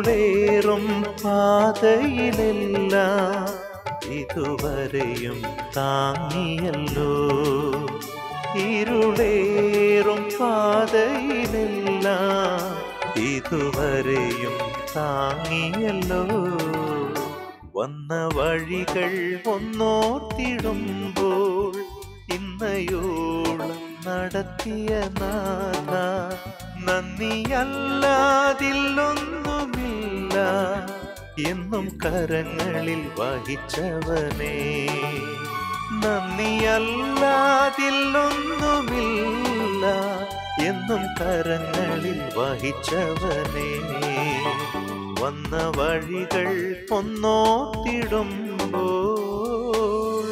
ഇരുളേറും പാതയിലെല്ലാം ഇതുവരെയും താങ്ങിയല്ലോ ഇരുളേറും പാതയിലെല്ലാം ഇതുവരെയും താങ്ങിയല്ലോ വന്ന വഴികൾ ഒന്നോർത്തിടുമ്പോൾ ഇന്നയോളം നടത്തിയ നാഥ നന്ദിയല്ലാതില്ലൊന്നുമില്ല എന്നും കരങ്ങളിൽ വഹിച്ചവനേ നന്ദിയല്ലാതില്ലൊന്നുമില്ല എന്നും കരങ്ങളിൽ വഹിച്ചവനേ വന്ന വഴികൾ ഒന്നോത്തിടുമ്പോൾ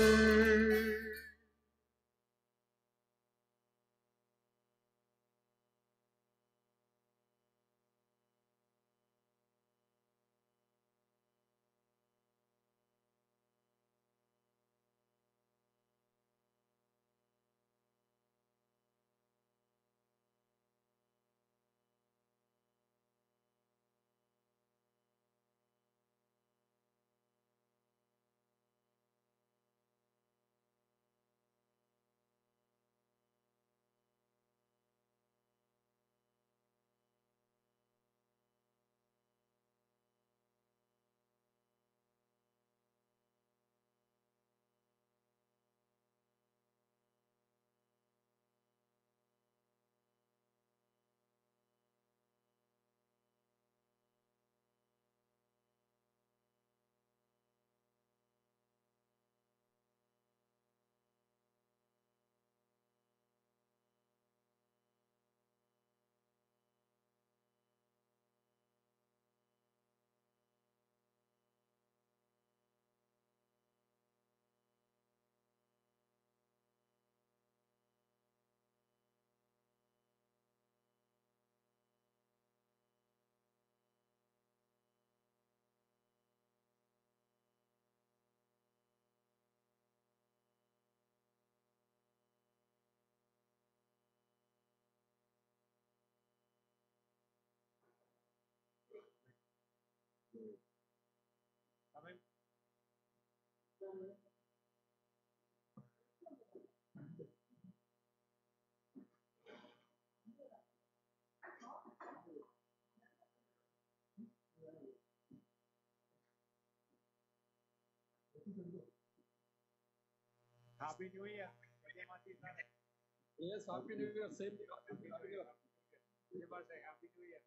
Happy New Year. Jai Mati Sara. Yes, happy new year, same to you. Happy new year. Jai Mati, Happy New Year.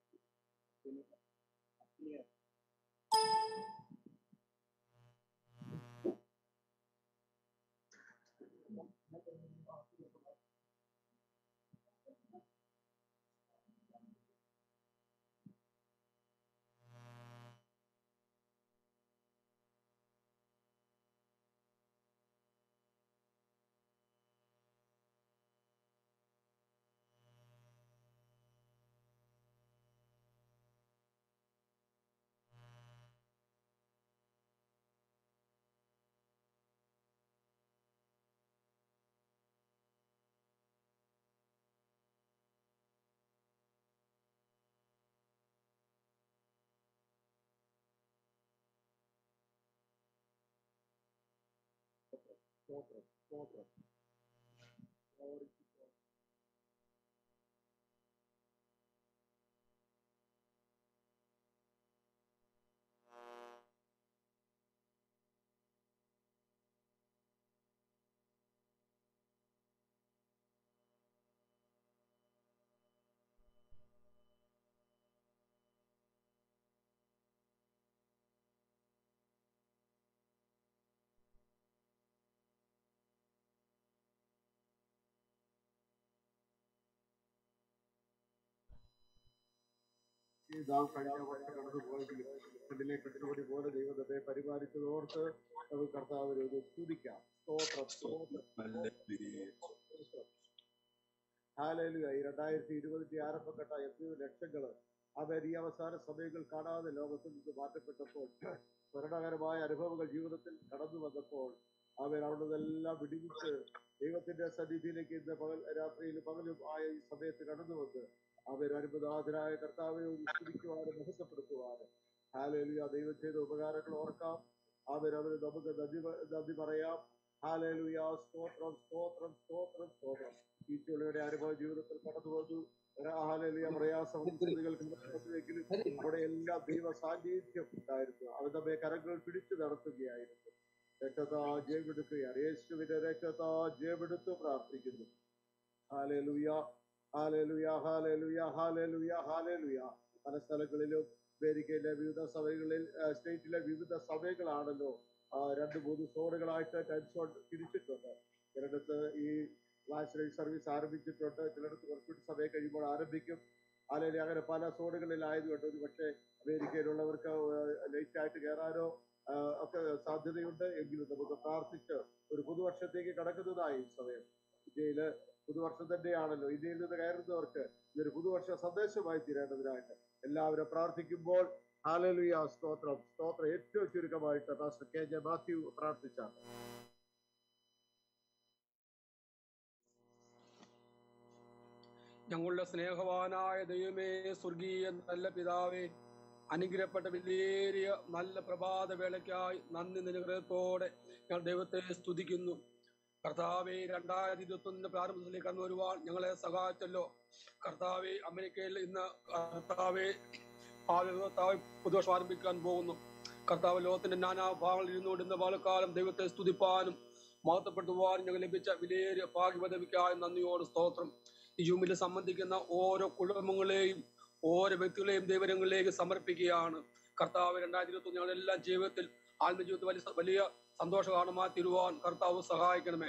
Stotram, stotram. Glory to God. ഈ നാം കഴിഞ്ഞ വർഷം കടന്നു പോയെങ്കിലും കണ്ണിലെ കെട്ടുപടി പോലെ ദൈവം നമ്മെ പരിപാലിച്ചതോർത്ത് നമുക്ക് കർത്താവിനെ ഒന്ന് സ്തുതിക്കാം സ്തോത്രം സ്തോത്രം സ്തോത്രം ഹാലലുക ഈ രണ്ടായിരത്തി ഇരുപതിന്റെ ആരംഭഘട്ട എത്രയോ ലക്ഷങ്ങള് അവർ ഈ അവസാന സമയങ്ങൾ കാണാതെ ലോകത്തിൽ നിന്ന് മാറ്റപ്പെട്ടപ്പോൾ മരണകരമായ അനുഭവങ്ങൾ ജീവിതത്തിൽ കടന്നു വന്നപ്പോൾ അവർ അവിടെ നിന്നെല്ലാം വിടിവിച്ച് ദൈവത്തിന്റെ സന്നിധിയിലേക്ക് ഇന്ന് പകൽ രാത്രിയിലും പകലും ആയ ഈ സമയത്ത് കടന്നു വന്ന് അവർ അത്ഭുതാതരായ കർത്താവിനെ ഒന്ന് സ്തുതിക്കുവാനും മഹത്വപ്പെടുത്തുവാനും ഹാലേലുയ ദൈവം ചെയ്ത ഉപകാരങ്ങൾ ഓർക്കാം അവർ അവർ നമുക്ക് നന്ദി പ- നന്ദി പറയാം ഹാലേലുയ സ്തോത്രം സ്തോത്രം സ്തോത്രം സ്തോത്രം ഈ ചുള്ളിയുടെ അനുഭവ ജീവിതത്തിൽ കടന്നു വന്നു ഹാലേലുയ പ്രയാസമെങ്കിലും അവിടെ എല്ലാം ദൈവ സാന്നിധ്യം ഉണ്ടായിരുന്നു അവൻ നമ്മെ കരങ്ങൾ പിടിച്ചു നടത്തുകയായിരുന്നു രക്തത്താ ജയമെടുക്കുകയാണ് യേശുവിന്റെ രക്തത്താ ജയമെടുത്ത് പ്രാർത്ഥിക്കുന്നു hallelujah hallelujah hallelujah hallelujah hallelujah പല സ്ഥലങ്ങളിലും അമേരിക്കയിലെ വിവിധ സഭകളിൽ ആ, സ്റ്റേറ്റിലെ വിവിധ സഭകളാണല്ലോ ആ, രണ്ട് മൂന്ന് സോണുകളായിട്ട് ടൈം സോൺ തിരിച്ചിട്ടുണ്ട് ചിലയിടത്ത് ഈ ഫ്ലാഷ് ലൈറ്റ് സർവീസ് ആരംഭിച്ചിട്ടുണ്ട് ചിലയിടത്ത് കുറച്ചുകൂടി സമയം കഴിയുമ്പോൾ ആരംഭിക്കും അല്ലെങ്കിൽ അങ്ങനെ പല സോണുകളിലായതുകൊണ്ട് ഒരു പക്ഷേ അമേരിക്കയിലുള്ളവർക്ക് ലേറ്റ് ആയിട്ട് കയറാനോ ആ, ഒക്കെ സാധ്യതയുണ്ട് എങ്കിലും നമുക്ക് പ്രാർത്ഥിച്ച് ഒരു പുതുവർഷത്തേക്ക് കടക്കുന്നതായി ഈ സമയം ഇന്ത്യയില് പുതുവർഷം തന്നെയാണല്ലോ ഇന്ത്യയിൽ നിന്ന് കയറുന്നവർക്ക് ഇതൊരു പുതുവർഷ സന്ദേശമായി തീരേണ്ടതിനായിട്ട് എല്ലാവരും പ്രാർത്ഥിക്കുമ്പോൾ ഹാലലുയ സ്തോത്രം സ്തോത്രം ഏറ്റവും ചുരുക്കമായിട്ട് പാസ്റ്റർ കെ ജെ മാത്യു പ്രാർത്ഥിച്ചാണ് ഞങ്ങളുടെ സ്നേഹവാനായ ദൈവമേ സ്വർഗീയ നല്ല പിതാവേ അനുഗ്രഹപ്പെട്ട വിലയേറിയ നല്ല പ്രഭാത വേളയ്ക്കായി നന്ദി നിഗ്രഹത്തോടെ ഞങ്ങൾ ദൈവത്തെ സ്തുതിക്കുന്നു കർത്താവെ രണ്ടായിരത്തി ഇരുപത്തി ഒന്നിന്റെ പ്രാരംഭത്തിലേക്ക് കടന്നു വരുവാൻ ഞങ്ങളെ സഹായിച്ചല്ലോ കർത്താവെ അമേരിക്കയിൽ ഇന്ന് കർത്താവെ കർത്താവ് പുതുവർഷം ആരംഭിക്കാൻ പോകുന്നു കർത്താവ് ലോകത്തിന്റെ നാനാ ഭാഗങ്ങളിൽ ഇരുന്നുകൊണ്ട് ഇന്ന് പാലക്കാലം ദൈവത്തെ സ്തുതിപ്പാനും മഹത്വപ്പെടുത്തുവാനും ഞങ്ങൾ ലഭിച്ച വിലയേറിയ ഭാഗ്യപദവിക്കായി നന്ദിയോട് സ്തോത്രം ഈ ജൂമിൽ സംബന്ധിക്കുന്ന ഓരോ കുടുംബങ്ങളെയും ഓരോ വ്യക്തികളെയും ദൈവരങ്ങളിലേക്ക് സമർപ്പിക്കുകയാണ് കർത്താവ് രണ്ടായിരത്തി ഇരുപത്തി ഞങ്ങളുടെ എല്ലാ ജീവിതത്തിൽ ആത്മജീവിതത്തിൽ വലിയ വലിയ സന്തോഷകാരണമായി തീരുവാൻ കർത്താവ് സഹായിക്കണമേ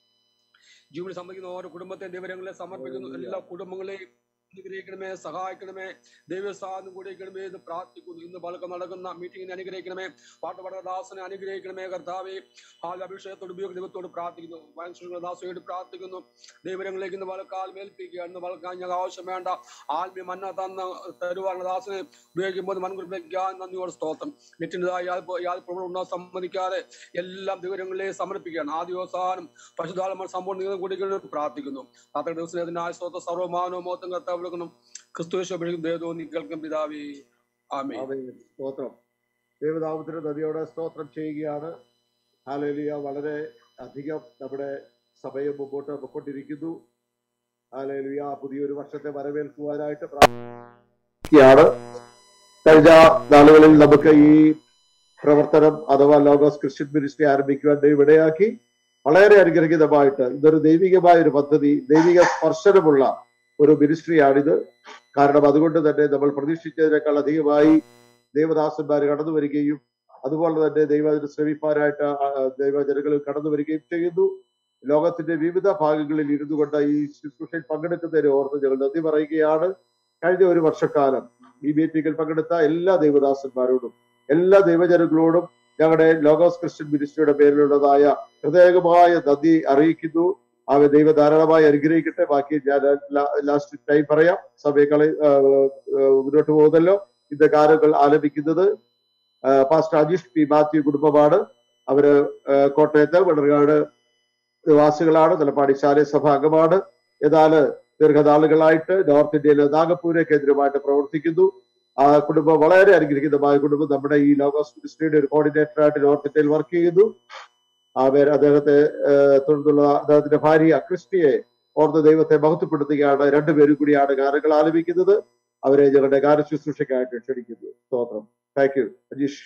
ജൂമിൽ സംബന്ധിക്കുന്ന ഓരോ കുടുംബത്തെയും ദൈവരങ്ങളെ സമർപ്പിക്കുന്നു എല്ലാ കുടുംബങ്ങളെയും അനുഗ്രഹിക്കണമേ സഹായിക്കണമേ ദൈവസ്ഥാനം കൂടിക്കണമേ എന്ന് പ്രാർത്ഥിക്കുന്നു ഇന്ന് പലക്കെ നടക്കുന്ന മീറ്റിംഗിനെ അനുഗ്രഹിക്കണമേ പാട്ടുപാടുന്ന ദാസനെ അനുഗ്രഹിക്കണമേ കർത്താവെ ആ അഭിഷേകത്തോട് ഉപയോഗ ദൈവത്തോട് പ്രാർത്ഥിക്കുന്നു വയസ്സുള്ള ദാസയോട് പ്രാർത്ഥിക്കുന്നു ദൈവരങ്ങളിലേക്ക് ഇന്ന് വളക്കാൽ മേൽപ്പിക്കുക ഇന്ന് വളക്കാൻ ഞങ്ങൾ ആവശ്യം വേണ്ട ആത്മീയ മന്ന തന്ന തരുവാനുള്ള ദാസനെ ഉപയോഗിക്കുമ്പോൾ മൺകുറിപ്പിക്കാൻ നന്ദിയോട് സ്തോത്രം നെറ്റിൻ്റെതായ യാതൊരു പ്രോബ്ലം ഉണ്ടാകാൻ സമ്മതിക്കാതെ എല്ലാം ദൈവരങ്ങളിലേക്ക് സമർപ്പിക്കുകയാണ് ആദ്യ അവസാനം പശുതാലം സമ്പൂർണ്ണ നിങ്ങൾ കൂടി പ്രാർത്ഥിക്കുന്നു അത്ര ദിവസം അതിനായ സ്തോത്ര സർവമാനവും മോത്തം കർത്താവ് വിളിക്കണം ക്രിസ്തുവേശ ദേവതോ കേൾക്കും പിതാവേ ആമേ ആമേൻ. സ്തോത്രം ദൈവനാമത്തിന് നദിയോടെ സ്തോത്രം ചെയ്യുകയാണ് ഹാലേലിയ വളരെ അധികം നമ്മുടെ സമയം മുമ്പോട്ട് പൊക്കൊണ്ടിരിക്കുന്നു ഹാലേലിയ പുതിയൊരു വർഷത്തെ വരവേൽക്കുവാനായിട്ട് പ്രാർത്ഥിക്കുകയാണ് കഴിഞ്ഞ നാളുകളിൽ നമുക്ക് ഈ പ്രവർത്തനം അഥവാ ലോഗോസ് ക്രിസ്ത്യൻ മിനിസ്ട്രി ആരംഭിക്കുവാൻ ദൈവം ഇടയാക്കി വളരെ അനുഗ്രഹീതമായിട്ട് ഇതൊരു ദൈവികമായ ഒരു പദ്ധതി ദൈവിക സ്പർശനമുള്ള ഒരു മിനിസ്ട്രിയാണിത് കാരണം അതുകൊണ്ട് തന്നെ നമ്മൾ പ്രതീക്ഷിച്ചതിനേക്കാൾ അധികമായി ദേവദാസന്മാർ കടന്നു വരികയും അതുപോലെ തന്നെ ദൈവത്തിന് ശ്രമിപ്പാനായിട്ട് ദൈവജനങ്ങൾ കടന്നു വരികയും ചെയ്യുന്നു ലോകത്തിന്റെ വിവിധ ഭാഗങ്ങളിൽ ഇരുന്നു കൊണ്ട് ഈ ശുശ്രൂഷയിൽ പങ്കെടുക്കുന്നതിന് ഓർത്ത് ഞങ്ങൾ നന്ദി പറയുകയാണ് കഴിഞ്ഞ ഒരു വർഷക്കാലം ഈ മീറ്റിംഗിൽ പങ്കെടുത്ത എല്ലാ ദൈവദാസന്മാരോടും എല്ലാ ദൈവജനങ്ങളോടും ഞങ്ങളുടെ ലോഗോസ് ക്രിസ്ത്യൻ മിനിസ്ട്രിയുടെ പേരിലുള്ളതായ ഹൃദയകമായ നന്ദി അറിയിക്കുന്നു അവ ദൈവ ധാരാളമായി അനുഗ്രഹിക്കട്ടെ ബാക്കി ഞാൻ ലാസ്റ്റ് ടൈം പറയാം സമയങ്ങളെ മുന്നോട്ട് പോകുന്നല്ലോ ഇന്ന് ഗാനങ്ങൾ ആലപിക്കുന്നത് ആ, പാസ്റ്റർ അജീഷ് പി മാത്യു കുടുംബമാണ് അവര് ആ, കോട്ടയത്ത് വെള്ളർകാട് നിവാസികളാണ് നിലപ്പാടി ശാലയ സഭ അംഗമാണ് എന്നാൽ ദീർഘനാളുകളായിട്ട് നോർത്ത് ഇന്ത്യയിലെ നാഗപ്പൂരെ കേന്ദ്രമായിട്ട് പ്രവർത്തിക്കുന്നു ആ കുടുംബം വളരെ അനുഗ്രഹീതമായ കുടുംബം നമ്മുടെ ഈ ലോഗോസ് മിനിസ്ട്രിയുടെ ഒരു കോർഡിനേറ്ററായിട്ട് നോർത്ത് ഇന്ത്യയിൽ വർക്ക് ചെയ്യുന്നു അവർ അദ്ദേഹത്തെ ആ, തുടർന്നുള്ള അദ്ദേഹത്തിന്റെ ഭാര്യ ക്രിസ്റ്റിയെ ഓർത്ത് ദൈവത്തെ മഹത്വപ്പെടുത്തുകയാണ് രണ്ടുപേരും കൂടിയാണ് ഗാനങ്ങൾ ആലപിക്കുന്നത് അവരെ ഞങ്ങളുടെ ഗാന ശുശ്രൂഷയ്ക്കായിട്ട് ക്ഷണിക്കുന്നു സ്തോത്രം thank you Ajeesh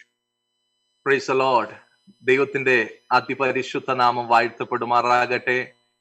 praise Lord ദൈവത്തിന്റെ അതിപരിശുദ്ധ നാമം വാഴ്ത്തപ്പെടുമാറാകട്ടെ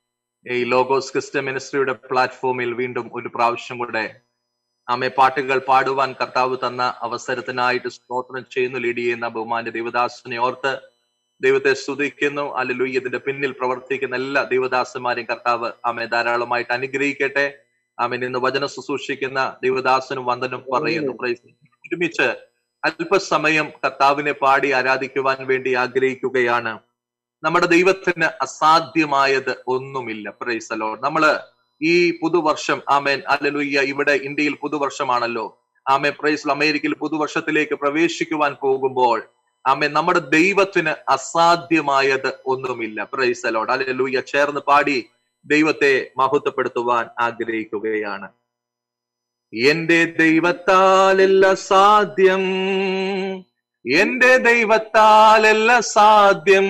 ഈ ലോഗോസ് ക്രിസ്ത്യൻ മിനിസ്ട്രിയുടെ പ്ലാറ്റ്ഫോമിൽ വീണ്ടും ഒരു പ്രാവശ്യം കൂടെ ആമെ പാട്ടുകൾ പാടുവാൻ കർത്താവ് തന്ന അവസരത്തിനായിട്ട് സ്തോത്രം ചെയ്യുന്നു ലീഡ് ചെയ്യുന്ന ബഹുമാന്റെ ദൈവദാസനെ ഓർത്ത് ദൈവത്തെ സ്തുതിക്കുന്നു അല്ലലൂയ്യ ഇതിന്റെ പിന്നിൽ പ്രവർത്തിക്കുന്ന എല്ലാ ദൈവദാസന്മാരെയും കർത്താവ് ആമെ ധാരാളമായിട്ട് അനുഗ്രഹിക്കട്ടെ ആമൻ ഇന്ന് വചനം ശുശ്രൂഷിക്കുന്ന ദൈവദാസനും വന്ദനം പറയുന്നു പ്രൈസ് ഒരുമിച്ച് അല്പസമയം കർത്താവിനെ പാടി ആരാധിക്കുവാൻ വേണ്ടി ആഗ്രഹിക്കുകയാണ് നമ്മുടെ ദൈവത്തിന് അസാധ്യമായത് ഒന്നുമില്ല പ്രൈസലോ നമ്മള് ഈ പുതുവർഷം ആമേൻ അല്ലലുയ്യ ഇവിടെ ഇന്ത്യയിൽ പുതുവർഷമാണല്ലോ ആമേ പ്രൈസ് അമേരിക്കയിൽ പുതുവർഷത്തിലേക്ക് പ്രവേശിക്കുവാൻ പോകുമ്പോൾ ആമേ നമ്മുടെ ദൈവത്തിന് അസാധ്യമായത് ഒന്നുമില്ല പ്രൈസലോട് അല്ലലുയ്യ ചേർന്ന് പാടി ദൈവത്തെ മഹത്വപ്പെടുത്തുവാൻ ആഗ്രഹിക്കുകയാണ് എന്റെ ദൈവത്താലല്ല സാധ്യം എന്റെ ദൈവത്താലല്ല സാധ്യം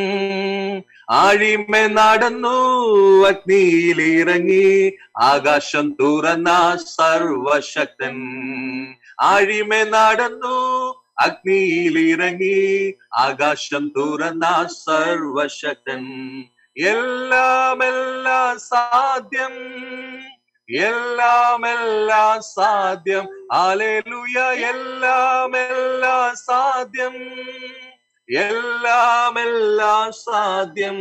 ആഴിമ നടന്നു അഗ്നിയിലിറങ്ങി ആകാശം തുറന്ന സർവശക്തൻ ആഴിമ നടന്നു അഗ്നിയിലിറങ്ങി ആകാശം തുറന്ന സർവശക്തൻ എല്ലാം എല്ലാം സാധ്യം എല്ലാം എല്ലാം സാധ്യം ആലേലുയ എല്ലാം എല്ലാം സാധ്യം എല്ലാം എല്ലാം സാധ്യം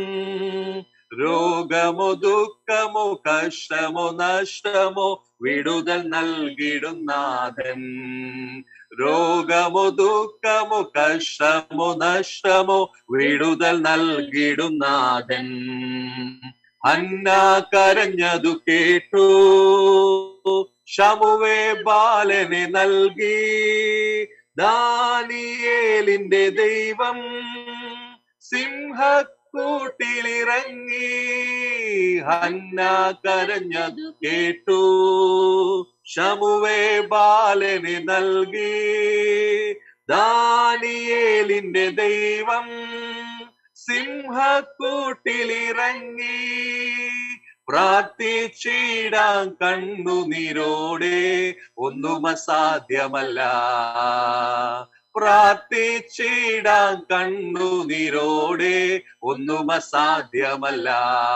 രോഗമോ ദുഃഖമോ കഷ്ടമോ നഷ്ടമോ വിടുതൽ നൽകിടുന്നാഥൻ രോഗമോ ദുഃഖമോ കഷ്ടമോ നഷ്ടമോ വിടുതൽ നൽകിടുന്നാഥൻ അന്ന കരഞ്ഞതു കേട്ടു ശമുവേ ബാലനെ നൽകി ദാനിയേലിന്റെ ദൈവം സിംഹക്കൂട്ടിലിറങ്ങി ഹന്ന കരഞ്ഞതു കേട്ടു ശമുവേ ബാലനെ നൽകി ദാനിയേലിന്റെ ദൈവം സിംഹക്കൂട്ടിലിറങ്ങി പ്രാർത്ഥിച്ചിടാൻ കണ്ണുനീരോടെ ഒന്നും അസാധ്യമല്ല പ്രാർത്ഥിച്ചിടാൻ കണ്ണുനീരോടെ ഒന്നും അസാധ്യമല്ല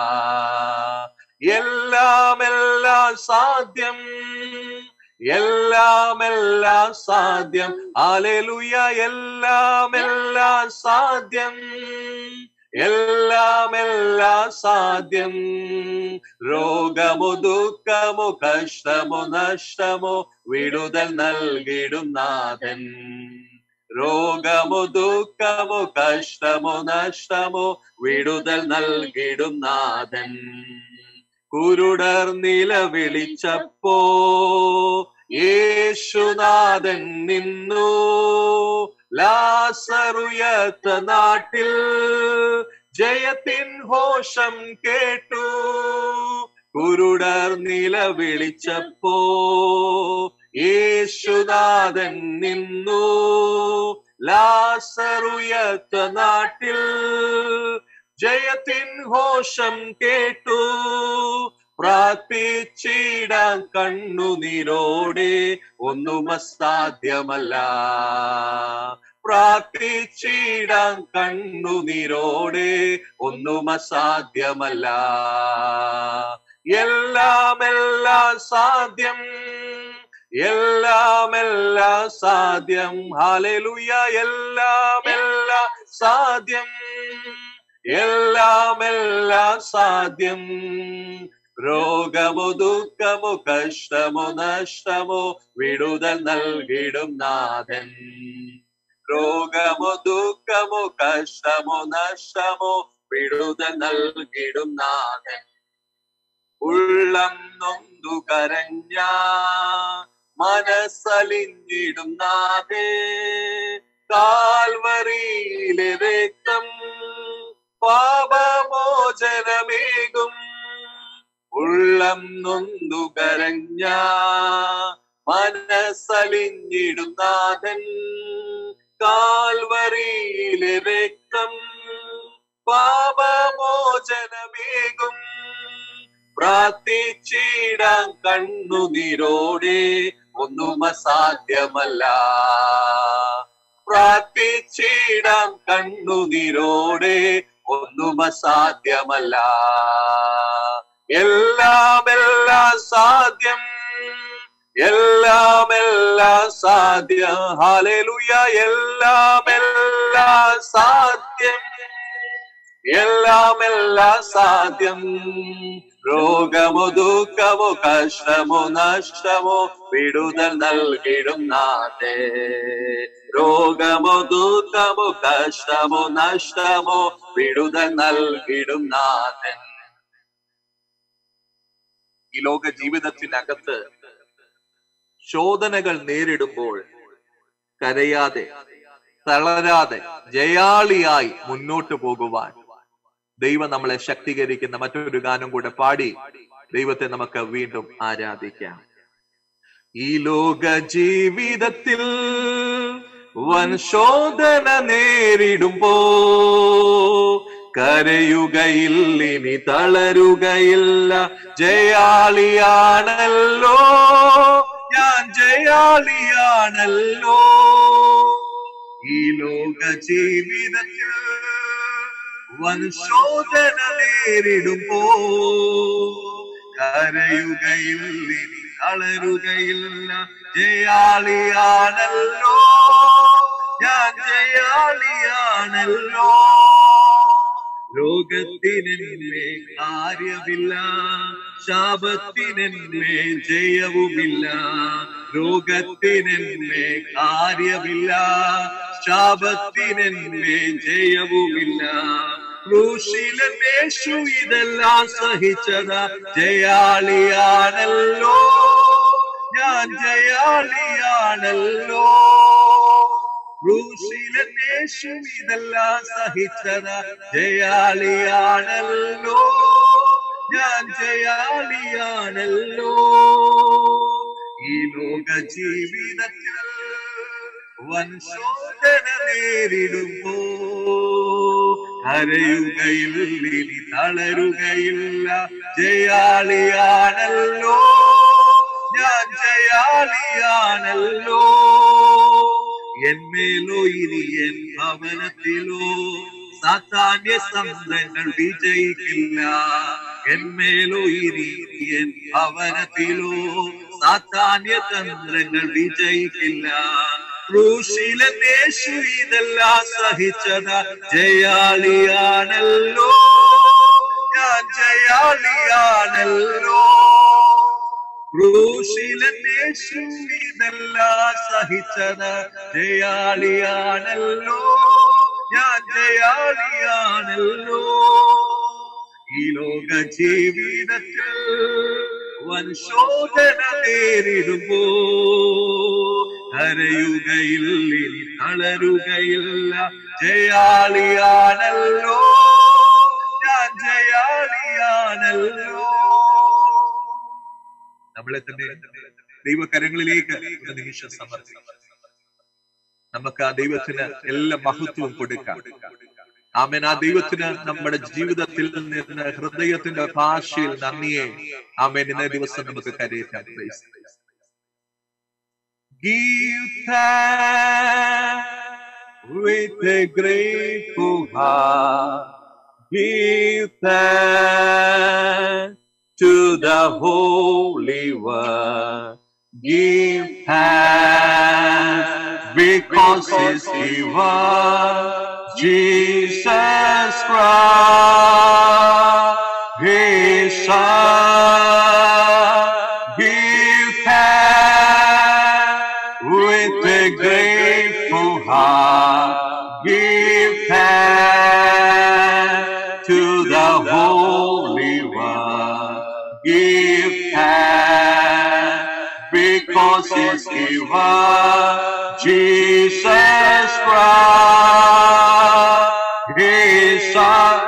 എല്ലാം എല്ലാം സാധ്യം എല്ലാം എല്ലാം സാധ്യം ആലേലുയ എല്ലാം എല്ലാം സാധ്യം എല്ലാം എല്ലാം സാധ്യം രോഗമോ ദുഃഖമോ കഷ്ടമോ നഷ്ടമോ വിടുതൽ നൽകിടും നാഥൻ രോഗമോ ദുഃഖമോ കഷ്ടമോ നഷ്ടമോ വിടുതൽ നൽകിടും നാഥൻ കുരുടർ നിലവിളിച്ചപ്പോ യേശുനാഥൻ നിന്നു ലാസറുയത്ത നാട്ടിൽ ജയത്തിൻ ഘോഷം കേട്ടു കുരുടർ നിലവിളിച്ചപ്പോ യേശുനാഥൻ നിന്നു ലാസറുയത്ത നാട്ടിൽ ജയത്തിൻ ഘോഷം കേട്ടു പ്രാർത്ഥിച്ചിടാൻ കണ്ണുനീരോടെ ഒന്നും അസാധ്യമല്ല പ്രാർത്ഥിച്ചിടാൻ കണ്ണുനീരോടെ ഒന്നും അസാധ്യമല്ല എല്ലാം എല്ലാം സാധ്യം എല്ലാം എല്ലാം സാധ്യം ഹാലലുയ എല്ലാം എല്ലാം സാധ്യം എല്ലാം എല്ലാം സാധ്യം രോഗമോ ദുഃഖമോ കഷ്ടമോ നഷ്ടമോ വിടുതൽ നൽകിടും നാഥൻ രോഗമോ ദുഃഖമോ കഷ്ടമോ നഷ്ടമോ വിടുതൽ നൽകിടും നാഥൻ ഉള്ളം നൊന്തു കരഞ്ഞ മനസ്സലിഞ്ഞിടും നാഥേ കാൽവറിയിലെ രക്തം പാപമോചനമേകും ഉള്ളം നൊന്തു കരഞ്ഞ മനസ്സലിഞ്ഞിടും നാഥൻ കാൽവറിയിലെ രക്തം പാപമോചനമേകും പ്രാർത്ഥിച്ചിടാൻ കണ്ണുനീരോടെ ഒന്നും അസാധ്യമല്ല പ്രാർത്ഥിച്ചിടാൻ കണ്ണുനീരോടെ ഒന്നും അസാധ്യമല്ല എല്ലാം എല്ലാം സാധ്യം എല്ലാം എല്ലാം സാധ്യം ഹാലലുയ എല്ലാം എല്ലാം സാധ്യം എല്ലാം എല്ലാം സാധ്യം രോഗമോ ദുഃഖമോ കഷ്ടമോ നഷ്ടമോ വിടുതൽ നൽകിടും നാഥേ രോഗമോ ദുഃഖമോ കഷ്ടമോ നഷ്ടമോ വിടുതൽ നൽകിടും നാഥൻ ഈ ലോക ജീവിതത്തിനകത്ത് ശോധനകൾ നേരിടുമ്പോൾ കരയാതെ തളരാതെ ജയാളിയായി മുന്നോട്ട് പോകുവാൻ ദൈവം നമ്മളെ ശക്തീകരിക്കുന്ന മറ്റൊരു ഗാനം കൂടെ പാടി ദൈവത്തെ നമുക്ക് വീണ്ടും ആരാധിക്കാം ഈ ലോക ജീവിതത്തിൽ വൻശോധന നേരിടുമ്പോ കരയുകയില്ല ഇനി തളരുകയില്ല ജയാളിയാണല്ലോ ഞാൻ ജയാളിയാണല്ലോ ഈ ലോക ജീവിതത്തിൽ വൻശോധന നേരിടുമ്പോ കരയുകയില്ല ഇനി തളരുകയില്ല ജയാളിയാണല്ലോ ഞാൻ ജയാളിയാണല്ലോ രോഗത്തിനെന്നെ കാര്യമില്ല ശാപത്തിനെന്നെ ജയവുമില്ല രോഗത്തിനെന്നെ കാര്യമില്ല ശാപത്തിനെന്നെ ജയവുമില്ല ക്രൂശിലേശു ഇതെല്ലാം സഹിച്ചത ജയാളിയാണല്ലോ ഞാൻ ജയാളിയാണല്ലോ ക്രൂശിലേശു ഇതെല്ലാം സഹിച്ചത ജയാളിയാണല്ലോ ഞാൻ ജയാളിയാണല്ലോ ഈ ലോക ജീവിതത്തിൽ വൻശോധന നേരിടുമ്പോ കരയുകയില്ല ഇനി തളരുകയില്ല ജയാളിയാണല്ലോ ഞാൻ ജയാളിയാണല്ലോ എന്മേലോ ഇനി എൻ ഭവനത്തിലോ സാത്താന്യ സന്തങ്ങൾ വിജയിക്കില്ല എന്മേലോ ഇനി എൻ ഭവനത്തിലോ സാത്താന്യ തന്ത്രങ്ങൾ വിജയിക്കില്ല ക്രൂശിലെ യേശു ഇതെല്ലാം സഹിച്ചത ജയാളിയാണല്ലോ ഞാൻ ജയാളിയാണല്ലോ ക്രൂശിലെ യേശു ഇതെല്ലാം സഹിച്ചത് ജയാളിയാണല്ലോ ഞാൻ ജയാളിയാണല്ലോ ഈ ലോക ജീവിതത്തിൽ വൻശോധന നേരിടുമ്പോ കരയുകയില്ല ഇനി തളരുകയില്ല ജയാളിയാണല്ലോ ഞാൻ ജയാളിയാണല്ലോ നമ്മളെ തന്നെ ദൈവകരങ്ങളിലേക്ക് ഒരു നിമിഷം സമർപ്പിക്കാം നമുക്ക് ആ ദൈവത്തിന് എല്ലാ മഹത്വവും കൊടുക്കാം ആമേൻ ആ ദൈവത്തിന് നമ്മുടെ ജീവിതത്തിൽ നിന്ന് ഹൃദയത്തിന്റെ ഭാഷയിൽ നന്ദിയെ ആമേൻ ഇന്നേ ദിവസം നമുക്ക് കരയേറ്റാം Praise the Lord. Give thanks with a grateful heart. Give thanks to the Holy One. Give thanks because He's given Jesus Christ, His Son. Give thanks with a grateful heart. Give thanks to the Holy One. Give thanks because He's given Jesus Christ, His Son.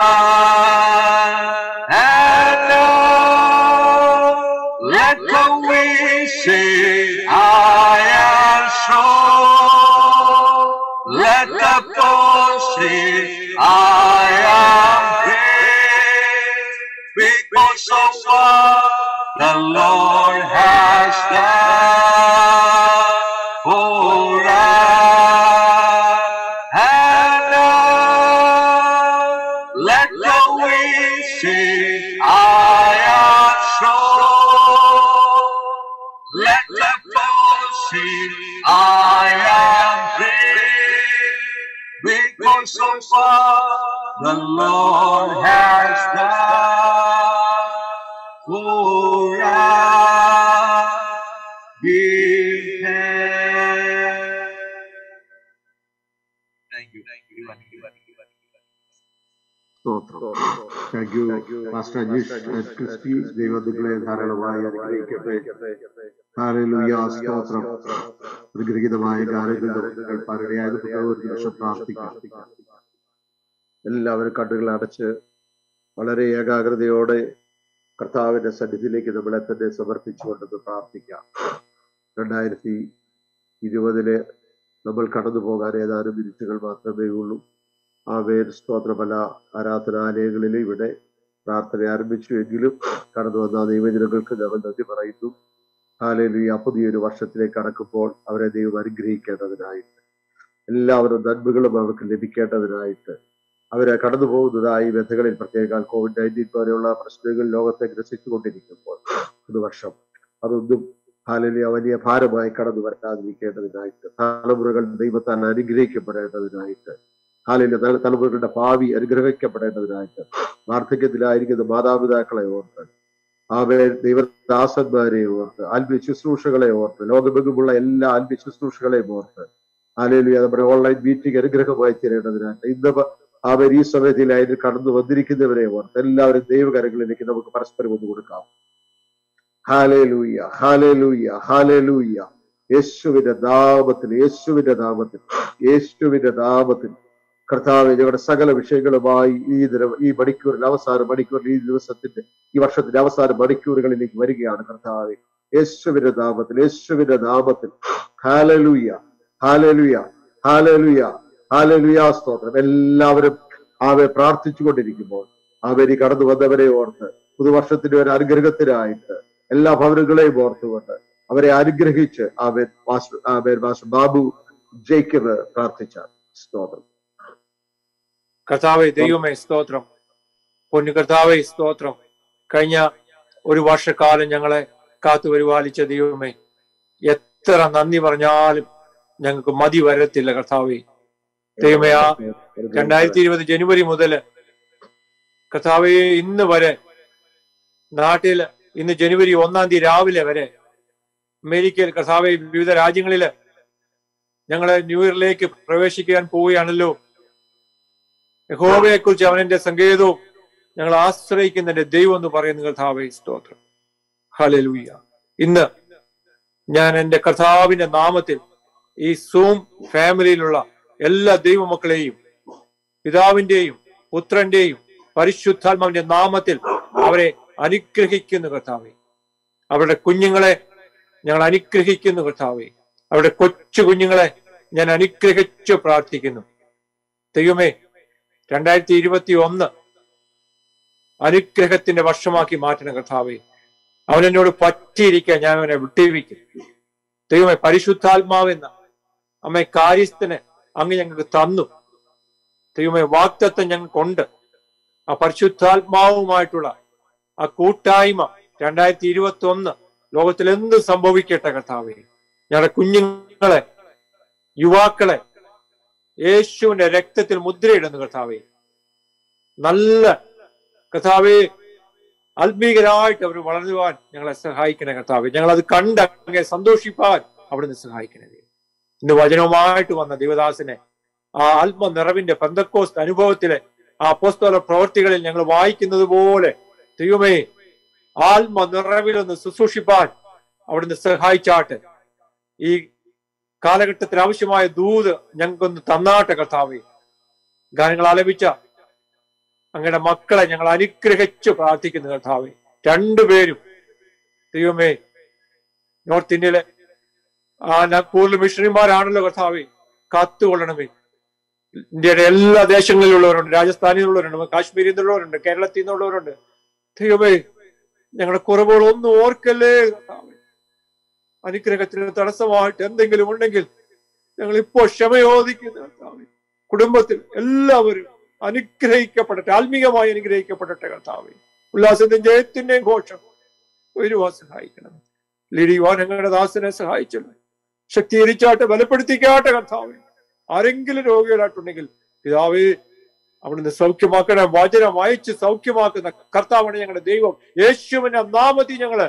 And now let the wind say, I am strong. Let the poor say, I am great. Because of what the Lord has done for us. And now let the wind say, I am strong. Let the poor say, I am great. Because of what the Lord has done for us. Give thanks. Thank you. Thank you. Thank you. Thank you. സ്തോത്രം thank you master Ajeesh at Christy ദൈവത്തികളെ ധാരാളമായി അനുഗ്രഹിക്കട്ടെ ഹാലലുയ സ്തോത്രം അനുഗ്രഹീതമായ ഗാനങ്ങൾ നിങ്ങൾ പരടയായത് ഒരു നിമിഷം പ്രാർത്ഥിക്കാം എല്ലാവരും കണ്ണുകൾ അടച്ച് വളരെ ഏകാഗ്രതയോടെ കർത്താവിന്റെ സന്നിധിയിലേക്ക് നമ്മളെ തന്നെ സമർപ്പിച്ചുകൊണ്ടെന്ന് പ്രാർത്ഥിക്കാം രണ്ടായിരത്തി ഇരുപതില് നമ്മൾ കടന്നു പോകാൻ ഏതാനും മിനിറ്റുകൾ മാത്രമേ ഉള്ളൂ ആ വേർ സ്തോത്രമല്ല ആരാധനാലയങ്ങളിൽ ഇവിടെ പ്രാർത്ഥന ആരംഭിച്ചു എങ്കിലും കടന്നു വന്ന ദൈവജനങ്ങൾക്ക് നമ്മൾ നന്ദി പറയുന്നു ഹാലയിലൂയ പുതിയൊരു വർഷത്തിലേക്ക് കടക്കുമ്പോൾ അവരെ ദൈവം അനുഗ്രഹിക്കേണ്ടതിനായിട്ട് എല്ലാവരും നന്മകളും അവർക്ക് ലഭിക്കേണ്ടതിനായിട്ട് അവരെ കടന്നു പോകുന്നതായി ബന്ധങ്ങളിൽ പ്രത്യേക കോവിഡ് നയൻറ്റീൻ പോലെയുള്ള പ്രശ്നങ്ങൾ ലോകത്തെ ഗ്രസിച്ചുകൊണ്ടിരിക്കുമ്പോൾ പുതുവർഷം അതൊന്നും ഹാലലിയ വലിയ ഭാരമായി കടന്നു വരാതിരിക്കേണ്ടതിനായിട്ട് തലമുറകൾ ദൈവത്താൽ അനുഗ്രഹിക്കപ്പെടേണ്ടതിനായിട്ട് ഹാലിന്റെ തലമുറകളുടെ ഭാവി അനുഗ്രഹിക്കപ്പെടേണ്ടതിനായിട്ട് വാർദ്ധക്യത്തിലായിരിക്കുന്ന മാതാപിതാക്കളെ ഓർത്ത് ആവേ ദൈവദാസന്മാരെ ഓർത്ത് ആത്മീയ ശുശ്രൂഷകളെ ഓർത്ത് ലോകമെങ്ങുമുള്ള എല്ലാ ആത്മീയ ശുശ്രൂഷകളെയും ഓർത്ത് ഹാലലിയ നമ്മുടെ ഓൺലൈൻ മീറ്റിംഗ് അനുഗ്രഹമായി തീരേണ്ടതിനായിട്ട് ഇന്ന് അവർ ഈ സമയത്തിൽ അതിന് കടന്നു വന്നിരിക്കുന്നവരെ ഓർത്ത് എല്ലാവരും ദൈവകരങ്ങളിലേക്ക് നമുക്ക് പരസ്പരം ഒന്ന് കൊടുക്കാം ഹാലേലൂയ ഹാലേലൂയ ഹാലേലൂയ യേശുവിന്റെ നാമത്തിൽ യേശുവിന്റെ നാമത്തിൽ യേശുവിന്റെ നാമത്തിൽ കർത്താവ് ഞങ്ങളുടെ സകല വിഷയങ്ങളുമായി ഈ ദിനം ഈ മണിക്കൂറിൽ അവസാന മണിക്കൂറിൽ ഈ ദിവസത്തിന്റെ ഈ വർഷത്തിന്റെ അവസാന മണിക്കൂറുകളിലേക്ക് വരികയാണ് കർത്താവ് യേശുവിന്റെ നാമത്തിൽ യേശുവിന്റെ നാമത്തിൽ ഹാലലൂയ ഹാലലുയ ഹാലലുയ ഹാലലുയ സ്തോത്രം എല്ലാവരും അവരെ പ്രാർത്ഥിച്ചു കൊണ്ടിരിക്കുമ്പോൾ അവരി കടന്നു വന്നവരെ ഓർത്ത് പുതുവർഷത്തിന്റെ ഒരു അനുഗ്രഹത്തിനായിട്ട് എല്ലാ ഭവനങ്ങളെയും ഓർത്തുകൊണ്ട് അവരെ അനുഗ്രഹിച്ച് അവൻ മാസ്റ്റർ അവൻ മാസ്റ്റർ ബാബു ജയിക്കവ് പ്രാർത്ഥിച്ച സ്തോത്രം കർത്താവെ ദൈവമേ സ്തോത്രം പൊന്നു കർത്താവെ സ്തോത്രം കഴിഞ്ഞ ഒരു വർഷക്കാലം ഞങ്ങളെ കാത്തു പരിപാലിച്ച ദൈവമേ എത്ര നന്ദി പറഞ്ഞാലും ഞങ്ങൾക്ക് മതി വരത്തില്ല കർത്താവെ ദൈവമേ ആ രണ്ടായിരത്തി ഇരുപത് ജനുവരി മുതൽ കർത്താവെ ഇന്ന് വരെ നാട്ടിൽ ഇന്ന് ജനുവരി ഒന്നാം തീയതി രാവിലെ വരെ അമേരിക്കയിൽ കർത്താവെ വിവിധ രാജ്യങ്ങളില് ഞങ്ങളെ ന്യൂ ഇയറിലേക്ക് പ്രവേശിക്കാൻ പോവുകയാണല്ലോ യഹോവയെ കുറിച്ച് അവനെന്റെ സങ്കേതവും ഞങ്ങൾ ആശ്രയിക്കുന്നതിന്റെ ദൈവം എന്ന് പറയുന്ന കർത്താവെ സ്തോത്രം ഹലലൂയ ഇന്ന് ഞാൻ എന്റെ കർത്താവിന്റെ നാമത്തിൽ ഈ സൂം ഫാമിലിയിലുള്ള എല്ലാ ദൈവമക്കളെയും പിതാവിന്റെയും പുത്രന്റെയും പരിശുദ്ധാത്മാവിന്റെ നാമത്തിൽ അവരെ അനുഗ്രഹിക്കുന്നു കർത്താവെ അവരുടെ കുഞ്ഞുങ്ങളെ ഞങ്ങൾ അനുഗ്രഹിക്കുന്നു കർത്താവെ അവരുടെ കൊച്ചു കുഞ്ഞുങ്ങളെ ഞാൻ അനുഗ്രഹിച്ചു പ്രാർത്ഥിക്കുന്നു ദൈവമേ രണ്ടായിരത്തി ഇരുപത്തി ഒന്ന് അനുഗ്രഹത്തിന്റെ വർഷമാക്കി മാറ്റണം കർത്താവെ അവൻ എന്നോട് പറ്റിയിരിക്കാൻ ഞാൻ അവനെ വിട്ടേവിക്കും ദൈവമേ പരിശുദ്ധാത്മാവെന്ന അമ്മ കാര്യസ്ഥന് അങ്ങ് ഞങ്ങൾക്ക് തന്നു ദൈവമേ വാക്തത്വം ഞങ്ങൾക്കുണ്ട് ആ പരിശുദ്ധാത്മാവുമായിട്ടുള്ള ആ കൂട്ടായ്മ രണ്ടായിരത്തി ഇരുപത്തി ഒന്ന് ലോകത്തിൽ എന്ത് സംഭവിക്കട്ടെ കർത്താവെ ഞങ്ങളുടെ കുഞ്ഞുങ്ങളെ യുവാക്കളെ യേശുവിന്റെ രക്തത്തിൽ മുദ്രയിടുന്നു കർത്താവെ നല്ല കർത്താവെ ആത്മീകരായിട്ട് അവർ വളരുവാൻ ഞങ്ങളെ സഹായിക്കണേ കർത്താവെ ഞങ്ങൾ അത് കണ്ട് അങ്ങനെ സന്തോഷിപ്പാൻ അവിടുന്ന് സഹായിക്കണേ ഇന്ന് വചനവുമായിട്ട് വന്ന ദേവദാസനെ ആ ആത്മ നിറവിന്റെ പന്തക്കോസ്ത് അനുഭവത്തിലെ ആ അപ്പോസ്തല പ്രവർത്തികളിൽ ഞങ്ങൾ വായിക്കുന്നത് പോലെ ദൈവമേ ആത്മ നിറവിലൊന്ന് ശുശ്രൂഷിപ്പാൻ അവിടുന്ന് സഹായിച്ചാട്ടെ ഈ കാലഘട്ടത്തിൽ ആവശ്യമായ ദൂത് ഞങ്ങൾക്കൊന്ന് തന്നാട്ടെ കർത്താവെ ഗാനങ്ങൾ ആലപിച്ച അങ്ങയുടെ മക്കളെ ഞങ്ങൾ അനുഗ്രഹിച്ചു പ്രാർത്ഥിക്കുന്നു കർത്താവെ രണ്ടുപേരും ദൈവമേ നോർത്ത് ഇന്ത്യയിലെ ആ ന- കൂടുതൽ മിഷണറിമാരാണല്ലോ കർത്താവെ കാത്തുകൊള്ളണമേ ഇന്ത്യയുടെ എല്ലാ ദേശങ്ങളിലുള്ളവരുണ്ട് രാജസ്ഥാനിൽ നിന്നുള്ളവരുണ്ട് കാശ്മീരിൽ നിന്നുള്ളവരുണ്ട് കേരളത്തിൽ നിന്നുള്ളവരുണ്ട് ദൈവമേ ഞങ്ങളുടെ കുറവുകളൊന്നും ഓർക്കല്ലേ കർത്താവേ അനുഗ്രഹത്തിന് തടസ്സമായിട്ട് എന്തെങ്കിലും ഉണ്ടെങ്കിൽ ഞങ്ങൾ ഇപ്പോൾ ക്ഷമയോദിക്കുന്നു കർത്താവേ കുടുംബത്തിൽ എല്ലാവരും അനുഗ്രഹിക്കപ്പെടട്ടെ ആത്മീയമായി അനുഗ്രഹിക്കപ്പെടട്ടെ കർത്താവേ ഉല്ലാസത്തിന്റെയും ജയത്തിന്റെയും ഘോഷം വരുവാൻ സഹായിക്കണം ലിടിയുവാൻ ഞങ്ങളുടെ ദാസനെ സഹായിച്ചല്ലോ ശക്തീകരിച്ചാട്ടെ ബലപ്പെടുത്തിക്കാട്ടെ കർത്താവേ ആരെങ്കിലും രോഗികളായിട്ടുണ്ടെങ്കിൽ പിതാവേ അവിടുന്ന് സൗഖ്യമാക്കണ വചനം അയച്ച് സൗഖ്യമാക്കുന്ന കർത്താവാണ് ഞങ്ങളുടെ ദൈവം യേശുവിന്റെ നാമത്തിൽ ഞങ്ങള്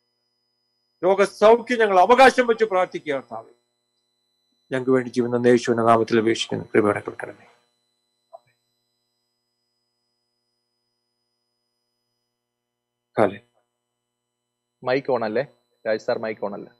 രോഗസൗഖ്യം ഞങ്ങൾ അവകാശം വെച്ച് പ്രാർത്ഥിക്കുക കർത്താവ് ഞങ്ങൾക്ക് വേണ്ടി ജീവൻ യേശുവിന്റെ നാമത്തിൽ അപേക്ഷിക്കുന്നു കൃപയുടെ കൊടുക്കണമേ കാലേ മൈക്ക് ഓൺ അല്ലേ രാജ് സാർ മൈക്ക് ഓൺ അല്ലേ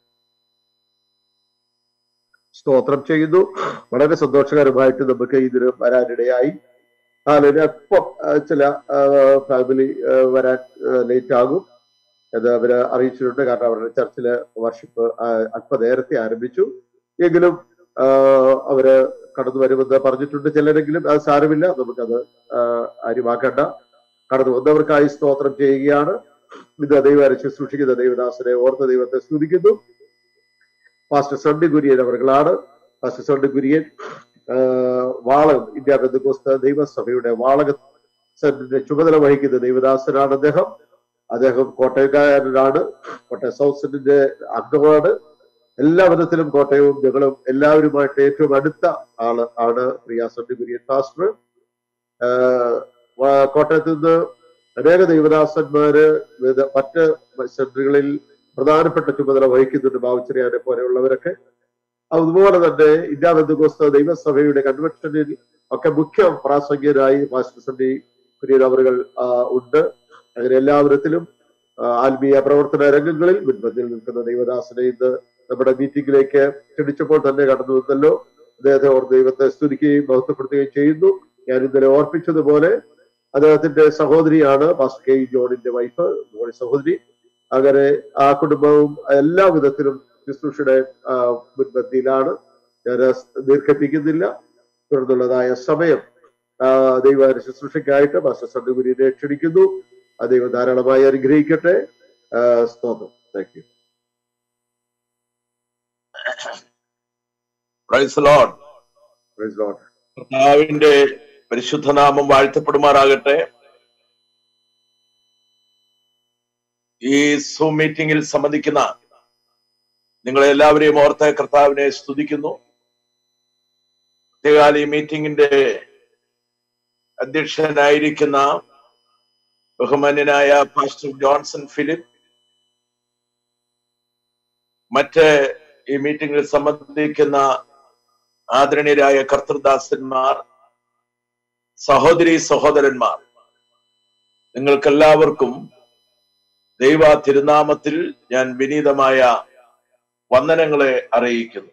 സ്തോത്രം ചെയ്യുന്നു വളരെ സന്തോഷകരമായിട്ട് നമുക്ക് ഇതിന് വരാനിടയായി അതിന് അപ്പം ചില ഫാമിലി വരാൻ ലേറ്റ് ആകും എന്ന് അവര് അറിയിച്ചിട്ടുണ്ട് കാരണം അവരുടെ ചർച്ചില് വർഷിപ്പ് അല്പനേരത്തെ ആരംഭിച്ചു എങ്കിലും ആ, അവര് കടന്നു വരുമെന്ന് പറഞ്ഞിട്ടുണ്ട് ചിലരെങ്കിലും അത് സാരമില്ല നമുക്കത് ആ, കാര്യമാക്കണ്ട കടന്നു വന്നവർക്കായി സ്തോത്രം ചെയ്യുകയാണ് ഇത് ദൈവം ശുശ്രൂഷിക്കുന്ന ദൈവദാസനെ ഓർത്ത ദൈവത്തെ സ്തുതിക്കുന്നു പാസ്റ്റർ സണ്ണി കുര്യൻ അവർകളാണ് പാസ്റ്റർ സണ്ണി കുര്യൻ ആ, വാളകം ഇന്ത്യ ബന്ധുക്കോസ്ത ദൈവസഭയുടെ വാളക സെന്ററിന്റെ ചുമതല വഹിക്കുന്ന ദൈവദാസനാണ് അദ്ദേഹം അദ്ദേഹം കോട്ടയക്കാരനാണ് കോട്ടയം സൗത്ത് സെന്റിന്റെ അംഗമാണ് എല്ലാ വിധത്തിലും കോട്ടയവും ഞങ്ങളും എല്ലാവരുമായിട്ട് ഏറ്റവും അടുത്ത ആള് ആണ് പ്രിയ സണ്ണി കുര്യൻ പാസ്റ്റർ ആഹ് വ- കോട്ടയത്ത് നിന്ന് അനേക ദൈവദാസന്മാര് വിവിധ മറ്റ് സെന്ററുകളിൽ പ്രധാനപ്പെട്ട ചുമതല വഹിക്കുന്നുണ്ട് ബാവുച്ചെറിയാനെ പോലെയുള്ളവരൊക്കെ അതുപോലെ തന്നെ ഇന്ത്യ ബന്ധുക്കോസ്ത ദൈവസഭയുടെ കൺവെൻഷനിൽ ഒക്കെ മുഖ്യ പ്രാസംഗികരായി മാസ്റ്റർ സണ്ണി കുര്യൻ അവറുകൾ ഉണ്ട് അങ്ങനെ എല്ലാ വിധത്തിലും ആ, ആത്മീയ പ്രവർത്തന രംഗങ്ങളിൽ മുൻപന്തിൽ നിൽക്കുന്ന ദൈവദാസനെ ഇന്ന് നമ്മുടെ മീറ്റിംഗിലേക്ക് ക്ഷണിച്ചപ്പോൾ തന്നെ കടന്നു വന്നല്ലോ അദ്ദേഹത്തെ ഓർത്ത് ദൈവത്തെ സ്തുതിക്കുകയും മഹത്വപ്പെടുത്തുകയും ചെയ്യുന്നു ഞാൻ ഇന്നലെ ഓർപ്പിച്ചതുപോലെ അദ്ദേഹത്തിന്റെ സഹോദരിയാണ് പാസ്റ്റർ കെ ഇ ജോണിന്റെ വൈഫ് ജോണി സഹോദരി അങ്ങനെ ആ കുടുംബവും എല്ലാ വിധത്തിലും ശുശ്രൂഷയുടെ ആ, മുൻപന്തിയിലാണ് ഞാൻ ദീർഘിപ്പിക്കുന്നില്ല തുടർന്നുള്ളതായ സമയം ആ, ദൈവ ശുശ്രൂഷയ്ക്കായിട്ട് പാസ്റ്റർ സണ്ണുകുരിനെ ക്ഷണിക്കുന്നു ആ ദൈവം ധാരാളമായി അനുഗ്രഹിക്കട്ടെ ആ, സ്തോത്രം thank you praise Lord praise Lord കർത്താവിന്റെ പരിശുദ്ധനാമം വാഴ്ത്തപ്പെടുമാറാകട്ടെ ഈ സൂം മീറ്റിംഗിൽ സംബന്ധിക്കുന്ന നിങ്ങളെ എല്ലാവരെയും ഓർത്ത് കർത്താവിനെ സ്തുതിക്കുന്നു പ്രത്യേകാല ഈ മീറ്റിംഗിന്റെ അധ്യക്ഷനായിരിക്കുന്ന ബഹുമാന്യനായ പാസ്റ്റർ ജോൺസൺ ഫിലിപ്പ് മറ്റ് ഈ മീറ്റിംഗിൽ സംബന്ധിക്കുന്ന ആദരണീയരായ കർത്തൃദാസന്മാർ സഹോദരി സഹോദരന്മാർ നിങ്ങൾക്കെല്ലാവർക്കും ദൈവ തിരുനാമത്തിൽ ഞാൻ വിനീതമായ വന്ദനങ്ങളെ അറിയിക്കുന്നു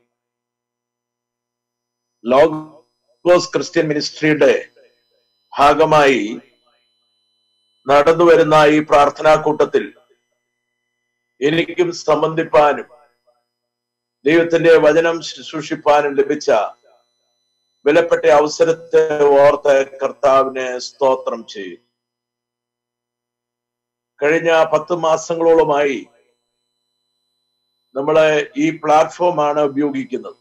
ലോഗോസ് ക്രിസ്ത്യൻ മിനിസ്ട്രിയുടെ ഭാഗമായി നടന്നുവരുന്ന ഈ പ്രാർത്ഥനാ കൂട്ടത്തിൽ എനിക്കും സംബന്ധിപ്പാനും ദൈവത്തിന്റെ വചനം ശുശ്രൂഷിപ്പാനും ലഭിച്ച വിലപ്പെട്ട അവസരത്തെ ഓർത്ത് കർത്താവിനെ സ്തോത്രം ചെയ്യും കഴിഞ്ഞ പത്ത് മാസങ്ങളോളമായി നമ്മള് ഈ പ്ലാറ്റ്ഫോമാണ് ഉപയോഗിക്കുന്നത്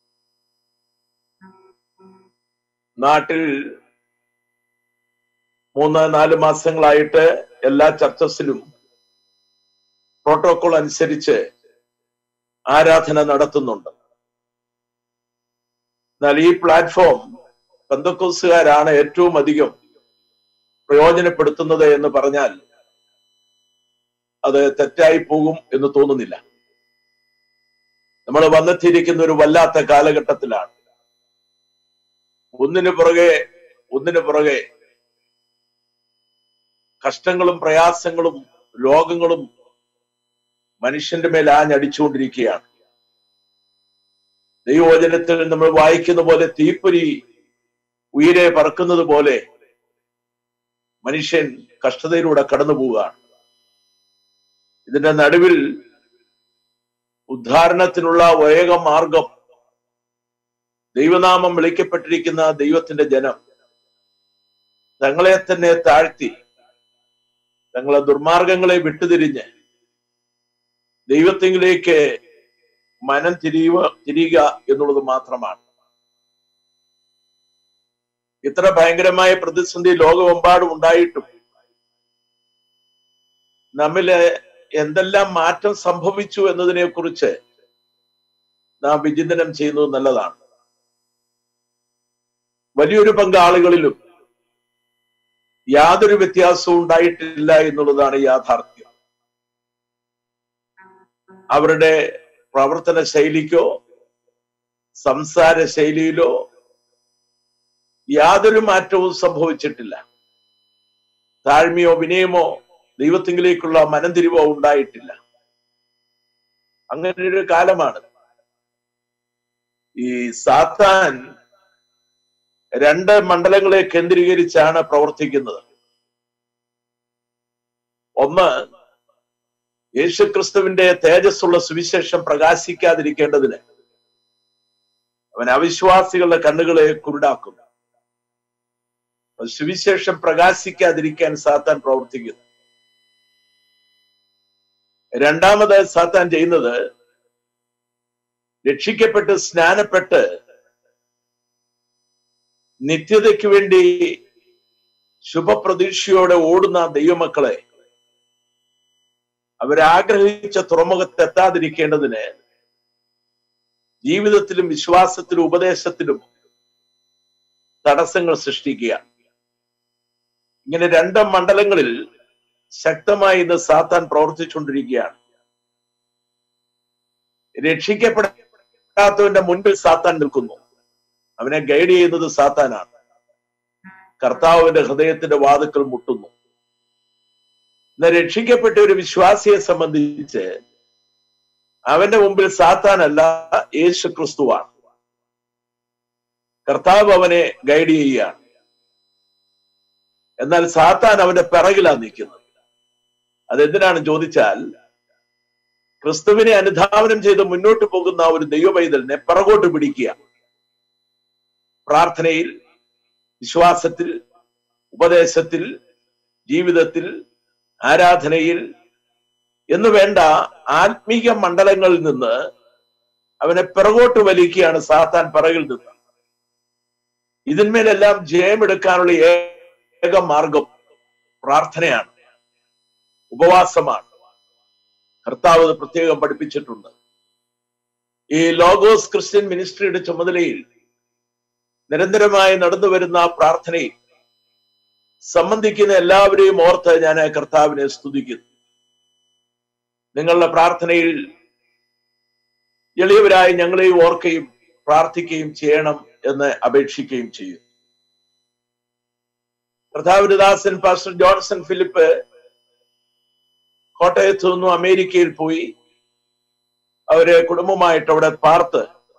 നാട്ടിൽ മൂന്ന് നാല് മാസങ്ങളായിട്ട് എല്ലാ ചർച്ചസിലും പ്രോട്ടോകോൾ അനുസരിച്ച് ആരാധന നടത്തുന്നുണ്ട് എന്നാൽ ഈ പ്ലാറ്റ്ഫോം പന്തക്കോസുകാരാണ് ഏറ്റവും അധികം പ്രയോജനപ്പെടുത്തുന്നത് എന്ന് പറഞ്ഞാൽ അത് തെറ്റായി പോകും എന്ന് തോന്നുന്നില്ല നമ്മൾ വന്നെത്തിയിരിക്കുന്ന ഒരു വല്ലാത്ത കാലഘട്ടത്തിലാണ് ഒന്നിനു പുറകെ ഒന്നിനു പുറകെ കഷ്ടങ്ങളും പ്രയാസങ്ങളും രോഗങ്ങളും മനുഷ്യന്റെ മേൽ ആഞ്ഞടിച്ചുകൊണ്ടിരിക്കുകയാണ് ദൈവവചനത്തിൽ നമ്മൾ വായിക്കുന്ന പോലെ തീപ്പൊരി ഉയരെ പറക്കുന്നത് പോലെ മനുഷ്യൻ കഷ്ടതയിലൂടെ കടന്നു പോവുകയാണ് ഇതിന്റെ നടുവിൽ ഉദ്ധാരണത്തിനുള്ള ഏക മാർഗം ദൈവനാമം വിളിക്കപ്പെട്ടിരിക്കുന്ന ദൈവത്തിന്റെ ജനം തങ്ങളെ തന്നെ താഴ്ത്തി തങ്ങളെ ദുർമാർഗങ്ങളെ വിട്ടുതിരിഞ്ഞ് ദൈവത്തിങ്കിലേക്ക് മനം തിരിയുക തിരിയുക എന്നുള്ളത് മാത്രമാണ് ഇത്ര ഭയങ്കരമായ പ്രതിസന്ധി ലോകമെമ്പാടും ഉണ്ടായിട്ടും നമ്മില് എന്തെല്ലാം മാറ്റം സംഭവിച്ചു എന്നതിനെ കുറിച്ച് നാം വിചിന്തനം ചെയ്യുന്നത് നല്ലതാണ് വലിയൊരു പങ്ക് ആളുകളിലും യാതൊരു വ്യത്യാസവും ഉണ്ടായിട്ടില്ല എന്നുള്ളതാണ് യാഥാർത്ഥ്യം അവരുടെ പ്രവർത്തന ശൈലിക്കോ സംസാര ശൈലിയിലോ യാതൊരു മാറ്റവും സംഭവിച്ചിട്ടില്ല താഴ്മയോ വിനയമോ ദൈവത്തിങ്കിലേക്കുള്ള മനംതിരിവോ ഉണ്ടായിട്ടില്ല അങ്ങനെ ഒരു കാലമാണ് ഈ സാത്താൻ രണ്ട് മണ്ഡലങ്ങളെ കേന്ദ്രീകരിച്ചാണ് പ്രവർത്തിക്കുന്നത് ഒന്ന് യേശുക്രിസ്തുവിന്റെ തേജസ്സുള്ള സുവിശേഷം പ്രകാശിക്കാതിരിക്കേണ്ടതിന് അവൻ അവിശ്വാസികളുടെ കണ്ണുകളെ കുരുടാക്കുന്നു അപ്പോൾ സുവിശേഷം പ്രകാശിക്കാതിരിക്കാൻ സാത്താൻ പ്രവർത്തിക്കുന്നു രണ്ടാമത് സാത്താൻ ചെയ്യുന്നത് രക്ഷിക്കപ്പെട്ട് സ്നാനപ്പെട്ട് നിത്യതയ്ക്ക് വേണ്ടി ശുഭപ്രതീക്ഷയോടെ ഓടുന്ന ദൈവമക്കളെ അവരാഗ്രഹിച്ച തുറമുഖത്ത് എത്താതിരിക്കേണ്ടതിന് ജീവിതത്തിലും വിശ്വാസത്തിലും ഉപദേശത്തിലും തടസ്സങ്ങൾ സൃഷ്ടിക്കുക ഇങ്ങനെ രണ്ട് മണ്ഡലങ്ങളിൽ ശക്തമായി ഇന്ന് സാത്താൻ പ്രവർത്തിച്ചുകൊണ്ടിരിക്കുകയാണ് രക്ഷിക്കപ്പെടാത്തവന്റെ മുൻപിൽ സാത്താൻ നിൽക്കുന്നു അവനെ ഗൈഡ് ചെയ്യുന്നത് സാത്താനാണ് കർത്താവിന്റെ ഹൃദയത്തിന്റെ വാതുക്കൾ മുട്ടുന്നു എന്നാൽ രക്ഷിക്കപ്പെട്ട ഒരു വിശ്വാസിയെ സംബന്ധിച്ച് അവന്റെ മുമ്പിൽ സാത്താനല്ല യേശു ക്രിസ്തുവാണ് കർത്താവ് അവനെ ഗൈഡ് ചെയ്യുകയാണ് എന്നാൽ സാത്താൻ അവന്റെ പിറകിലാണ് നിൽക്കുന്നത് അതെന്തിനാണ് ചോദിച്ചാൽ ക്രിസ്തുവിനെ അനുധാവനം ചെയ്ത് മുന്നോട്ട് പോകുന്ന ഒരു ദൈവപൈതലിനെ പിറകോട്ട് പിടിക്കുക പ്രാർത്ഥനയിൽ വിശ്വാസത്തിൽ ഉപദേശത്തിൽ ജീവിതത്തിൽ ആരാധനയിൽ എന്ന് വേണ്ട ആത്മീക മണ്ഡലങ്ങളിൽ നിന്ന് അവനെ പിറകോട്ട് വലിക്കുകയാണ് സാത്താൻ പിറകിൽ നിന്ന് ഇതിന്മേലെല്ലാം ജയമെടുക്കാനുള്ള ഏക മാർഗം പ്രാർത്ഥനയാണ് ഉപവാസമാണ് കർത്താവ് അത് പ്രത്യേകം പഠിപ്പിച്ചിട്ടുണ്ട് ഈ ലോഗോസ് ക്രിസ്ത്യൻ മിനിസ്ട്രിയുടെ ചുമതലയിൽ നിരന്തരമായി നടന്നു വരുന്ന ആ പ്രാർത്ഥനയിൽ സംബന്ധിക്കുന്ന എല്ലാവരെയും ഓർത്ത് ഞാൻ ആ കർത്താവിനെ സ്തുതിക്കുന്നു നിങ്ങളുടെ പ്രാർത്ഥനയിൽ എളിയവരായി ഞങ്ങളെയും ഓർക്കുകയും പ്രാർത്ഥിക്കുകയും ചെയ്യണം എന്ന് അപേക്ഷിക്കുകയും ചെയ്യും കർത്താവിനുദാസൻ പാസ്റ്റർ ജോൺസൺ ഫിലിപ്പ് കോട്ടയത്ത് നിന്നും അമേരിക്കയിൽ പോയി അവര് കുടുംബമായിട്ട് അവിടെ പാർത്ത്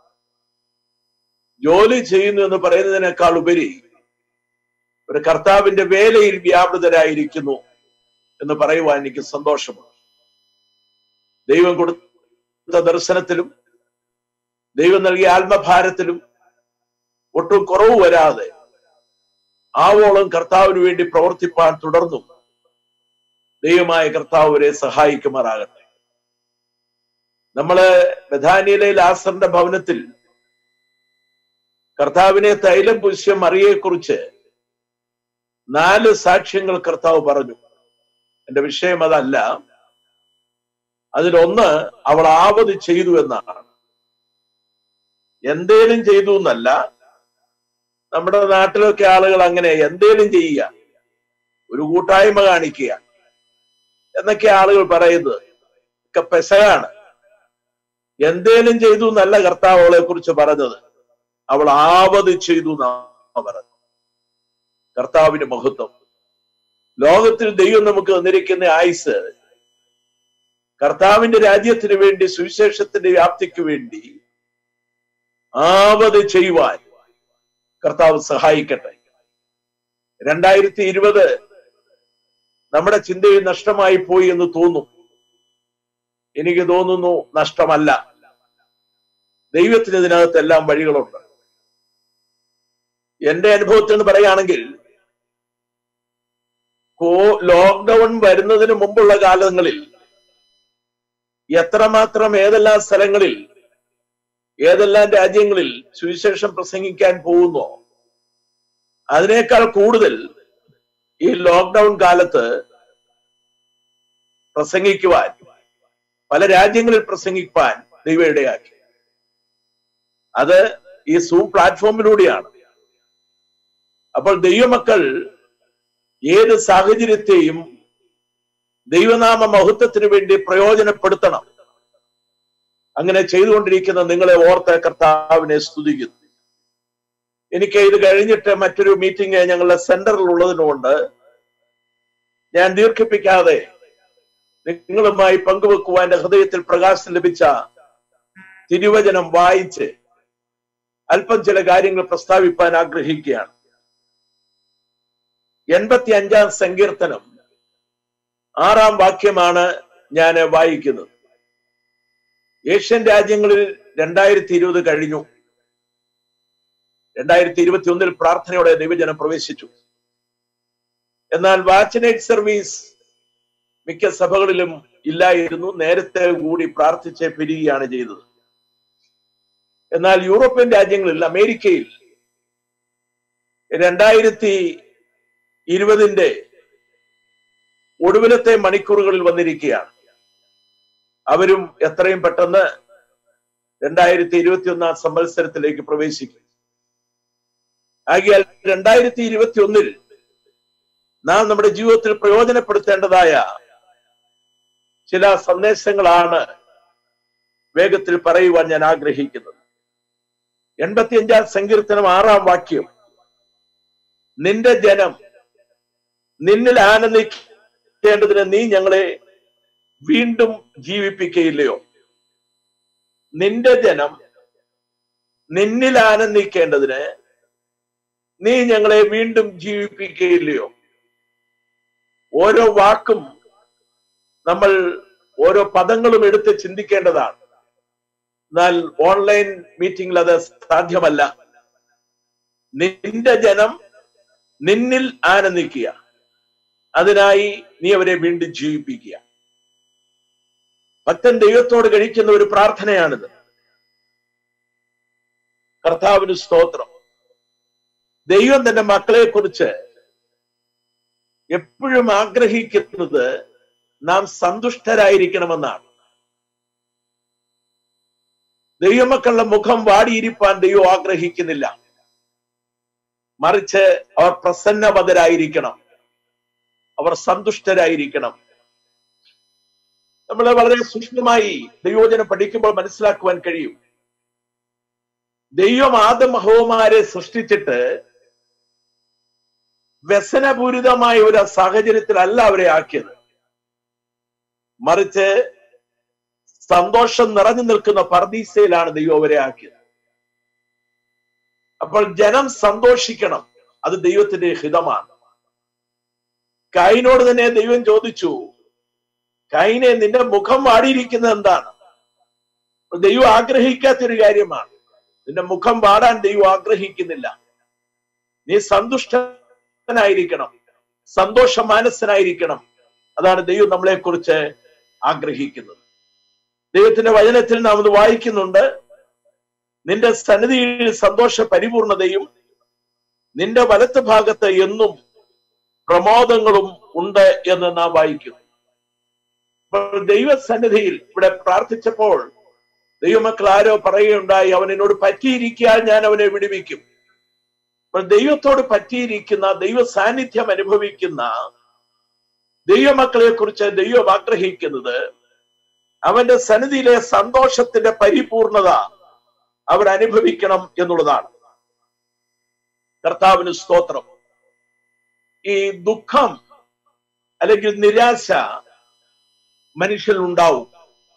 ജോലി ചെയ്യുന്നു എന്ന് പറയുന്നതിനേക്കാൾ ഉപരി ഒരു കർത്താവിന്റെ വേലയിൽ വ്യാപൃതരായിരിക്കുന്നു എന്ന് പറയുവാൻ എനിക്ക് സന്തോഷമുണ്ട് ദൈവം കൊടുത്ത ദർശനത്തിലും ദൈവം നൽകിയ ആത്മഭാരത്തിലും ഒട്ടും കുറവ് വരാതെ ആവോളം കർത്താവിന് വേണ്ടി പ്രവർത്തിപ്പാൻ തുടർന്നു ദൈവമായ കർത്താവ് അവരെ സഹായിക്കുമാറാകട്ടെ നമ്മള് ബഥാനിയിലെ ലാസറിന്റെ ഭവനത്തിൽ കർത്താവിനെ തൈലം പുഷ്യ മറിയെ കുറിച്ച് നാല് സാക്ഷ്യങ്ങൾ കർത്താവ് പറഞ്ഞു എന്റെ വിഷയം അതല്ല അതിലൊന്ന് അവൾ ആവത് ചെയ്തു എന്നാണ് എന്തേലും ചെയ്തു എന്നല്ല നമ്മുടെ നാട്ടിലൊക്കെ ആളുകൾ അങ്ങനെ എന്തേലും ചെയ്യുക ഒരു കൂട്ടായ്മ കാണിക്കുക എന്നൊക്കെ ആളുകൾ പറയുന്നത് ഒക്കെ പെശകാണ് എന്തേലും ചെയ്തു എന്നല്ല കർത്താവ് അവളെ കുറിച്ച് പറഞ്ഞത് അവൾ ആവത് ചെയ്തു എന്നാണ് പറഞ്ഞത് കർത്താവിന്റെ മഹത്വം ലോകത്തിൽ ദൈവം നമുക്ക് തന്നിരിക്കുന്ന ആയുസ് കർത്താവിന്റെ രാജ്യത്തിന് വേണ്ടി സുവിശേഷത്തിന്റെ വ്യാപ്തിക്ക് വേണ്ടി ആവത് ചെയ്യുവാൻ കർത്താവ് സഹായിക്കട്ടെ രണ്ടായിരത്തി ഇരുപത് നമ്മുടെ ചിന്തയിൽ നഷ്ടമായി പോയി എന്ന് തോന്നും എനിക്ക് തോന്നുന്നു നഷ്ടമല്ല ദൈവത്തിന് ഇതിനകത്ത് എല്ലാം വഴികളുണ്ട് എന്റെ അനുഭവത്തിൽ നിന്ന് പറയുകയാണെങ്കിൽ ലോക്ക്ഡൌൺ വരുന്നതിന് മുമ്പുള്ള കാലങ്ങളിൽ എത്രമാത്രം ഏതെല്ലാം സ്ഥലങ്ങളിൽ ഏതെല്ലാം രാജ്യങ്ങളിൽ സുവിശേഷം പ്രസംഗിക്കാൻ പോകുന്നോ അതിനേക്കാൾ കൂടുതൽ ഈ ലോക്ക്ഡൌൺ കാലത്ത് പ്രസംഗിക്കുവാൻ പല രാജ്യങ്ങളിൽ പ്രസംഗിപ്പാൻ ദൈവം ഇടയാക്കി അത് ഈ സൂം പ്ലാറ്റ്ഫോമിലൂടെയാണ് അപ്പോൾ ദൈവമക്കൾ ഏത് സാഹചര്യത്തെയും ദൈവനാമ മഹത്വത്തിന് വേണ്ടി പ്രയോജനപ്പെടുത്തണം അങ്ങനെ ചെയ്തുകൊണ്ടിരിക്കുന്ന നിങ്ങളെ ഓർത്ത കർത്താവിനെ സ്തുതിക്കുന്നു എനിക്ക് ഇത് കഴിഞ്ഞിട്ട് മറ്റൊരു മീറ്റിംഗ് ഞങ്ങളുടെ സെന്ററിൽ ഉള്ളതിനുകൊണ്ട് ഞാൻ ദീർഘിപ്പിക്കാതെ നിങ്ങളുമായി പങ്കുവെക്കുവാൻ എന്റെ ഹൃദയത്തിൽ പ്രകാശം ലഭിച്ച തിരുവചനം വായിച്ച് അല്പം ചില കാര്യങ്ങൾ പ്രസ്താവിപ്പാൻ ആഗ്രഹിക്കുകയാണ് എൺപത്തി അഞ്ചാം സങ്കീർത്തനം ആറാം വാക്യമാണ് ഞാൻ വായിക്കുന്നത് ഏഷ്യൻ രാജ്യങ്ങളിൽ രണ്ടായിരത്തി ഇരുപത് കഴിഞ്ഞു രണ്ടായിരത്തി ഇരുപത്തി ഒന്നിൽ പ്രാർത്ഥനയോടെ ദൈവജനം പ്രവേശിച്ചു എന്നാൽ വാക്സിനേറ്റ് സർവീസ് മിക്ക സഭകളിലും ഇല്ലായിരുന്നു നേരത്തെ കൂടി പ്രാർത്ഥിച്ച് പിരിയുകയാണ് ചെയ്തത് എന്നാൽ യൂറോപ്യൻ രാജ്യങ്ങളിൽ അമേരിക്കയിൽ രണ്ടായിരത്തി ഇരുപതിന്റെ ഒടുവിലത്തെ മണിക്കൂറുകളിൽ വന്നിരിക്കുകയാണ് അവരും എത്രയും പെട്ടെന്ന് രണ്ടായിരത്തി ഇരുപത്തി ഒന്നാം സംവത്സരത്തിലേക്ക് പ്രവേശിക്കും ആകിയാൽ രണ്ടായിരത്തി ഇരുപത്തി ഒന്നിൽ നാം നമ്മുടെ ജീവിതത്തിൽ പ്രയോജനപ്പെടുത്തേണ്ടതായ ചില സന്ദേശങ്ങളാണ് വേഗത്തിൽ പറയുവാൻ ഞാൻ ആഗ്രഹിക്കുന്നത് എൺപത്തിയഞ്ചാം സങ്കീർത്തനം ആറാം വാക്യം നിന്റെ ജനം നിന്നിൽ ആനന്ദിക്കേണ്ടതിന് നീ ഞങ്ങളെ വീണ്ടും ജീവിപ്പിക്കയില്ലയോ നിന്റെ ജനം നിന്നിൽ ആനന്ദിക്കേണ്ടതിന് നീ ഞങ്ങളെ വീണ്ടും ജീവിപ്പിക്കയില്ലയോ ഓരോ വാക്കും നമ്മൾ ഓരോ പദങ്ങളും എടുത്ത് ചിന്തിക്കേണ്ടതാണ് എന്നാൽ ഓൺലൈൻ മീറ്റിംഗിൽ അത് സാധ്യമല്ല നിന്റെ ജനം നിന്നിൽ ആനന്ദിക്കുക അതിനായി നീ അവരെ വീണ്ടും ജീവിപ്പിക്കുക ഭക്തൻ ദൈവത്തോട് കഴിക്കുന്ന ഒരു പ്രാർത്ഥനയാണിത് കർത്താവിന് സ്തോത്രം ദൈവം തന്റെ മക്കളെ കുറിച്ച് എപ്പോഴും ആഗ്രഹിക്കുന്നത് നാം സന്തുഷ്ടരായിരിക്കണമെന്നാണ് ദൈവമക്കളുടെ മുഖം വാടിയിരിപ്പാൻ ദൈവം ആഗ്രഹിക്കുന്നില്ല മറിച്ച് അവർ പ്രസന്നവതരായിരിക്കണം അവർ സന്തുഷ്ടരായിരിക്കണം നമ്മൾ വളരെ സൂക്ഷ്മമായി ദൈവോചനം പഠിക്കുമ്പോൾ മനസ്സിലാക്കുവാൻ കഴിയും ദൈവം ആദമഹോമാരെ സൃഷ്ടിച്ചിട്ട് വ്യസനപൂരിതമായ ഒരു സാഹചര്യത്തിലല്ല അവരെ ആക്കിയത് മറിച്ച് സന്തോഷം നിറഞ്ഞു നിൽക്കുന്ന പർദീസയിലാണ് ദൈവം അവരെ ആക്കിയത് അപ്പോൾ ജനം സന്തോഷിക്കണം അത് ദൈവത്തിന്റെ ഹിതമാണ് കൈനോട് തന്നെ ദൈവം ചോദിച്ചു കൈനെ നിന്റെ മുഖം വാടിയിരിക്കുന്നത് എന്താണ് അപ്പോൾ ദൈവം ആഗ്രഹിക്കാത്തൊരു കാര്യമാണ് നിന്റെ മുഖം വാടാൻ ദൈവം ആഗ്രഹിക്കുന്നില്ല നീ സന്തുഷ്ടനായിരിക്കണം സന്തോഷ മാനസനായിരിക്കണം അതാണ് ദൈവം നമ്മളെ കുറിച്ച് ആഗ്രഹിക്കുന്നത് ദൈവത്തിന്റെ വചനത്തിൽ നാം ഇത് വായിക്കുന്നുണ്ട് നിന്റെ സന്നിധിയിൽ സന്തോഷ പരിപൂർണതയും നിന്റെ വലത്ത് ഭാഗത്ത് എന്നും പ്രമോദങ്ങളും ഉണ്ട് എന്ന് നാം വായിക്കുന്നു അപ്പോൾ ദൈവസന്നിധിയിൽ ഇവിടെ പ്രാർത്ഥിച്ചപ്പോൾ ദൈവമക്കൾ ആരോ പറയുകയുണ്ടായി അവൻ എന്നോട് പറ്റിയിരിക്കാൻ ഞാൻ അവനെ വിടുവിക്കും അപ്പോൾ ദൈവത്തോട് പറ്റിയിരിക്കുന്ന ദൈവ സാന്നിധ്യം അനുഭവിക്കുന്ന ദൈവമക്കളെ കുറിച്ച് ദൈവം ആഗ്രഹിക്കുന്നത് അവന്റെ സന്നിധിയിലെ സന്തോഷത്തിന്റെ പരിപൂർണത അവർ അനുഭവിക്കണം എന്നുള്ളതാണ് കർത്താവിന് സ്തോത്രം ഈ ദുഃഖം അല്ലെങ്കിൽ നിരാശ മനുഷ്യൻ ഉണ്ടാവും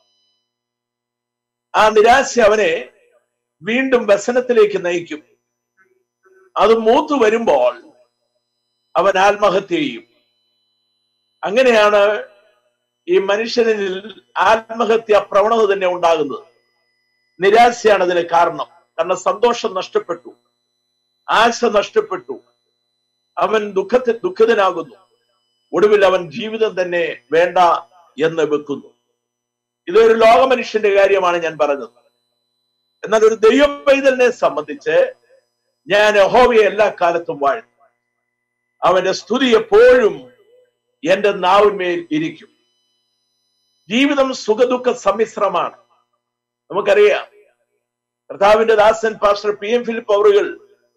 ആ നിരാശ അവനെ വീണ്ടും വ്യസനത്തിലേക്ക് നയിക്കും അത് മൂത്തു വരുമ്പോൾ അവൻ ആത്മഹത്യ ചെയ്യും അങ്ങനെയാണ് ഈ മനുഷ്യനിൽ ആത്മഹത്യ പ്രവണത തന്നെ ഉണ്ടാകുന്നത് നിരാശയാണ് അതിന് കാരണം കാരണം സന്തോഷം നഷ്ടപ്പെട്ടു ആശ നഷ്ടപ്പെട്ടു അവൻ ദുഃഖത്തിൽ ദുഃഖിതനാകുന്നു ഒടുവിൽ അവൻ ജീവിതം തന്നെ വേണ്ട എന്ന് വെക്കുന്നു ഇതൊരു ലോക മനുഷ്യന്റെ കാര്യമാണ് ഞാൻ പറഞ്ഞത് എന്നാൽ ഒരു ദൈവ പൈതലിനെ സംബന്ധിച്ച് ഞാൻ യഹോവയെ എല്ലാ കാലത്തും വാഴ്ത്തും അവന്റെ സ്തുതി എപ്പോഴും എന്റെ നാവിന്മേൽ ഇരിക്കും ജീവിതം സുഖദുഃഖ സമ്മിശ്രമാണ് നമുക്കറിയാം കർത്താവിന്റെ ദാസൻ പാസ്റ്റർ പി എം ഫിലിപ്പ് അവറുകൾ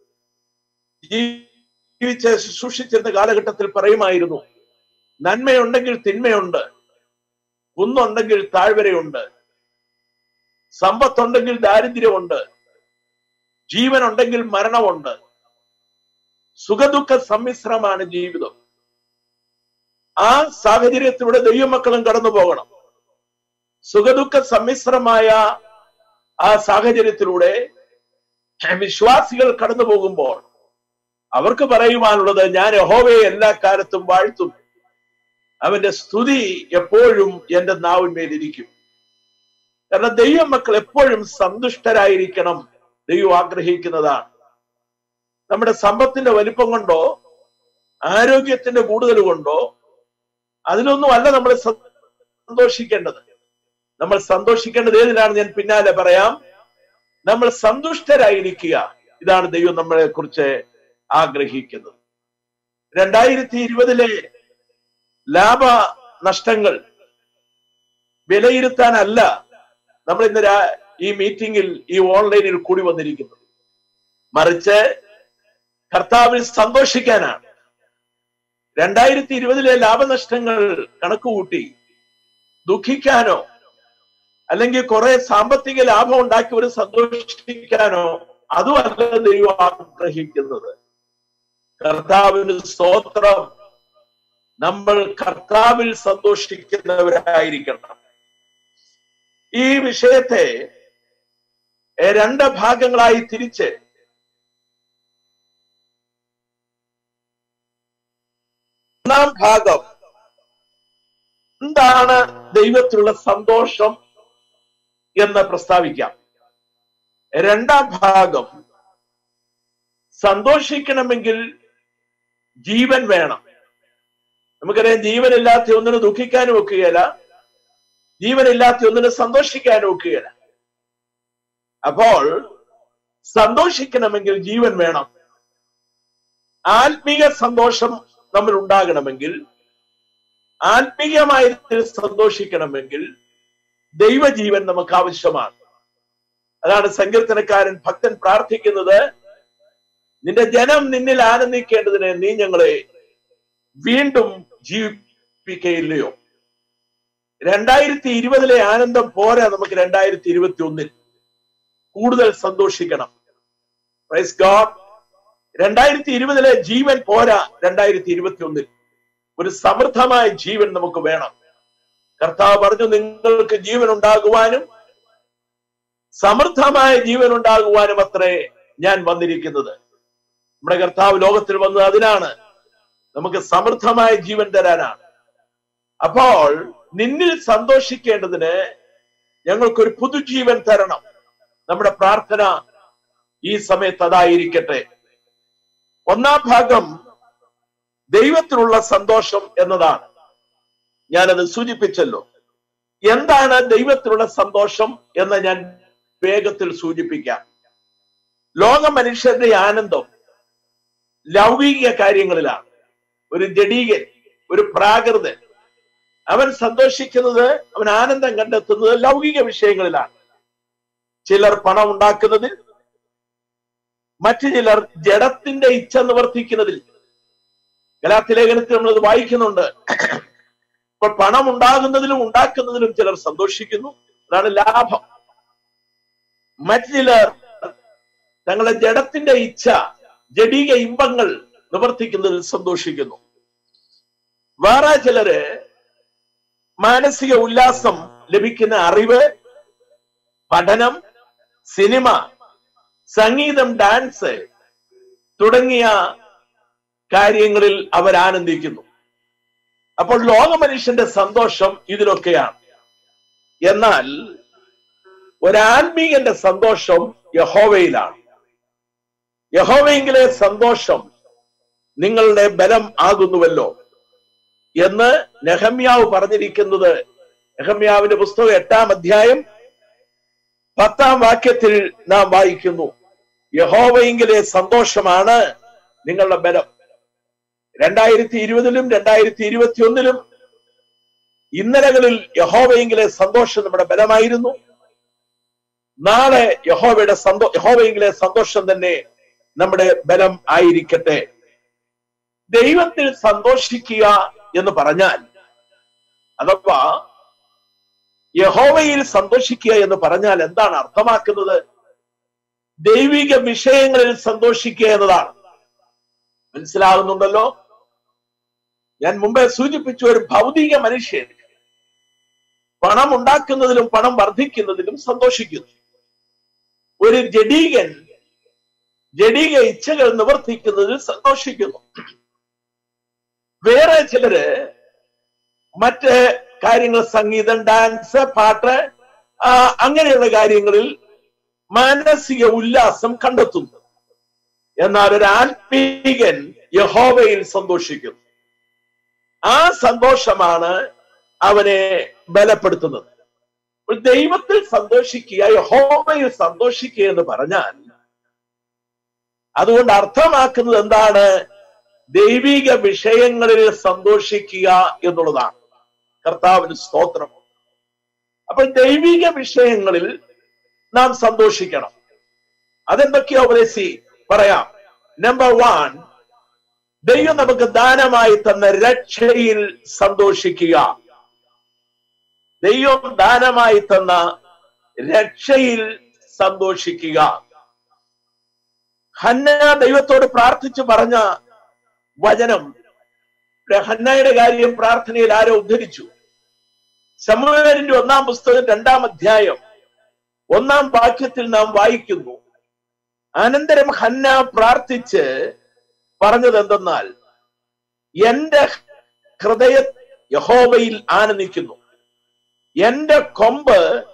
ജീവിച്ച് ശുശ്രൂഷിച്ചിരുന്ന കാലഘട്ടത്തിൽ പറയുമായിരുന്നു നന്മയുണ്ടെങ്കിൽ തിന്മയുണ്ട് കുന്നുണ്ടെങ്കിൽ താഴ്വരയുണ്ട് സമ്പത്തുണ്ടെങ്കിൽ ദാരിദ്ര്യമുണ്ട് ജീവനുണ്ടെങ്കിൽ മരണമുണ്ട് സുഖദുഃഖ സമ്മിശ്രമാണ് ജീവിതം ആ സാഹചര്യത്തിലൂടെ ദൈവമക്കളും കടന്നു പോകണം സുഖദുഃഖ സമ്മിശ്രമായ ആ സാഹചര്യത്തിലൂടെ വിശ്വാസികൾ കടന്നു പോകുമ്പോൾ അവർക്ക് പറയുവാനുള്ളത് ഞാൻ യഹോവയെ എല്ലാ കാലത്തും വാഴ്ത്തും അവന്റെ സ്തുതി എപ്പോഴും എന്റെ നാവിന്മേലിരിക്കും കാരണം ദൈവം മക്കൾ എപ്പോഴും സന്തുഷ്ടരായിരിക്കണം ദൈവം ആഗ്രഹിക്കുന്നതാണ് നമ്മുടെ സമ്പത്തിന്റെ വലിപ്പം കൊണ്ടോ ആരോഗ്യത്തിന്റെ കൂടുതൽ കൊണ്ടോ അതിലൊന്നും അല്ല നമ്മൾ സന്തോഷിക്കേണ്ടത് നമ്മൾ സന്തോഷിക്കേണ്ടത് ഏതിനാണ് ഞാൻ പിന്നാലെ പറയാം നമ്മൾ സന്തുഷ്ടരായിരിക്കുക ഇതാണ് ദൈവം നമ്മളെ കുറിച്ച് ആഗ്രഹിക്കുന്നത് രണ്ടായിരത്തി ഇരുപതിലെ ലാഭ നഷ്ടങ്ങൾ വിലയിരുത്താനല്ല നമ്മൾ ഇന്ന് രാ- ഈ മീറ്റിംഗിൽ ഈ ഓൺലൈനിൽ കൂടി വന്നിരിക്കുന്നത് മറിച്ച് കർത്താവിൽ സന്തോഷിക്കാനാണ് രണ്ടായിരത്തി ഇരുപതിലെ ലാഭനഷ്ടങ്ങൾ കണക്കുകൂട്ടി ദുഃഖിക്കാനോ അല്ലെങ്കിൽ കുറെ സാമ്പത്തിക ലാഭം ഉണ്ടാക്കി ഒരു സന്തോഷിക്കാനോ അതുമല്ല ദൈവം ആഗ്രഹിക്കുന്നത് കർത്താവിന് സ്തോത്രം നമ്മൾ കർത്താവിൽ സന്തോഷിക്കുന്നവരായിരിക്കണം ഈ വിഷയത്തെ എ, രണ്ട് ഭാഗങ്ങളായി തിരിച്ച് ഒന്നാം ഭാഗം എന്താണ് ദൈവത്തിലുള്ള സന്തോഷം എന്ന് പ്രസ്താവിക്കാം രണ്ടാം ഭാഗം സന്തോഷിക്കണമെങ്കിൽ ജീവൻ വേണം നമുക്കറിയാം ജീവനില്ലാത്ത ഒന്നിന് ദുഃഖിക്കാനും ഒക്കുകയില്ല ജീവനില്ലാത്ത ഒന്നിന് സന്തോഷിക്കാനും ഒക്കുകയില്ല അപ്പോൾ സന്തോഷിക്കണമെങ്കിൽ ജീവൻ വേണം ആത്മീയ സന്തോഷം നമ്മൾ ഉണ്ടാകണമെങ്കിൽ ആത്മീയമായി സന്തോഷിക്കണമെങ്കിൽ ദൈവജീവൻ നമുക്ക് ആവശ്യമാണ് അതാണ് സങ്കീർത്തനക്കാരൻ ഭക്തൻ പ്രാർത്ഥിക്കുന്നത് നിന്റെ ജനം നിന്നിൽ ആനന്ദിക്കേണ്ടതിന് നീ ഞങ്ങളെ വീണ്ടും ജീവിപ്പിക്കയില്ലയോ രണ്ടായിരത്തി ഇരുപതിലെ ആനന്ദം പോരാ നമുക്ക് രണ്ടായിരത്തി ഇരുപത്തി ഒന്നിൽ കൂടുതൽ സന്തോഷിക്കണം പ്രൈസ് ഗോഡ് രണ്ടായിരത്തി ഇരുപതിലെ ജീവൻ പോരാ രണ്ടായിരത്തി ഇരുപത്തി ഒന്നിൽ ഒരു സമൃദ്ധമായ ജീവൻ നമുക്ക് വേണം കർത്താവ് പറഞ്ഞു നിങ്ങൾക്ക് ജീവൻ ഉണ്ടാകുവാനും സമൃദ്ധമായ ജീവൻ ഉണ്ടാകുവാനും അത്രേ ഞാൻ വന്നിരിക്കുന്നത് നമ്മുടെ കർത്താവ് ലോകത്തിൽ വന്നത് അതിനാണ് നമുക്ക് സമൃദ്ധമായ ജീവൻ തരാനാണ് അപ്പോൾ നിന്നിൽ സന്തോഷിക്കേണ്ടതിന് ഞങ്ങൾക്കൊരു പുതുജീവൻ തരണം നമ്മുടെ പ്രാർത്ഥന ഈ സമയത്ത് അതായിരിക്കട്ടെ ഒന്നാം ഭാഗം ദൈവത്തിലുള്ള സന്തോഷം എന്നതാണ് ഞാനത് സൂചിപ്പിച്ചല്ലോ എന്താണ് ദൈവത്തിലുള്ള സന്തോഷം എന്ന് ഞാൻ വേഗത്തിൽ സൂചിപ്പിക്കാം ലോക മനുഷ്യരുടെ ആനന്ദം ലൗകിക കാര്യങ്ങളിലാണ് ഒരു ജഡീകൻ ഒരു പ്രാകൃതൻ അവൻ സന്തോഷിക്കുന്നത് അവൻ ആനന്ദം കണ്ടെത്തുന്നത് ലൗകിക വിഷയങ്ങളിലാണ് ചിലർ പണം ഉണ്ടാക്കുന്നതിൽ മറ്റു ചിലർ ജഡത്തിന്റെ ഇച്ഛ നിവർത്തിക്കുന്നതിൽ ഗലാത്തി ലേഖനത്തിൽ നമ്മളത് വായിക്കുന്നുണ്ട് അപ്പോൾ പണം ഉണ്ടാകുന്നതിലും ഉണ്ടാക്കുന്നതിലും ചിലർ സന്തോഷിക്കുന്നു അതാണ് ലാഭം മറ്റു ചിലർ തങ്ങളുടെ ജഡത്തിന്റെ ഇച്ഛ ജഡീക ഇമ്പങ്ങൾ നിവർത്തിക്കുന്നതിൽ സന്തോഷിക്കുന്നു വേറെ ചിലര് മാനസിക ഉല്ലാസം ലഭിക്കുന്ന അറിവ് പഠനം സിനിമ സംഗീതം ഡാൻസ് തുടങ്ങിയ കാര്യങ്ങളിൽ അവർ ആനന്ദിക്കുന്നു അപ്പോൾ ലോക മനുഷ്യന്റെ സന്തോഷം ഇതിലൊക്കെയാണ് എന്നാൽ ഒരാത്മീയന്റെ സന്തോഷം യഹോവയിലാണ് യഹോവയെങ്കിലെ സന്തോഷം നിങ്ങളുടെ ബലം ആകുന്നുവല്ലോ എന്ന് നെഹമ്യാവ് പറഞ്ഞിരിക്കുന്നത് നെഹമ്യാവിന്റെ പുസ്തകം എട്ടാം അധ്യായം പത്താം വാക്യത്തിൽ നാം വായിക്കുന്നു യഹോവയെങ്കിലെ സന്തോഷമാണ് നിങ്ങളുടെ ബലം രണ്ടായിരത്തി ഇരുപതിലും രണ്ടായിരത്തി ഇരുപത്തി ഒന്നിലും ഇന്നലകളിൽ യഹോവയെങ്കിലെ സന്തോഷം നമ്മുടെ ബലമായിരുന്നു നാളെ യഹോവയുടെ സന്തോ യഹോവയെങ്കിലെ സന്തോഷം തന്നെ നമ്മുടെ ബലം ആയിരിക്കട്ടെ ദൈവത്തിൽ സന്തോഷിക്കുക എന്ന് പറഞ്ഞാൽ അഥവാ യഹോവയിൽ സന്തോഷിക്കുക എന്ന് പറഞ്ഞാൽ എന്താണ് അർത്ഥമാക്കുന്നത് ദൈവിക വിഷയങ്ങളിൽ സന്തോഷിക്കുക എന്നതാണ് മനസ്സിലാകുന്നുണ്ടല്ലോ ഞാൻ മുമ്പേ സൂചിപ്പിച്ച ഒരു ഭൗതിക മനുഷ്യൻ പണം ഉണ്ടാക്കുന്നതിലും പണം വർദ്ധിക്കുന്നതിലും സന്തോഷിക്കുന്നു ഒരു ജഡീകൻ ജഡീക ഇച്ഛകൾ നിവർത്തിക്കുന്നതിൽ സന്തോഷിക്കുന്നു വേറെ ചിലര് മറ്റ് കാര്യങ്ങൾ സംഗീതം ഡാൻസ് പാട്ട് ആ, അങ്ങനെയുള്ള കാര്യങ്ങളിൽ മാനസിക ഉല്ലാസം കണ്ടെത്തുന്നു എന്നാൽ ഒരു ആത്മീകൻ യഹോവയിൽ സന്തോഷിക്കുന്നു ആ സന്തോഷമാണ് അവനെ ബലപ്പെടുത്തുന്നത് അപ്പോൾ ദൈവത്തിൽ സന്തോഷിക്കുക യഹോവയിൽ സന്തോഷിക്കുക എന്ന് പറഞ്ഞാൽ അതുകൊണ്ട് അർത്ഥമാക്കുന്നത് എന്താണ് ദൈവിക വിഷയങ്ങളിൽ സന്തോഷിക്കുക എന്നുള്ളതാണ് കർത്താവിന് സ്തോത്രം അപ്പോൾ ദൈവിക വിഷയങ്ങളിൽ നാം സന്തോഷിക്കണം അതെന്തൊക്കെയോ ഉപദേശി പറയാം നമ്പർ വൺ ദൈവം നമുക്ക് ദാനമായി തന്ന രക്ഷയിൽ സന്തോഷിക്കുക ദൈവം ദാനമായി തന്ന രക്ഷയിൽ സന്തോഷിക്കുക ഹന്ന ദൈവത്തോട് പ്രാർത്ഥിച്ചു പറഞ്ഞ വചനം ഇവിടെ ഹന്നയുടെ കാര്യം പ്രാർത്ഥനയിൽ ആരോ ഉദ്ധരിച്ചു സമൂഹത്തിന്റെ ഒന്നാം പുസ്തകം രണ്ടാം അധ്യായം ഒന്നാം വാക്യത്തിൽ നാം വായിക്കുന്നു അനന്തരം ഹന്ന പ്രാർത്ഥിച്ച് പറഞ്ഞത് എന്തെന്നാൽ എന്റെ ഹൃദയ യഹോവയിൽ ആനന്ദിക്കുന്നു എന്റെ കൊമ്പ്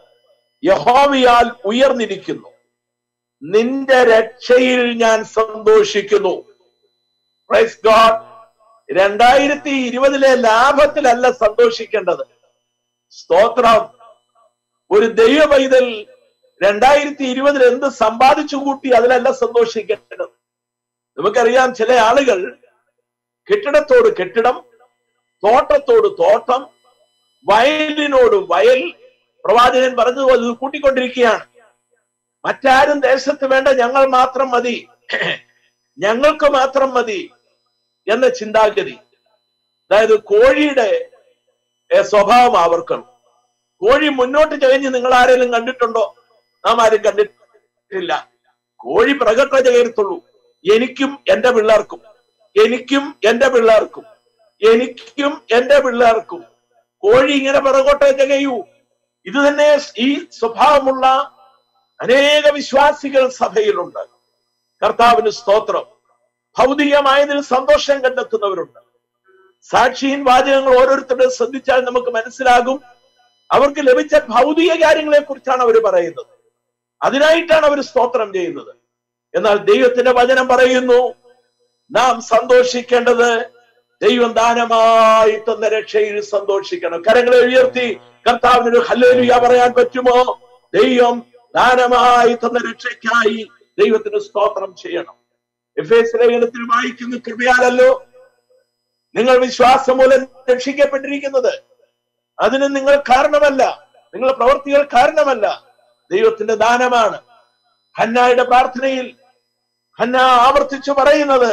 യഹോവയാൽ ഉയർന്നിരിക്കുന്നു നിന്റെ രക്ഷയിൽ ഞാൻ സന്തോഷിക്കുന്നു പ്രൈസ് ഗോഡ് രണ്ടായിരത്തി ഇരുപതിലെ ലാഭത്തിലല്ല സന്തോഷിക്കേണ്ടത് സ്തോത്രം ഒരു ദൈവ പൈതൽ രണ്ടായിരത്തി ഇരുപതിൽ എന്ത് സമ്പാദിച്ചു കൂട്ടി അതിലല്ല സന്തോഷിക്കേണ്ടത് നമുക്കറിയാം ചില ആളുകൾ കെട്ടിടത്തോട് കെട്ടിടം തോട്ടത്തോട് തോട്ടം വയലിനോട് വയൽ പ്രവാചകൻ പറഞ്ഞതുപോലെ ഇത് കൂട്ടിക്കൊണ്ടിരിക്കുകയാണ് മറ്റാരും ദേശത്ത് വേണ്ട ഞങ്ങൾ മാത്രം മതി ഞങ്ങൾക്ക് മാത്രം മതി എന്ന ചിന്താഗതി അതായത് കോഴിയുടെ ഏ, സ്വഭാവം ആവർക്കണം കോഴി മുന്നോട്ട് ചകഞ്ഞ് നിങ്ങൾ ആരെങ്കിലും കണ്ടിട്ടുണ്ടോ നാം ആരും കണ്ടിട്ടില്ല കോഴി പ്രകടന ചെയ്യത്തുള്ളൂ എനിക്കും എന്റെ പിള്ളേർക്കും എനിക്കും എന്റെ പിള്ളേർക്കും എനിക്കും എന്റെ പിള്ളേർക്കും കോഴി ഇങ്ങനെ പിറകോട്ടെ തികയൂ ഇത് തന്നെ ഈ സ്വഭാവമുള്ള അനേക വിശ്വാസികൾ സഭയിലുണ്ട് കർത്താവിന് സ്തോത്രം ഭൗതികമായതിൽ സന്തോഷം കണ്ടെത്തുന്നവരുണ്ട് സാക്ഷിയും വാചകങ്ങൾ ഓരോരുത്തരുടെ ശ്രദ്ധിച്ചാൽ നമുക്ക് മനസ്സിലാകും അവർക്ക് ലഭിച്ച ഭൗതിക കാര്യങ്ങളെ കുറിച്ചാണ് അവർ പറയുന്നത് അതിനായിട്ടാണ് അവർ സ്തോത്രം ചെയ്യുന്നത് എന്നാൽ ദൈവത്തിന്റെ വചനം പറയുന്നു നാം സന്തോഷിക്കേണ്ടത് ദൈവം ദാനമായി തന്ന രക്ഷയിൽ സന്തോഷിക്കണം കരങ്ങളെ ഉയർത്തി കർത്താവിനൊരു ഹല്ലേലൂയ പറയാൻ പറ്റുമോ ദൈവം ദാനമായി തന്ന രക്ഷയ്ക്കായി ദൈവത്തിന് സ്തോത്രം ചെയ്യണം എഫ് എസ് ലേഖനത്തിൽ വായിക്കുന്ന കൃപയാലല്ലോ നിങ്ങൾ വിശ്വാസം മൂലം രക്ഷിക്കപ്പെട്ടിരിക്കുന്നത് അതിന് നിങ്ങൾ കാരണമല്ല നിങ്ങളുടെ പ്രവൃത്തികൾ കാരണമല്ല ദൈവത്തിന്റെ ദാനമാണ് ഹന്നായുടെ പ്രാർത്ഥനയിൽ ഹന്ന ആവർത്തിച്ചു പറയുന്നത്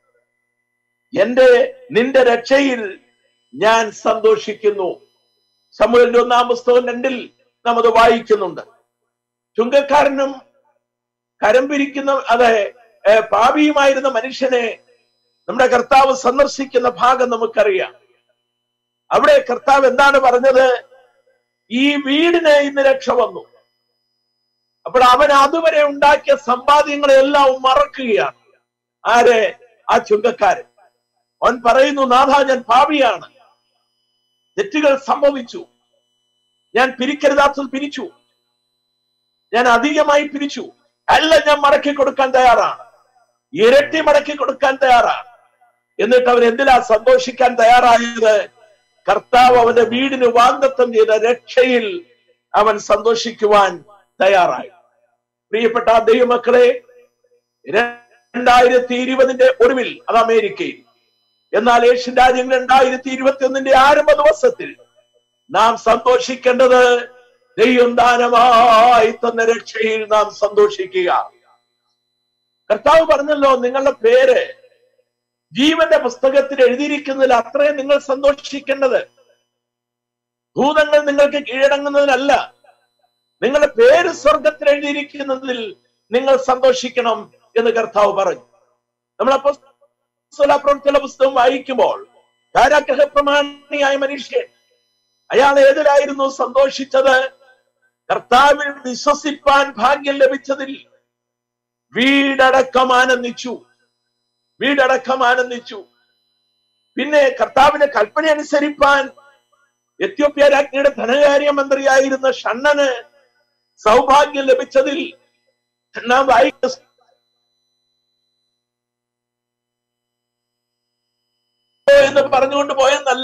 എന്റെ നിന്റെ രക്ഷയിൽ ഞാൻ സന്തോഷിക്കുന്നു സമൂഹന്റെ ഒന്നാം പുസ്തകം രണ്ടിൽ നാം അത് വായിക്കുന്നുണ്ട് ചുങ്കക്കാരനും കരം പിരിക്കുന്ന അതെ ഏ, പാപിയുമായിരുന്ന മനുഷ്യനെ നമ്മുടെ കർത്താവ് സന്ദർശിക്കുന്ന ഭാഗം നമുക്കറിയാം അവിടെ കർത്താവ് എന്താണ് പറഞ്ഞത് ഈ വീടിന് ഇന്ന് രക്ഷ വന്നു അപ്പോൾ അവൻ അതുവരെ ഉണ്ടാക്കിയ സമ്പാദ്യങ്ങളെല്ലാം മറക്കുകയാണ് ആരെ ആ ചുങ്കക്കാരൻ അവൻ പറയുന്നു നാഥ ഞാൻ പാപിയാണ് തെറ്റുകൾ സംഭവിച്ചു ഞാൻ പിരിക്കരുതാത്തത് പിരിച്ചു ഞാൻ അധികമായി പിരിച്ചു അല്ല ഞാൻ മടക്കി കൊടുക്കാൻ തയ്യാറാണ് ഇരട്ടി മടക്കി കൊടുക്കാൻ തയ്യാറാണ് എന്നിട്ട് അവൻ എന്തിനാ സന്തോഷിക്കാൻ തയ്യാറായത് കർത്താവ് അവന്റെ വീടിന് വാഗ്ദത്തം ചെയ്ത രക്ഷയിൽ അവൻ സന്തോഷിക്കുവാൻ തയ്യാറായി പ്രിയപ്പെട്ട ആ ദൈവമക്കളെ രണ്ടായിരത്തി ഇരുപതിന്റെ ഒടുവിൽ അത് അമേരിക്കയിൽ എന്നാൽ ഏഷ്യൻ രാജ്യങ്ങൾ രണ്ടായിരത്തി ഇരുപത്തി ഒന്നിന്റെ ആരംഭ ദിവസത്തിൽ നാം സന്തോഷിക്കേണ്ടത് ദൈവം ദാനമായി തന്ന രക്ഷയിൽ നാം സന്തോഷിക്കുക കർത്താവ് പറഞ്ഞല്ലോ നിങ്ങളുടെ പേര് ജീവന്റെ പുസ്തകത്തിൽ എഴുതിയിരിക്കുന്നതിൽ അത്രയും നിങ്ങൾ സന്തോഷിക്കേണ്ടത് ഭൂതങ്ങൾ നിങ്ങൾക്ക് കീഴടങ്ങുന്നതിനല്ല നിങ്ങളുടെ പേര് സ്വർഗത്തിൽ എഴുതിയിരിക്കുന്നതിൽ നിങ്ങൾ സന്തോഷിക്കണം എന്ന് കർത്താവ് പറഞ്ഞു നമ്മളപ്പോ പ്രവൃത്തിയുടെ പുസ്തകം വായിക്കുമ്പോൾ കാരാഗ്രഹ പ്രമാണിയായ മനുഷ്യൻ അയാൾ ഏതിലായിരുന്നു സന്തോഷിച്ചത് കർത്താവിൽ വിശ്വസിപ്പാൻ ഭാഗ്യം ലഭിച്ചതിൽ വീടടക്കം ആനന്ദിച്ചു വീടടക്കം ആനന്ദിച്ചു പിന്നെ കർത്താവിന്റെ കൽപ്പന അനുസരിപ്പാൻ എത്യോപ്യ രാജ്ഞിയുടെ ധനകാര്യ മന്ത്രിയായിരുന്ന ഷണ്ണന് സൗഭാഗ്യം ലഭിച്ചതിൽ നാം വായിക്കുന്ന എന്ന് പറഞ്ഞുകൊണ്ട് പോയെന്നല്ല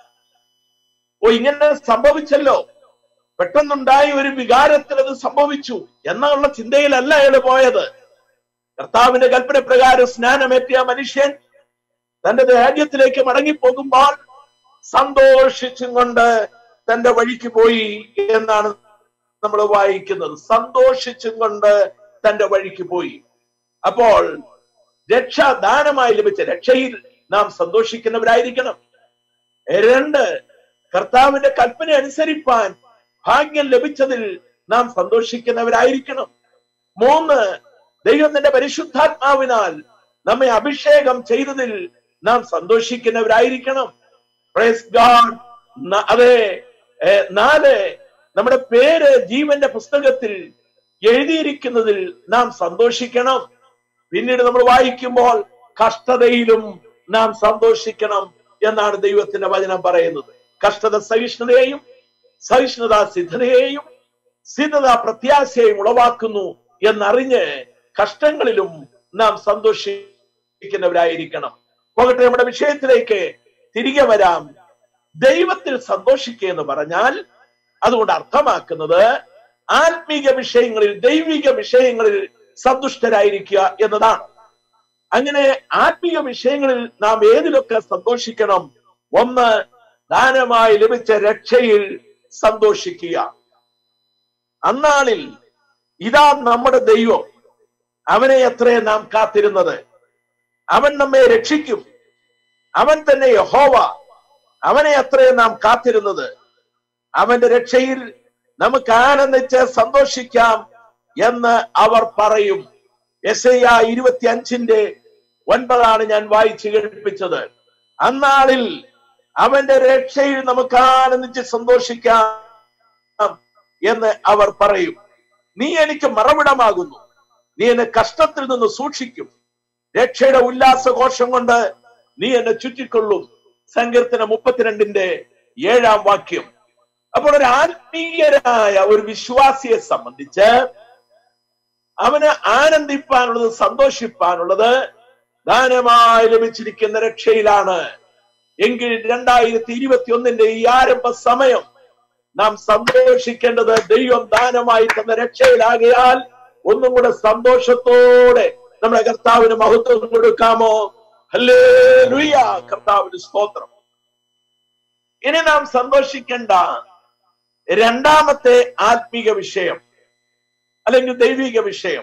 ഓ ഇങ്ങനെ സംഭവിച്ചല്ലോ പെട്ടെന്നുണ്ടായ ഒരു വികാരത്തിൽ അത് സംഭവിച്ചു എന്നുള്ള ചിന്തയിലല്ല അയാൾ പോയത് കർത്താവിന്റെ കൽപ്പന പ്രകാരം സ്നാനമേറ്റിയ മനുഷ്യൻ തന്റെ രാജ്യത്തിലേക്ക് മടങ്ങിപ്പോകുമ്പോൾ സന്തോഷിച്ചും കൊണ്ട് തന്റെ വഴിക്ക് പോയി എന്നാണ് നമ്മൾ വായിക്കുന്നത് സന്തോഷിച്ചും കൊണ്ട് തന്റെ വഴിക്ക് പോയി അപ്പോൾ രക്ഷ ദാനമായി ലഭിച്ച രക്ഷയിൽ നാം സന്തോഷിക്കുന്നവരായിരിക്കണം രണ്ട് കർത്താവിന്റെ കൽപ്പന അനുസരിപ്പാൻ ഭാഗ്യം ലഭിച്ചതിൽ നാം സന്തോഷിക്കുന്നവരായിരിക്കണം മൂന്ന് ദൈവത്തിന്റെ പരിശുദ്ധാത്മാവിനാൽ നമ്മെ അഭിഷേകം ചെയ്തതിൽ നാം സന്തോഷിക്കുന്നവരായിരിക്കണം പ്രൈസ് ഗാഡ് അതെ ഏ, നാല് നമ്മുടെ പേര് ജീവന്റെ പുസ്തകത്തിൽ എഴുതിയിരിക്കുന്നതിൽ നാം സന്തോഷിക്കണം പിന്നീട് നമ്മൾ വായിക്കുമ്പോൾ കഷ്ടതയിലും നാം സന്തോഷിക്കണം എന്നാണ് ദൈവത്തിന്റെ വചനം പറയുന്നത് കഷ്ടത സഹിഷ്ണുതയെയും സഹിഷ്ണുത സിദ്ധതയെയും സിദ്ധത പ്രത്യാശയെയും ഉളവാക്കുന്നു എന്നറിഞ്ഞ് കഷ്ടങ്ങളിലും നാം സന്തോഷിക്കുന്നവരായിരിക്കണം പോകട്ടെ നമ്മുടെ വിഷയത്തിലേക്ക് തിരികെ വരാം ദൈവത്തിൽ സന്തോഷിക്കുക എന്ന് പറഞ്ഞാൽ അതുകൊണ്ട് അർത്ഥമാക്കുന്നത് ആത്മീക വിഷയങ്ങളിൽ ദൈവിക വിഷയങ്ങളിൽ സന്തുഷ്ടരായിരിക്കുക എന്നതാണ് അങ്ങനെ ആത്മീയ വിഷയങ്ങളിൽ നാം ഏതിലൊക്കെ സന്തോഷിക്കണം ഒന്ന് ദാനമായി ലഭിച്ച രക്ഷയിൽ സന്തോഷിക്കുക അന്നാളിൽ ഇതാ നമ്മുടെ ദൈവം അവനെ എത്രയെ നാം കാത്തിരുന്നത് അവൻ നമ്മെ രക്ഷിക്കും അവൻ തന്നെ യഹോവ അവനെ അത്രയെ നാം കാത്തിരുന്നത് അവന്റെ രക്ഷയിൽ നമുക്ക് ആനന്ദിച്ച് സന്തോഷിക്കാം എന്ന് അവർ പറയും എസ് ഐ ഇരുപത്തി അഞ്ചിന്റെ ഒൻപതാണ് ഞാൻ വായിച്ചു കേൾപ്പിച്ചത് അന്നാളിൽ അവന്റെ രക്ഷയിൽ നമുക്ക് ആനന്ദിച്ച് സന്തോഷിക്കാം എന്ന് അവർ പറയും നീ എനിക്ക് മറവിടമാകുന്നു നീ എന്നെ കഷ്ടത്തിൽ നിന്ന് സൂക്ഷിക്കും രക്ഷയുടെ ഉല്ലാസഘോഷം കൊണ്ട് നീ എന്നെ ചുറ്റിക്കൊള്ളും സങ്കീർത്തന മുപ്പത്തിരണ്ടിന്റെ ഏഴാം വാക്യം അപ്പോൾ ഒരു ആത്മീയരായ ഒരു വിശ്വാസിയെ സംബന്ധിച്ച് അവന് ആനന്ദിപ്പാനുള്ളത് സന്തോഷിപ്പാനുള്ളത് ദാനമായി ലഭിച്ചിരിക്കുന്ന രക്ഷയിലാണ് എങ്കിൽ രണ്ടായിരത്തി ഇരുപത്തി ഒന്നിന്റെ ഈ ആരംഭ സമയം നാം സന്തോഷിക്കേണ്ടത് ദൈവം ദാനമായി തന്ന രക്ഷയിലാകയാൽ ഒന്നും കൂടെ സന്തോഷത്തോടെ നമ്മുടെ കർത്താവിന് മഹത്വം കൊടുക്കാമോ ഹല്ലേ ലുയ്യ കർത്താവിന് സ്തോത്രം ഇനി നാം സന്തോഷിക്കേണ്ട രണ്ടാമത്തെ ആത്മീക വിഷയം അല്ലെങ്കിൽ ദൈവിക വിഷയം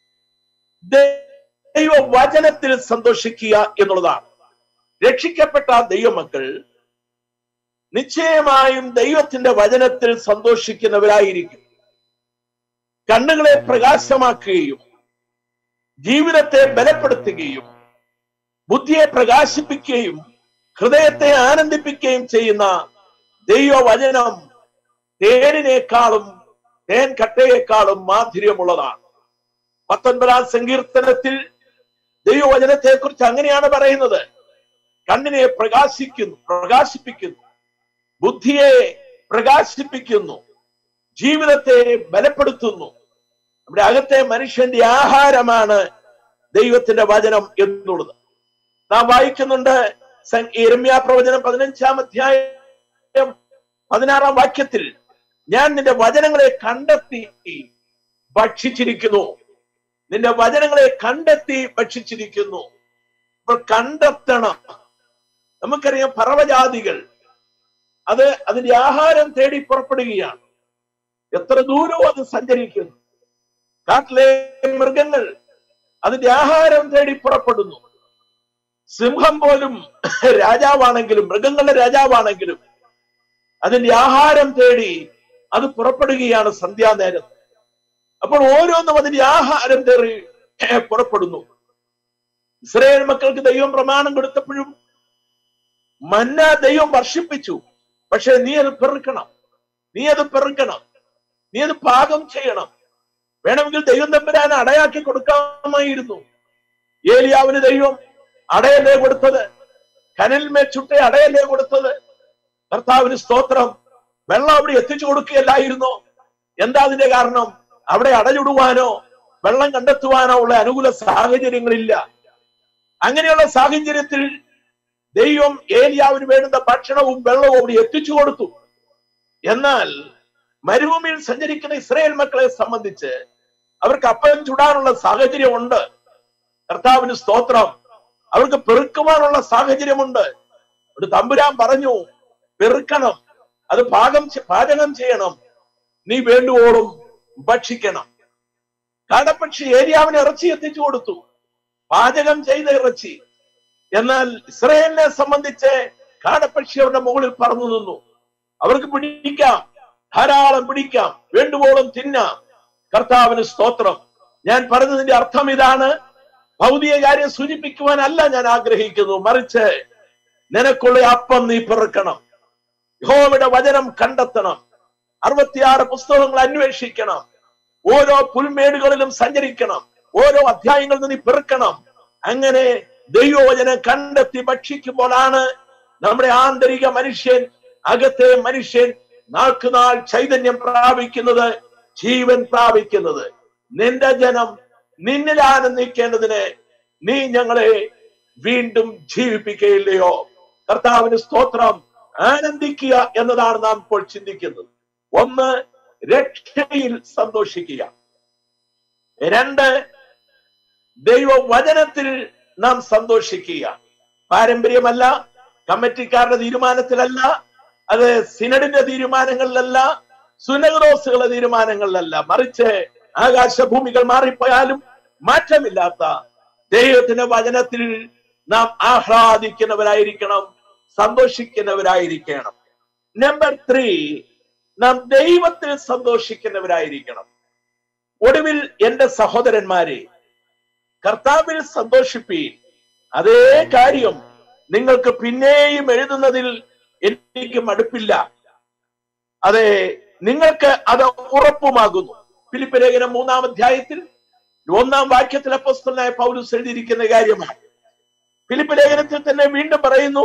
ദൈവ വചനത്തിൽ സന്തോഷിക്കുക എന്നുള്ളതാണ് രക്ഷിക്കപ്പെട്ട ദൈവമക്കൾ നിശ്ചയമായും ദൈവത്തിന്റെ വചനത്തിൽ സന്തോഷിക്കുന്നവരായിരിക്കും കണ്ണുകളെ പ്രകാശമാക്കുകയും ജീവിതത്തെ ബലപ്പെടുത്തുകയും ബുദ്ധിയെ പ്രകാശിപ്പിക്കുകയും ഹൃദയത്തെ ആനന്ദിപ്പിക്കുകയും ചെയ്യുന്ന ദൈവവചനം തേനിനേക്കാളും തേൻ കട്ടയേക്കാളും മാധുര്യമുള്ളതാണ് പത്തൊൻപതാം സങ്കീർത്തനത്തിൽ ദൈവവചനത്തെ കുറിച്ച് അങ്ങനെയാണ് പറയുന്നത് കണ്ണിനെ പ്രകാശിക്കുന്നു പ്രകാശിപ്പിക്കുന്നു ബുദ്ധിയെ പ്രകാശിപ്പിക്കുന്നു ജീവിതത്തെ ബലപ്പെടുത്തുന്നു നമ്മുടെ അകത്തെ മനുഷ്യന്റെ ആഹാരമാണ് ദൈവത്തിന്റെ വചനം എന്നുള്ളത് നാം വായിക്കുന്നുണ്ട് ഇരമ്യാ പ്രവചനം പതിനഞ്ചാം അധ്യായം പതിനാറാം വാക്യത്തിൽ ഞാൻ നിന്റെ വചനങ്ങളെ കണ്ടെത്തി ഭക്ഷിച്ചിരിക്കുന്നു നിന്റെ വചനങ്ങളെ കണ്ടെത്തി ഭക്ഷിച്ചിരിക്കുന്നു അപ്പോൾ കണ്ടെത്തണം നമുക്കറിയാം പറവജാതികൾ അത് അതിന്റെ ആഹാരം തേടി പുറപ്പെടുകയാണ് എത്ര ദൂരവും അത് സഞ്ചരിക്കുന്നു കാട്ടിലെ മൃഗങ്ങൾ അതിന്റെ ആഹാരം തേടി പുറപ്പെടുന്നു സിംഹം പോലും രാജാവാണെങ്കിലും മൃഗങ്ങളുടെ രാജാവാണെങ്കിലും അതിന്റെ ആഹാരം തേടി അത് പുറപ്പെടുകയാണ് സന്ധ്യാനേരം അപ്പോൾ ഓരോന്നും അതിന്റെ ആഹാരം തേറി പുറപ്പെടുന്നു ഇസ്രയേൽ മക്കൾക്ക് ദൈവം പ്രമാണം കൊടുത്തപ്പോഴും മന്ന ദൈവം വർഷിപ്പിച്ചു പക്ഷെ നീ അത് പെറുക്കണം നീ അത് പെറുക്കണം നീ അത് പാകം ചെയ്യണം വേണമെങ്കിൽ ദൈവം തമ്പുരാൻ അടയാക്കി കൊടുക്കാമായിരുന്നു ഏലിയാവിന് ദൈവം അടയല്ലേ കൊടുത്തത് കനലിന്മേൽ ചുട്ട അടയല്ലേ കൊടുത്തത് കർത്താവിന് സ്തോത്രം വെള്ളം അവിടെ എത്തിച്ചു കൊടുക്കുകയല്ലായിരുന്നോ എന്താ അതിന്റെ കാരണം അവിടെ അടചുടുവാനോ വെള്ളം കണ്ടെത്തുവാനോ ഉള്ള അനുകൂല സാഹചര്യങ്ങളില്ല അങ്ങനെയുള്ള സാഹചര്യത്തിൽ ദൈവം ഏലിയാവിന് വേണ്ടുന്ന ഭക്ഷണവും വെള്ളവും അവിടെ എത്തിച്ചു കൊടുത്തു എന്നാൽ മരുഭൂമിയിൽ സഞ്ചരിക്കുന്ന ഇസ്രായേൽ മക്കളെ സംബന്ധിച്ച് അവർക്ക് അപ്പം ചുടാനുള്ള സാഹചര്യമുണ്ട് കർത്താവിന് സ്തോത്രം അവർക്ക് പെറുക്കുവാനുള്ള സാഹചര്യമുണ്ട് ഒരു തമ്പുരാൻ പറഞ്ഞു പെറുക്കണം അത് പാകം ചെ- പാചകം ചെയ്യണം നീ വേണ്ടുവോളും ഭക്ഷിക്കണം കാടപ്പക്ഷി ഏരിയാവിന് ഇറച്ചി എത്തിച്ചു കൊടുത്തു പാചകം ചെയ്ത ഇറച്ചി എന്നാൽ ഇസ്രയേലിനെ സംബന്ധിച്ച് കാടപ്പക്ഷി അവരുടെ മുകളിൽ പറന്നു നിന്നു അവർക്ക് പിടിക്കാം ധാരാളം പിടിക്കാം വേണ്ടുവോളം തിന്നാം കർത്താവിന് സ്തോത്രം ഞാൻ പറഞ്ഞതിന്റെ അർത്ഥം ഇതാണ് ഭൗതിക കാര്യം സൂചിപ്പിക്കുവാനല്ല ഞാൻ ആഗ്രഹിക്കുന്നു മറിച്ച് നിനക്കുള്ള അപ്പം നീ പിറക്കണം യഹോവയുടെ വചനം കണ്ടെത്തണം അറുപത്തിയാറ് പുസ്തകങ്ങൾ അന്വേഷിക്കണം ഓരോ പുൽമേടുകളിലും സഞ്ചരിക്കണം ഓരോ അധ്യായങ്ങളിൽ നിന്ന് നീ പെറുക്കണം അങ്ങനെ ദൈവവചനം കണ്ടെത്തി ഭക്ഷിക്കുമ്പോഴാണ് നമ്മുടെ ആന്തരിക മനുഷ്യൻ അകത്തെ മനുഷ്യൻ നാൾക്കുനാൾ ചൈതന്യം പ്രാപിക്കുന്നത് ജീവൻ പ്രാപിക്കുന്നത് നിന്റെ ജനം നിന്നിൽ ആനന്ദിക്കേണ്ടതിന് നീ ഞങ്ങളെ വീണ്ടും ജീവിപ്പിക്കുകയില്ലയോ കർത്താവിന് സ്തോത്രം ആനന്ദിക്കുക എന്നതാണ് നാം ഇപ്പോൾ ചിന്തിക്കുന്നത് ഒന്ന് രക്ഷയിൽ സന്തോഷിക്കുക രണ്ട് ദൈവവചനത്തിൽ നാം സന്തോഷിക്കുക പാരമ്പര്യമല്ല കമ്മിറ്റിക്കാരുടെ തീരുമാനത്തിലല്ല അത് സിനഡിന്റെ തീരുമാനങ്ങളിലല്ല സുനഗ്രോസുകളുടെ തീരുമാനങ്ങളിലല്ല മറിച്ച് ആകാശഭൂമികൾ മാറിപ്പോയാലും മാറ്റമില്ലാത്ത ദൈവത്തിന്റെ വചനത്തിൽ നാം ആഹ്ലാദിക്കുന്നവരായിരിക്കണം സന്തോഷിക്കുന്നവരായിരിക്കണം നമ്പർ ത്രീ നാം ദൈവത്തിൽ സന്തോഷിക്കുന്നവരായിരിക്കണം ഒടുവിൽ എന്റെ സഹോദരന്മാരെ കർത്താവിൽ സന്തോഷിപ്പീൻ അതേ കാര്യം നിങ്ങൾക്ക് പിന്നെയും എഴുതുന്നതിൽ എനിക്ക് മടുപ്പില്ല അതെ നിങ്ങൾക്ക് അത് ഉറപ്പുമാകുന്നു ഫിലിപ്പ് ലേഖനം മൂന്നാം അധ്യായത്തിൽ ഒന്നാം വാക്യത്തിൽ അപ്പോസ്തലനായ പൗലൂസ് എഴുതിയിരിക്കുന്ന കാര്യമാണ് ഫിലിപ്പ് ലേഖനത്തിൽ തന്നെ വീണ്ടും പറയുന്നു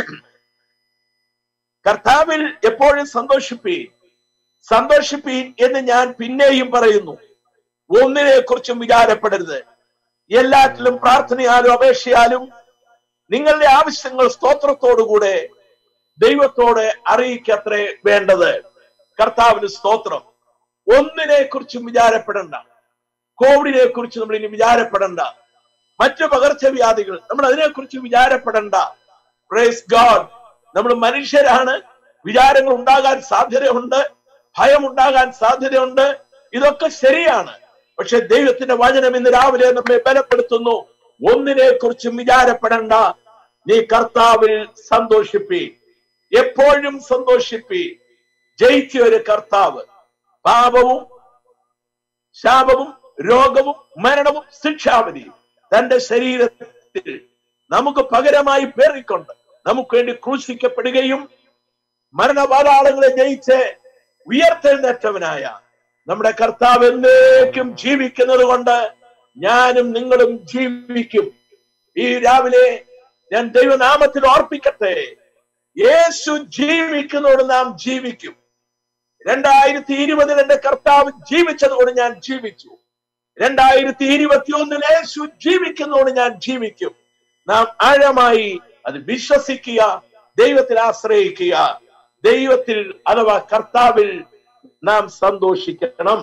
കർത്താവിൽ എപ്പോഴും സന്തോഷിപ്പീൻ സന്തോഷിപ്പീൻ എന്ന് ഞാൻ പിന്നെയും പറയുന്നു ഒന്നിനെ കുറിച്ചും വിചാരപ്പെടരുത് എല്ലാറ്റിലും പ്രാർത്ഥനയാലും അപേക്ഷയാലും നിങ്ങളുടെ ആവശ്യങ്ങൾ സ്തോത്രത്തോടുകൂടെ ദൈവത്തോട് അറിയിക്കത്രേ വേണ്ടത് കർത്താവിന് സ്തോത്രം ഒന്നിനെ കുറിച്ചും വിചാരപ്പെടണ്ട കോവിഡിനെ കുറിച്ച് നമ്മൾ ഇനി വിചാരപ്പെടണ്ട മറ്റു പകർച്ചവ്യാധികൾ നമ്മൾ അതിനെക്കുറിച്ച് വിചാരപ്പെടണ്ട പ്രേസ് ഗാഡ് നമ്മൾ മനുഷ്യരാണ് വിചാരങ്ങൾ ഉണ്ടാകാൻ സാധ്യതയുണ്ട് ഭയം ഉണ്ടാകാൻ സാധ്യതയുണ്ട് ഇതൊക്കെ ശരിയാണ് പക്ഷെ ദൈവത്തിന്റെ വചനം ഇന്ന് രാവിലെ നമ്മെ ബലപ്പെടുത്തുന്നു ഒന്നിനെ കുറിച്ചും വിചാരപ്പെടണ്ട നീ കർത്താവിൽ സന്തോഷിപ്പി എപ്പോഴും സന്തോഷിപ്പി ജയിച്ച ഒരു കർത്താവ് പാപവും ശാപവും രോഗവും മരണവും ശിക്ഷാവധിയും തന്റെ ശരീരത്തിൽ നമുക്ക് പകരമായി പേറിക്കൊണ്ട് നമുക്ക് വേണ്ടി ക്രൂശിക്കപ്പെടുകയും മരണപാതാളങ്ങളെ ജയിച്ച് ഉയർത്തെഴുന്നേറ്റവനായ നമ്മുടെ കർത്താവ് എന്നേക്കും ജീവിക്കുന്നത് കൊണ്ട് ഞാനും നിങ്ങളും ജീവിക്കും ഈ രാവിലെ ഞാൻ ദൈവനാമത്തിൽ ഓർപ്പിക്കട്ടെ യേശു ജീവിക്കുന്നതോട് നാം ജീവിക്കും രണ്ടായിരത്തി ഇരുപതിൽ എന്റെ കർത്താവ് ജീവിച്ചതുകൊണ്ട് ഞാൻ ജീവിച്ചു രണ്ടായിരത്തി ഇരുപത്തി ഒന്നിൽ യേശു ജീവിക്കുന്നതോട് ഞാൻ ജീവിക്കും നാം ആഴമായി അത് വിശ്വസിക്കുക ദൈവത്തിൽ ആശ്രയിക്കുക ദൈവത്തിൽ അഥവാ കർത്താവിൽ നാം സന്തോഷിക്കണം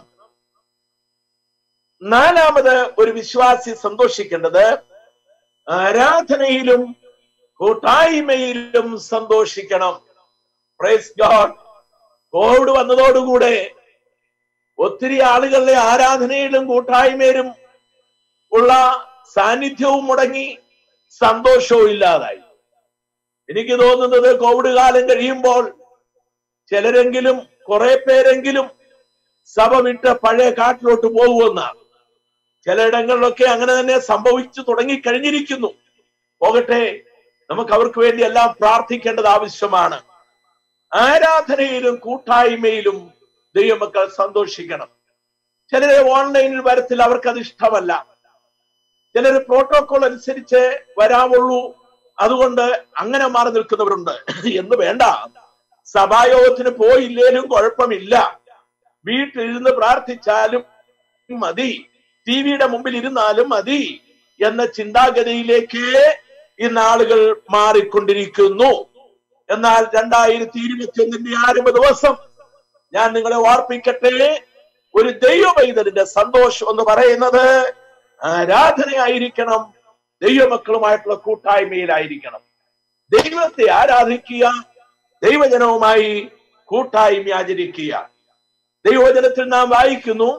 നാലാമത് ഒരു വിശ്വാസി സന്തോഷിക്കേണ്ടത് ആരാധനയിലും കൂട്ടായ്മയിലും സന്തോഷിക്കണം പ്രൈസ് ഗോഡ് കോവിഡ് വന്നതോടുകൂടെ ഒത്തിരി ആളുകളുടെ ആരാധനയിലും കൂട്ടായ്മയിലും ഉള്ള സാന്നിധ്യവും മുടങ്ങി സന്തോഷവും ഇല്ലാതായി എനിക്ക് തോന്നുന്നത് കോവിഡ് കാലം കഴിയുമ്പോൾ ചിലരെങ്കിലും കുറെ പേരെങ്കിലും സഭ വിട്ട് പഴയ കാട്ടിലോട്ട് പോകുമെന്നാണ് ചിലയിടങ്ങളിലൊക്കെ അങ്ങനെ തന്നെ സംഭവിച്ചു തുടങ്ങി കഴിഞ്ഞിരിക്കുന്നു പോകട്ടെ നമുക്ക് അവർക്ക് വേണ്ടി എല്ലാം പ്രാർത്ഥിക്കേണ്ടത് ആവശ്യമാണ് ആരാധനയിലും കൂട്ടായ്മയിലും ദൈവമക്കൾ സന്തോഷിക്കണം ചിലരെ ഓൺലൈനിൽ വരത്തിൽ അവർക്കത് ഇഷ്ടമല്ല ചിലർ പ്രോട്ടോകോൾ അനുസരിച്ച് വരാവുള്ളൂ അതുകൊണ്ട് അങ്ങനെ മാറി നിൽക്കുന്നവരുണ്ട് എന്ന് വേണ്ട സഭായോഗത്തിന് പോയില്ലേലും കുഴപ്പമില്ല വീട്ടിലിരുന്ന് പ്രാർത്ഥിച്ചാലും മതി ടി വിയുടെ മുമ്പിൽ ഇരുന്നാലും മതി എന്ന ചിന്താഗതിയിലേക്ക് ഇന്ന് ആളുകൾ മാറിക്കൊണ്ടിരിക്കുന്നു എന്നാൽ രണ്ടായിരത്തി ഇരുപത്തി ഒന്നിന്റെ ആരംഭ ദിവസം ഞാൻ നിങ്ങളെ ഓർപ്പിക്കട്ടെ ഒരു ദൈവ പൈതലിന്റെ സന്തോഷം എന്ന് പറയുന്നത് ആരാധനയായിരിക്കണം ദൈവമക്കളുമായിട്ടുള്ള കൂട്ടായ്മയിലായിരിക്കണം ദൈവത്തെ ആരാധിക്കുക ദൈവജനവുമായി കൂട്ടായ്മ ആചരിക്കുക ദൈവജനത്തിൽ നാം വായിക്കുന്നു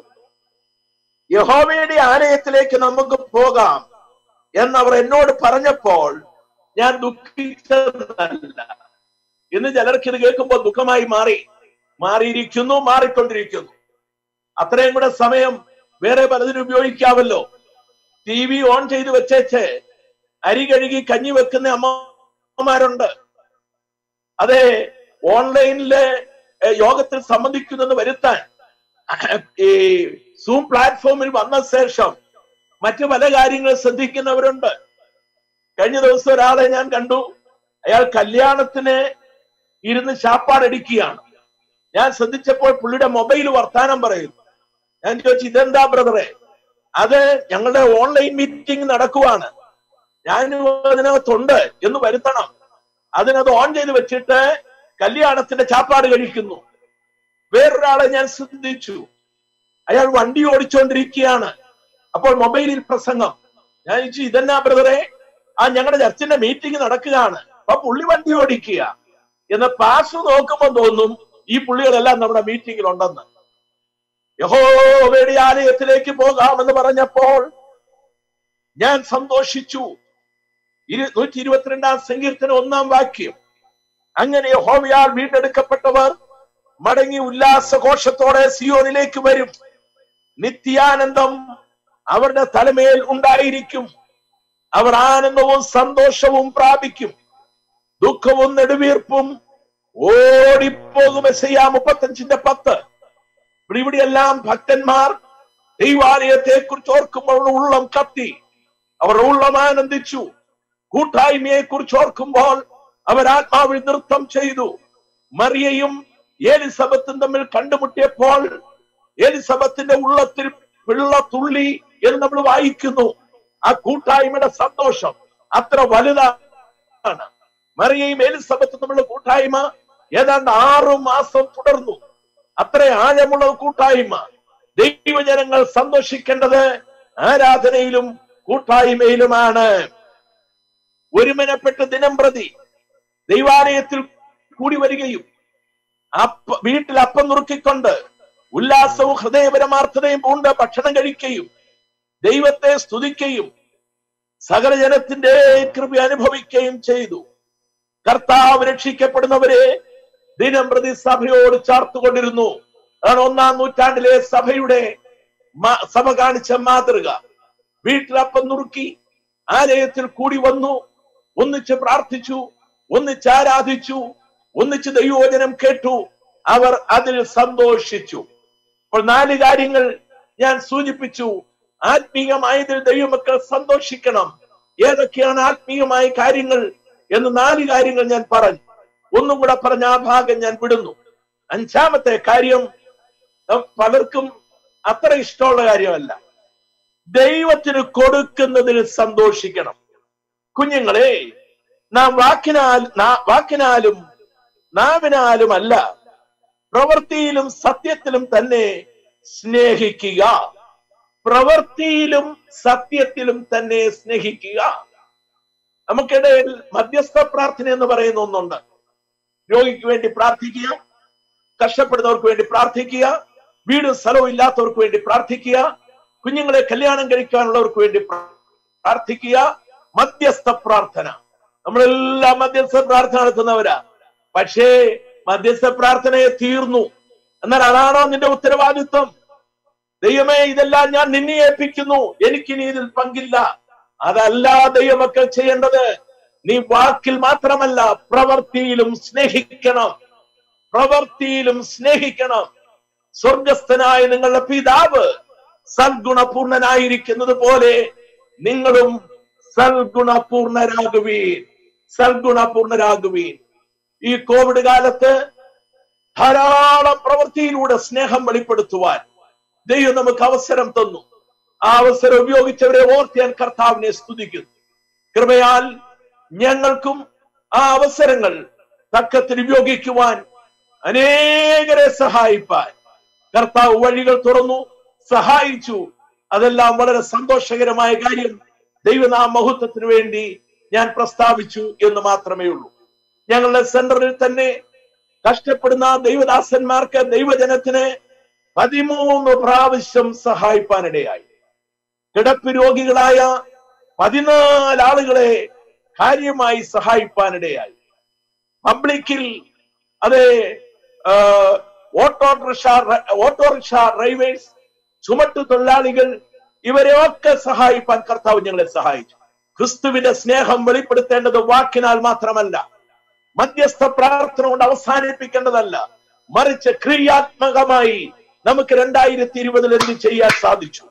യഹോവയുടെ ആലയത്തിലേക്ക് നമുക്ക് പോകാം എന്നവർ എന്നോട് പറഞ്ഞപ്പോൾ ഞാൻ ദുഃഖിച്ചതല്ല ഇന്ന് ചിലർക്ക് ഇത് കേൾക്കുമ്പോൾ ദുഃഖമായി മാറി മാറിയിരിക്കുന്നു മാറിക്കൊണ്ടിരിക്കുന്നു അത്രയും കൂടെ സമയം വേറെ പലതിനും ഉപയോഗിക്കാമല്ലോ ടി വി ഓൺ ചെയ്ത് വെച്ചേച്ച് അരി കഴുകി കഞ്ഞി വെക്കുന്ന അമ്മമാരുണ്ട് അതെ ഓൺലൈനില് ഏഹ്, യോഗത്തിൽ സംബന്ധിക്കുന്നെന്ന് വരുത്താൻ ഈ സൂം പ്ലാറ്റ്ഫോമിൽ വന്ന ശേഷം മറ്റു പല കാര്യങ്ങൾ ശ്രദ്ധിക്കുന്നവരുണ്ട് കഴിഞ്ഞ ദിവസം ഒരാളെ ഞാൻ കണ്ടു അയാൾ കല്യാണത്തിന് ഇരുന്ന് ശാപ്പാടടിക്കുകയാണ് ഞാൻ ശ്രദ്ധിച്ചപ്പോൾ പുള്ളിയുടെ മൊബൈൽ വർത്താനം പറയുന്നു ഞാൻ ചോദിച്ചു ഇതെന്താ ബ്രദറെ അത് ഞങ്ങളുടെ ഓൺലൈൻ മീറ്റിംഗ് നടക്കുവാണ് ഞാൻ അതിനകത്തുണ്ട് എന്ന് വരുത്തണം അതിനത് ഓൺ ചെയ്ത് വെച്ചിട്ട് കല്യാണത്തിന്റെ ചാപ്പാട് കഴിക്കുന്നു വേറൊരാളെ ഞാൻ ശ്രദ്ധിച്ചു അയാൾ വണ്ടി ഓടിച്ചുകൊണ്ടിരിക്കുകയാണ് അപ്പോൾ മൊബൈലിൽ പ്രസംഗം ഞാൻ ചോദിച്ചു ഇതെന്നാ ബ്രദറെ ആ ഞങ്ങളുടെ ചർച്ചിന്റെ മീറ്റിംഗ് നടക്കുകയാണ് അപ്പൊ പുള്ളി വണ്ടി ഓടിക്കുക എന്ന് പാസ് നോക്കുമ്പോൾ തോന്നും ഈ പുള്ളികളെല്ലാം നമ്മുടെ മീറ്റിംഗിൽ ഉണ്ടെന്ന് യഹോവയുടെ ആലയത്തിലേക്ക് പോകാമെന്ന് പറഞ്ഞപ്പോൾ ഞാൻ സന്തോഷിച്ചു ഇരു നൂറ്റി ഇരുപത്തിരണ്ടാം സങ്കീർത്തനം ഒന്നാം വാക്യം അങ്ങനെ യഹോവയാൽ വീണ്ടെടുക്കപ്പെട്ടവർ മടങ്ങി ഉല്ലാസഘോഷത്തോടെ സിയോനിലേക്ക് വരും നിത്യാനന്ദം അവരുടെ തലമേൽ ഉണ്ടായിരിക്കും അവർ ആനന്ദവും സന്തോഷവും പ്രാപിക്കും ദുഃഖവും നെടുവീർപ്പും ഓടിപ്പോകും എസയ്യ മുപ്പത്തഞ്ചിന്റെ പത്ത് ഇവിടെ ഇവിടെയെല്ലാം ഭക്തന്മാർ ദൈവാലയത്തെ കുറിച്ച് ഓർക്കുമ്പോൾ അവരുടെ ഉള്ളം കത്തി അവരുടെ ഉള്ളം ആനന്ദിച്ചു കൂട്ടായ്മയെ കുറിച്ച് ഓർക്കുമ്പോൾ അവർ ആത്മാവിൽ നൃത്തം ചെയ്തു മറിയയും ഏലിസബത്തും തമ്മിൽ കണ്ടുമുട്ടിയപ്പോൾ ഏലിസബത്തിന്റെ ഉള്ളത്തിൽ വെള്ള തുള്ളി എന്ന് നമ്മൾ വായിക്കുന്നു ആ കൂട്ടായ്മയുടെ സന്തോഷം അത്ര വലുതാണ് മറിയയും എലിസബത്തും തമ്മിലുള്ള കൂട്ടായ്മ ഏതാണ്ട് ആറു മാസം തുടർന്നു അത്ര ആഴമുള്ള കൂട്ടായ്മ ദൈവജനങ്ങൾ സന്തോഷിക്കേണ്ടത് ആരാധനയിലും കൂട്ടായ്മയിലുമാണ് ഒരുമനപ്പെട്ട് ദിനം പ്രതി ദൈവാലയത്തിൽ കൂടി വരികയും അപ്പ വീട്ടിൽ അപ്പം നുറുക്കിക്കൊണ്ട് ഉല്ലാസവും ഹൃദയപരമാർത്ഥതയും പൂണ്ട് ഭക്ഷണം കഴിക്കുകയും ദൈവത്തെ സ്തുതിക്കുകയും സകല ജനത്തിന്റെ കൃപ അനുഭവിക്കുകയും ചെയ്തു കർത്താവ് രക്ഷിക്കപ്പെടുന്നവരെ ദിനം പ്രതി സഭയോട് ചേർത്തുകൊണ്ടിരുന്നു അതാണ് ഒന്നാം നൂറ്റാണ്ടിലെ സഭയുടെ മാ- സഭ കാണിച്ച മാതൃക വീട്ടിൽ അപ്പം നുറുക്കി ആലയത്തിൽ കൂടി വന്നു ഒന്നിച്ച് പ്രാർത്ഥിച്ചു ഒന്നിച്ച് ആരാധിച്ചു ഒന്നിച്ച് ദൈവോചനം കേട്ടു അവർ അതിൽ സന്തോഷിച്ചു അപ്പോൾ നാല് കാര്യങ്ങൾ ഞാൻ സൂചിപ്പിച്ചു ആത്മീയമായതിൽ ദൈവമക്കൾ സന്തോഷിക്കണം ഏതൊക്കെയാണ് ആത്മീയമായ കാര്യങ്ങൾ എന്ന് നാല് കാര്യങ്ങൾ ഞാൻ പറഞ്ഞു ഒന്നും കൂടെ പറഞ്ഞ ആ ഭാഗം ഞാൻ വിടുന്നു അഞ്ചാമത്തെ കാര്യം നം- പലർക്കും അത്ര ഇഷ്ടമുള്ള കാര്യമല്ല ദൈവത്തിന് കൊടുക്കുന്നതിൽ സന്തോഷിക്കണം കുഞ്ഞുങ്ങളെ നാം വാക്കിനാൽ നാ- വാക്കിനാലും നാവിനാലും അല്ല പ്രവൃത്തിയിലും സത്യത്തിലും തന്നെ സ്നേഹിക്കുക പ്രവൃത്തിയിലും സത്യത്തിലും തന്നെ സ്നേഹിക്കുക നമുക്കിടയിൽ മധ്യസ്ഥ പ്രാർത്ഥന എന്ന് പറയുന്ന ഒന്നുണ്ട് രോഗിക്ക് വേണ്ടി പ്രാർത്ഥിക്കുക കഷ്ടപ്പെടുന്നവർക്ക് വേണ്ടി പ്രാർത്ഥിക്കുക വീടും സ്ഥലവും ഇല്ലാത്തവർക്ക് വേണ്ടി പ്രാർത്ഥിക്കുക കുഞ്ഞുങ്ങളെ കല്യാണം കഴിക്കാനുള്ളവർക്ക് വേണ്ടി പ്രാ- പ്രാർത്ഥിക്കുക മധ്യസ്ഥ പ്രാർത്ഥന നമ്മളെല്ലാം മധ്യസ്ഥ പ്രാർത്ഥന നടത്തുന്നവരാ പക്ഷേ മധ്യസ്ഥ പ്രാർത്ഥനയെ തീർന്നു എന്നാൽ അതാണോ നിന്റെ ഉത്തരവാദിത്വം ദൈവമേ ഇതെല്ലാം ഞാൻ നിന്നെ ഏൽപ്പിക്കുന്നു എനിക്കിനി ഇതിൽ പങ്കില്ല അതല്ല ദൈവമക്കൾ ചെയ്യേണ്ടത് നീ വാക്കിൽ മാത്രമല്ല പ്രവൃത്തിയിലും സ്നേഹിക്കണം പ്രവൃത്തിയിലും സ്നേഹിക്കണം സ്വർഗസ്ഥനായ നിങ്ങളുടെ പിതാവ് സൽഗുണപൂർണനായിരിക്കുന്നത് പോലെ നിങ്ങളും സൽഗുണപൂർണരാകുവീൻ സൽഗുണപൂർണരാകുവീൻ ഈ കോവിഡ് കാലത്ത് ധാരാളം പ്രവൃത്തിയിലൂടെ സ്നേഹം വെളിപ്പെടുത്തുവാൻ ദൈവം നമുക്ക് അവസരം തന്നു ആ അവസരം ഉപയോഗിച്ചവരെ ഓർത്ത് ഞാൻ കർത്താവിനെ സ്തുതിക്കുന്നു കൃപയാൽ ഞങ്ങൾക്കും ആ അവസരങ്ങൾ തക്കത്തിൽ ഉപയോഗിക്കുവാൻ അനേകരെ സഹായിപ്പാൻ കർത്താവ് വഴികൾ തുറന്നു സഹായിച്ചു അതെല്ലാം വളരെ സന്തോഷകരമായ കാര്യം ദൈവനാമ മഹത്വത്തിന് വേണ്ടി ഞാൻ പ്രസ്താവിച്ചു എന്ന് മാത്രമേ ഉള്ളൂ ഞങ്ങളുടെ സെന്ററിൽ തന്നെ കഷ്ടപ്പെടുന്ന ദൈവദാസന്മാർക്ക് ദൈവജനത്തിന് പതിമൂന്ന് പ്രാവശ്യം സഹായിപ്പാനിടയായി കിടപ്പ് രോഗികളായ പതിനാല് ആളുകളെ കാര്യമായി സഹായിപ്പാനിടയായി പബ്ലിക്കിൽ അതെ ആ, ഓട്ടോറിക്ഷ ഓട്ടോറിക്ഷ ഡ്രൈവേഴ്സ് ചുമട്ടു തൊഴിലാളികൾ ഇവരെയൊക്കെ സഹായിപ്പാൻ കർത്താവ് ഞങ്ങളെ സഹായിച്ചു ക്രിസ്തുവിന്റെ സ്നേഹം വെളിപ്പെടുത്തേണ്ടത് വാക്കിനാൽ മാത്രമല്ല മധ്യസ്ഥ പ്രാർത്ഥന കൊണ്ട് അവസാനിപ്പിക്കേണ്ടതല്ല മറിച്ച് ക്രിയാത്മകമായി നമുക്ക് രണ്ടായിരത്തി ഇരുപതിൽ എന്ത് ചെയ്യാൻ സാധിച്ചു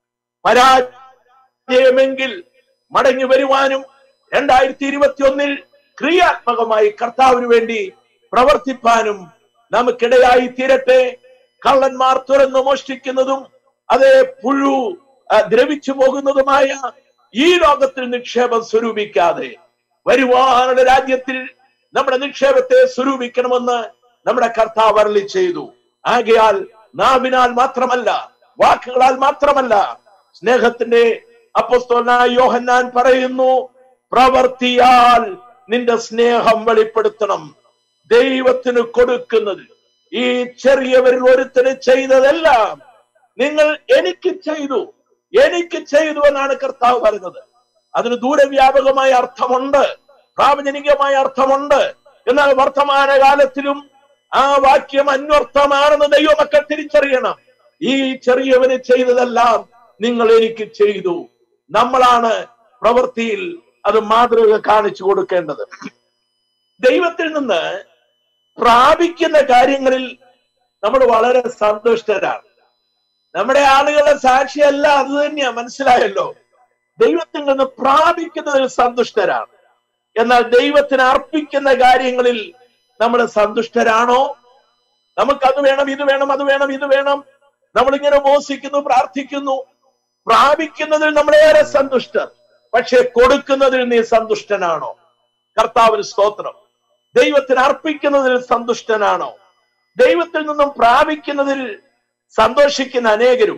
പരാജയമെങ്കിൽ മടങ്ങി വരുവാനും രണ്ടായിരത്തി ഇരുപത്തി ഒന്നിൽ ക്രിയാത്മകമായി കർത്താവിന് വേണ്ടി പ്രവർത്തിപ്പാനും നമുക്കിടയായി തീരട്ടെ കള്ളന്മാർ തുറന്നു മോഷ്ടിക്കുന്നതും അതേ പുഴു ആ, ദ്രവിച്ചു പോകുന്നതുമായ ഈ ലോകത്തിൽ നിക്ഷേപം സ്വരൂപിക്കാതെ വരുവാനുള്ള രാജ്യത്തിൽ നമ്മുടെ നിക്ഷേപത്തെ സ്വരൂപിക്കണമെന്ന് നമ്മുടെ കർത്താവ് അരളി ചെയ്തു ആകയാൽ നാവിനാൽ മാത്രമല്ല വാക്കുകളാൽ മാത്രമല്ല സ്നേഹത്തിന്റെ അപ്പസ്തോലനായ യോഹന്നാൻ പറയുന്നു പ്രവർത്തിയാൽ നിന്റെ സ്നേഹം വെളിപ്പെടുത്തണം ദൈവത്തിന് കൊടുക്കുന്നത് ഈ ചെറിയവരിൽ ഒരുത്തന് ചെയ്തതെല്ലാം നിങ്ങൾ എനിക്ക് ചെയ്തു എനിക്ക് ചെയ്തു എന്നാണ് കർത്താവ് പറഞ്ഞത് അതിന് ദൂരവ്യാപകമായ അർത്ഥമുണ്ട് പ്രാവചനികമായ അർത്ഥമുണ്ട് എന്നാൽ വർത്തമാന കാലത്തിലും ആ വാക്യം അന്വർത്ഥമാണെന്ന് ദൈവമക്കൾ തിരിച്ചറിയണം ഈ ചെറിയവന് ചെയ്തതെല്ലാം നിങ്ങൾ എനിക്ക് ചെയ്തു നമ്മളാണ് പ്രവൃത്തിയിൽ അത് മാതൃക കാണിച്ചു കൊടുക്കേണ്ടത് ദൈവത്തിൽ നിന്ന് പ്രാപിക്കുന്ന കാര്യങ്ങളിൽ നമ്മൾ വളരെ സന്തുഷ്ടരാണ് നമ്മുടെ ആളുകളുടെ സാക്ഷിയല്ല അത് തന്നെയാ മനസ്സിലായല്ലോ ദൈവത്തിൽ നിന്ന് പ്രാപിക്കുന്നതിൽ സന്തുഷ്ടരാണ് എന്നാൽ ദൈവത്തിന് അർപ്പിക്കുന്ന കാര്യങ്ങളിൽ നമ്മൾ സന്തുഷ്ടരാണോ നമുക്ക് അത് വേണം ഇത് വേണം അത് വേണം ഇത് വേണം നമ്മളിങ്ങനെ ഉപവസിക്കുന്നു പ്രാർത്ഥിക്കുന്നു പ്രാപിക്കുന്നതിൽ നമ്മളേറെ സന്തുഷ്ടർ പക്ഷെ കൊടുക്കുന്നതിൽ നീ സന്തുഷ്ടനാണോ കർത്താവിന് സ്തോത്രം ദൈവത്തിന് അർപ്പിക്കുന്നതിൽ സന്തുഷ്ടനാണോ ദൈവത്തിൽ നിന്നും പ്രാപിക്കുന്നതിൽ സന്തോഷിക്കുന്ന അനേകരും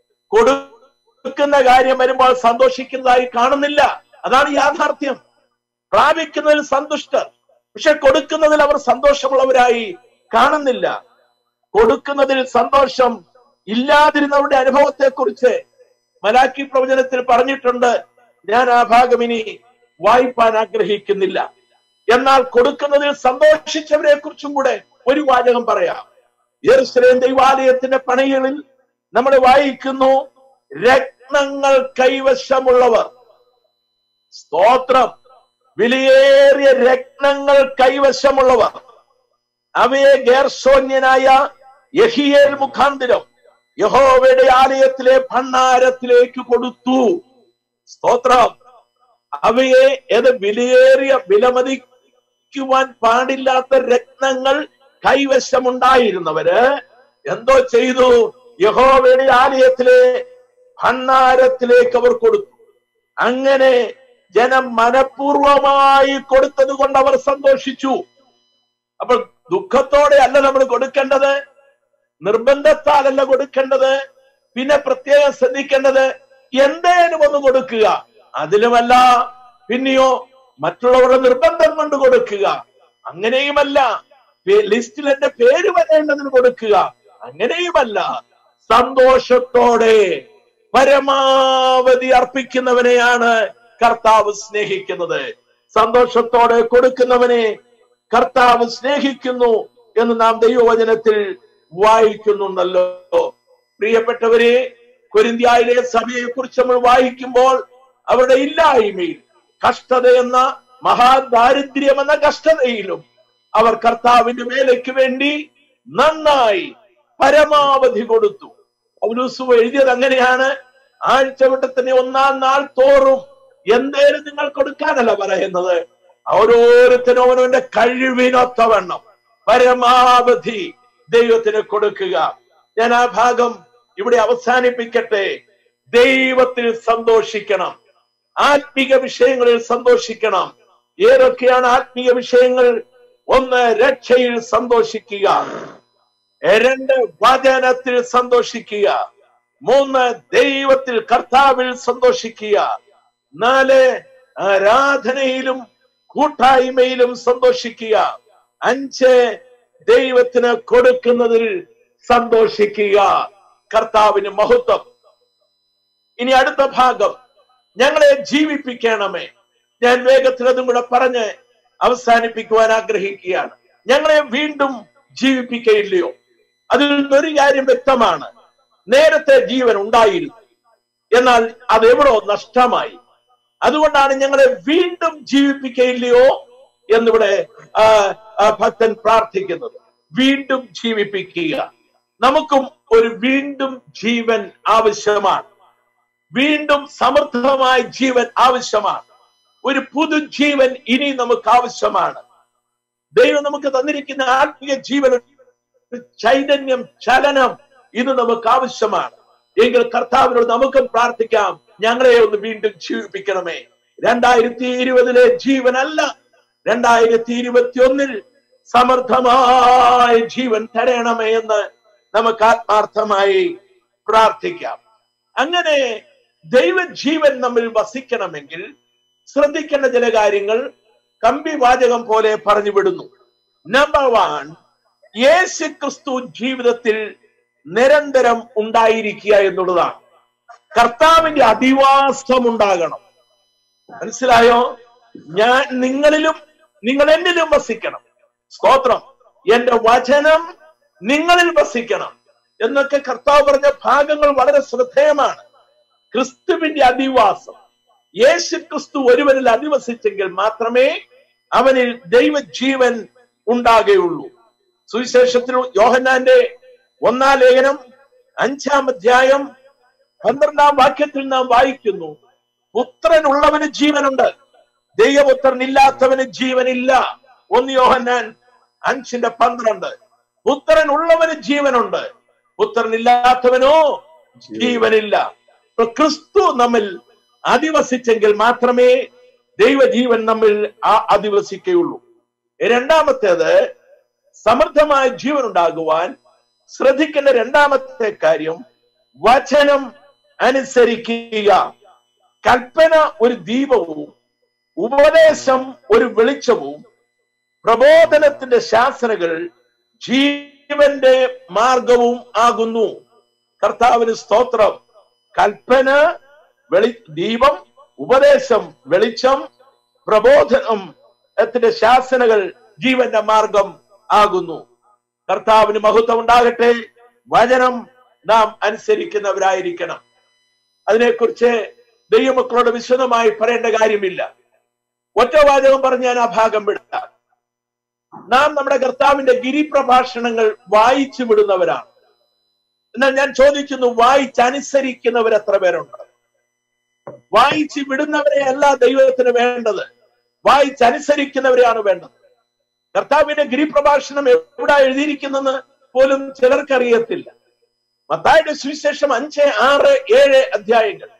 കൊടുക്കുന്ന കാര്യം വരുമ്പോൾ സന്തോഷിക്കുന്നതായി കാണുന്നില്ല അതാണ് യാഥാർത്ഥ്യം പ്രാപിക്കുന്നതിൽ സന്തുഷ്ടർ പക്ഷെ കൊടുക്കുന്നതിൽ അവർ സന്തോഷമുള്ളവരായി കാണുന്നില്ല കൊടുക്കുന്നതിൽ സന്തോഷം ഇല്ലാതിരുന്നവരുടെ അനുഭവത്തെ കുറിച്ച് മലാക്കി പ്രവചനത്തിൽ പറഞ്ഞിട്ടുണ്ട് ഞാൻ ആ ഭാഗം ഇനി വായിപ്പാൻ ആഗ്രഹിക്കുന്നില്ല എന്നാൽ കൊടുക്കുന്നതിൽ സന്തോഷിച്ചവരെ കുറിച്ചും കൂടെ ഒരു വാചകം പറയാം യെറുസലേം ദൈവാലയത്തിന്റെ പണികളിൽ നമ്മൾ വായിക്കുന്നു രത്നങ്ങൾ കൈവശമുള്ളവർ സ്തോത്രം വിലയേറിയ രത്നങ്ങൾ കൈവശമുള്ളവർ അവയെ ഗേർസോന്യനായ യഹിയേൽ മുഖാന്തിരം യഹോവയുടെ ആലയത്തിലെ ഭണ്ണാരത്തിലേക്ക് കൊടുത്തു സ്തോത്രം അവയെ ഏത് വിലയേറിയ വിലമതിക്കുവാൻ പാടില്ലാത്ത രത്നങ്ങൾ കൈവശമുണ്ടായിരുന്നവര് എന്തോ ചെയ്തു യഹോവയുടെ ആലയത്തിലെ ഭണ്ണാരത്തിലേക്ക് അവർ കൊടുത്തു അങ്ങനെ ജനം മനഃപൂർവമായി കൊടുത്തത് കൊണ്ട് അവർ സന്തോഷിച്ചു അപ്പോൾ ദുഃഖത്തോടെ അല്ല നമ്മൾ കൊടുക്കേണ്ടത് നിർബന്ധത്താലല്ല കൊടുക്കേണ്ടത് പിന്നെ പ്രത്യേകം ശ്രദ്ധിക്കേണ്ടത് എന്തേലും ഒന്ന് കൊടുക്കുക അതിലുമല്ല പിന്നെയോ മറ്റുള്ളവരുടെ നിർബന്ധം കൊണ്ട് കൊടുക്കുക അങ്ങനെയുമല്ല പേ- ലിസ്റ്റിൽ എന്റെ പേര് വരേണ്ടതിന് കൊടുക്കുക അങ്ങനെയുമല്ല സന്തോഷത്തോടെ പരമാവധി അർപ്പിക്കുന്നവനെയാണ് കർത്താവ് സ്നേഹിക്കുന്നത് സന്തോഷത്തോടെ കൊടുക്കുന്നവനെ കർത്താവ് സ്നേഹിക്കുന്നു എന്ന് നാം ദൈവവചനത്തിൽ വായിക്കുന്നുണ്ടല്ലോ പ്രിയപ്പെട്ടവരെ കൊരിന്ത്യായിലെ സഭയെ കുറിച്ച് നമ്മൾ വായിക്കുമ്പോൾ അവരുടെ ഇല്ലായ്മയിൽ കഷ്ടത എന്ന മഹാദാരിദ്ര്യം എന്ന കഷ്ടതയിലും അവർ കർത്താവിന്റെ വേലയ്ക്ക് വേണ്ടി നന്നായി പരമാവധി കൊടുത്തു പൗലൂസ് എഴുതിയത് അങ്ങനെയാണ് ആഴ്ചവട്ടത്തിന് ഒന്നാം നാൾ തോറും എന്തേലും നിങ്ങൾ കൊടുക്കാനല്ല പറയുന്നത് ഓരോരുത്തരും അവനവന്റെ കഴിവിനൊത്തവണ്ണം പരമാവധി ദൈവത്തിന് കൊടുക്കുക ഞാൻ ആ ഭാഗം ഇവിടെ അവസാനിപ്പിക്കട്ടെ ദൈവത്തിൽ സന്തോഷിക്കണം ആത്മീക വിഷയങ്ങളിൽ സന്തോഷിക്കണം ഏതൊക്കെയാണ് ആത്മീയ വിഷയങ്ങൾ ഒന്ന് രക്ഷയിൽ സന്തോഷിക്കുക രണ്ട് വചനത്തിൽ സന്തോഷിക്കുക മൂന്ന് ദൈവത്തിൽ കർത്താവിൽ സന്തോഷിക്കുക നാല് ആരാധനയിലും കൂട്ടായ്മയിലും സന്തോഷിക്കുക അഞ്ച് ദൈവത്തിന് കൊടുക്കുന്നതിൽ സന്തോഷിക്കുക കർത്താവിന് മഹത്വം ഇനി അടുത്ത ഭാഗം ഞങ്ങളെ ജീവിപ്പിക്കണമേ ഞാൻ വേഗത്തിൽ അതും കൂടെ പറഞ്ഞ് അവസാനിപ്പിക്കുവാൻ ആഗ്രഹിക്കുകയാണ് ഞങ്ങളെ വീണ്ടും ജീവിപ്പിക്കയില്ലയോ അതിൽ നിന്നൊരു കാര്യം വ്യക്തമാണ് നേരത്തെ ജീവൻ ഉണ്ടായിരുന്നു എന്നാൽ അത് എവിടോ നഷ്ടമായി അതുകൊണ്ടാണ് ഞങ്ങളെ വീണ്ടും ജീവിപ്പിക്കയില്ലയോ എന്നിവിടെ ആ, ആ ഭക്തൻ പ്രാർത്ഥിക്കുന്നത് വീണ്ടും ജീവിപ്പിക്കുക നമുക്കും ഒരു വീണ്ടും ജീവൻ ആവശ്യമാണ് വീണ്ടും സമൃദ്ധമായ ജീവൻ ആവശ്യമാണ് ഒരു പുതുജീവൻ ഇനി നമുക്ക് ആവശ്യമാണ് ദൈവം നമുക്ക് തന്നിരിക്കുന്ന ആത്മീയ ജീവൻ ഒരു ചൈതന്യം ചലനം ഇത് നമുക്ക് ആവശ്യമാണ് എങ്കിൽ കർത്താവിനോട് നമുക്കും പ്രാർത്ഥിക്കാം ഞങ്ങളെ ഒന്ന് വീണ്ടും ജീവിപ്പിക്കണമേ രണ്ടായിരത്തി ഇരുപതിലെ ജീവനല്ല രണ്ടായിരത്തി ഇരുപത്തി ഒന്നിൽ സമർത്ഥമായ ജീവൻ തരണമേ എന്ന് നമുക്ക് ആത്മാർത്ഥമായി പ്രാർത്ഥിക്കാം അങ്ങനെ ദൈവജീവൻ നമ്മിൽ വസിക്കണമെങ്കിൽ ശ്രദ്ധിക്കേണ്ട ചില കാര്യങ്ങൾ കമ്പി വാചകം പോലെ പറഞ്ഞു വിടുന്നു നമ്പർ വൺ യേശു ക്രിസ്തു ജീവിതത്തിൽ നിരന്തരം ഉണ്ടായിരിക്കുക എന്നുള്ളതാണ് കർത്താവിന്റെ അധിവാസം ഉണ്ടാകണം മനസ്സിലായോ ഞാൻ നിങ്ങളിലും നിങ്ങൾ എന്നിലും വസിക്കണം സ്തോത്രം എന്റെ വചനം നിങ്ങളിൽ വസിക്കണം എന്നൊക്കെ കർത്താവ് പറഞ്ഞ ഭാഗങ്ങൾ വളരെ ശ്രദ്ധേയമാണ് ക്രിസ്തുവിന്റെ അധിവാസം യേശു ക്രിസ്തു ഒരുവനിൽ അധിവസിച്ചെങ്കിൽ മാത്രമേ അവനിൽ ദൈവജീവൻ ഉണ്ടാകുകയുള്ളൂ സുവിശേഷത്തിൽ യോഹന്നാന്റെ ഒന്നാം ലേഖനം അഞ്ചാം അധ്യായം പന്ത്രണ്ടാം വാക്യത്തിൽ നാം വായിക്കുന്നു പുത്രനുള്ളവന് ജീവനുണ്ട് ദൈവപുത്രൻ ഇല്ലാത്തവന് ജീവനില്ല ഒന്ന് യോഹന്നാൻ അഞ്ചിന്റെ പന്ത്രണ്ട് പുത്രൻ ഉള്ളവന് ജീവനുണ്ട് പുത്രൻ ഇല്ലാത്തവനോ ജീവനില്ല ഇപ്പൊ ക്രിസ്തു നമ്മിൽ അധിവസിച്ചെങ്കിൽ മാത്രമേ ദൈവജീവൻ നമ്മിൽ ആ അധിവസിക്കുകയുള്ളൂ രണ്ടാമത്തേത് സമൃദ്ധമായ ജീവൻ ഉണ്ടാകുവാൻ ശ്രദ്ധിക്കേണ്ട രണ്ടാമത്തെ കാര്യം വചനം അനുസരിക്കുക കൽപ്പന ഒരു ദീപവും ഉപദേശം ഒരു വെളിച്ചവും പ്രബോധനത്തിന്റെ ശാസനകൾ ജീവന്റെ മാർഗവും ആകുന്നു കർത്താവിന് സ്തോത്രം കൽപ്പന വെളി ദീപം ഉപദേശം വെളിച്ചം പ്രബോധനം ത്തിന്റെ ശാസനകൾ ജീവന്റെ മാർഗം ആകുന്നു കർത്താവിന് മഹത്വം ഉണ്ടാകട്ടെ വചനം നാം അനുസരിക്കുന്നവരായിരിക്കണം അതിനെക്കുറിച്ച് ദൈവമക്കളോട് വിശദമായി പറയേണ്ട കാര്യമില്ല ഒറ്റ വാചകം പറഞ്ഞ് ഞാൻ ആ ഭാഗം വിടാം നാം നമ്മുടെ കർത്താവിന്റെ ഗിരിപ്രഭാഷണങ്ങൾ വായിച്ചു വിടുന്നവരാണ് എന്നാൽ ഞാൻ ചോദിക്കുന്നു വായിച്ചനുസരിക്കുന്നവർ എത്ര പേരുണ്ട് വായിച്ച് വിടുന്നവരെ അല്ല ദൈവത്തിന് വേണ്ടത് വായിച്ചനുസരിക്കുന്നവരെയാണ് വേണ്ടത് കർത്താവിന്റെ ഗിരിപ്രഭാഷണം എവിടെ എഴുതിയിരിക്കുന്നെന്ന് പോലും ചിലർക്കറിയത്തില്ല മത്തായുടെ സുവിശേഷം അഞ്ച് ആറ് ഏഴ് അധ്യായങ്ങൾ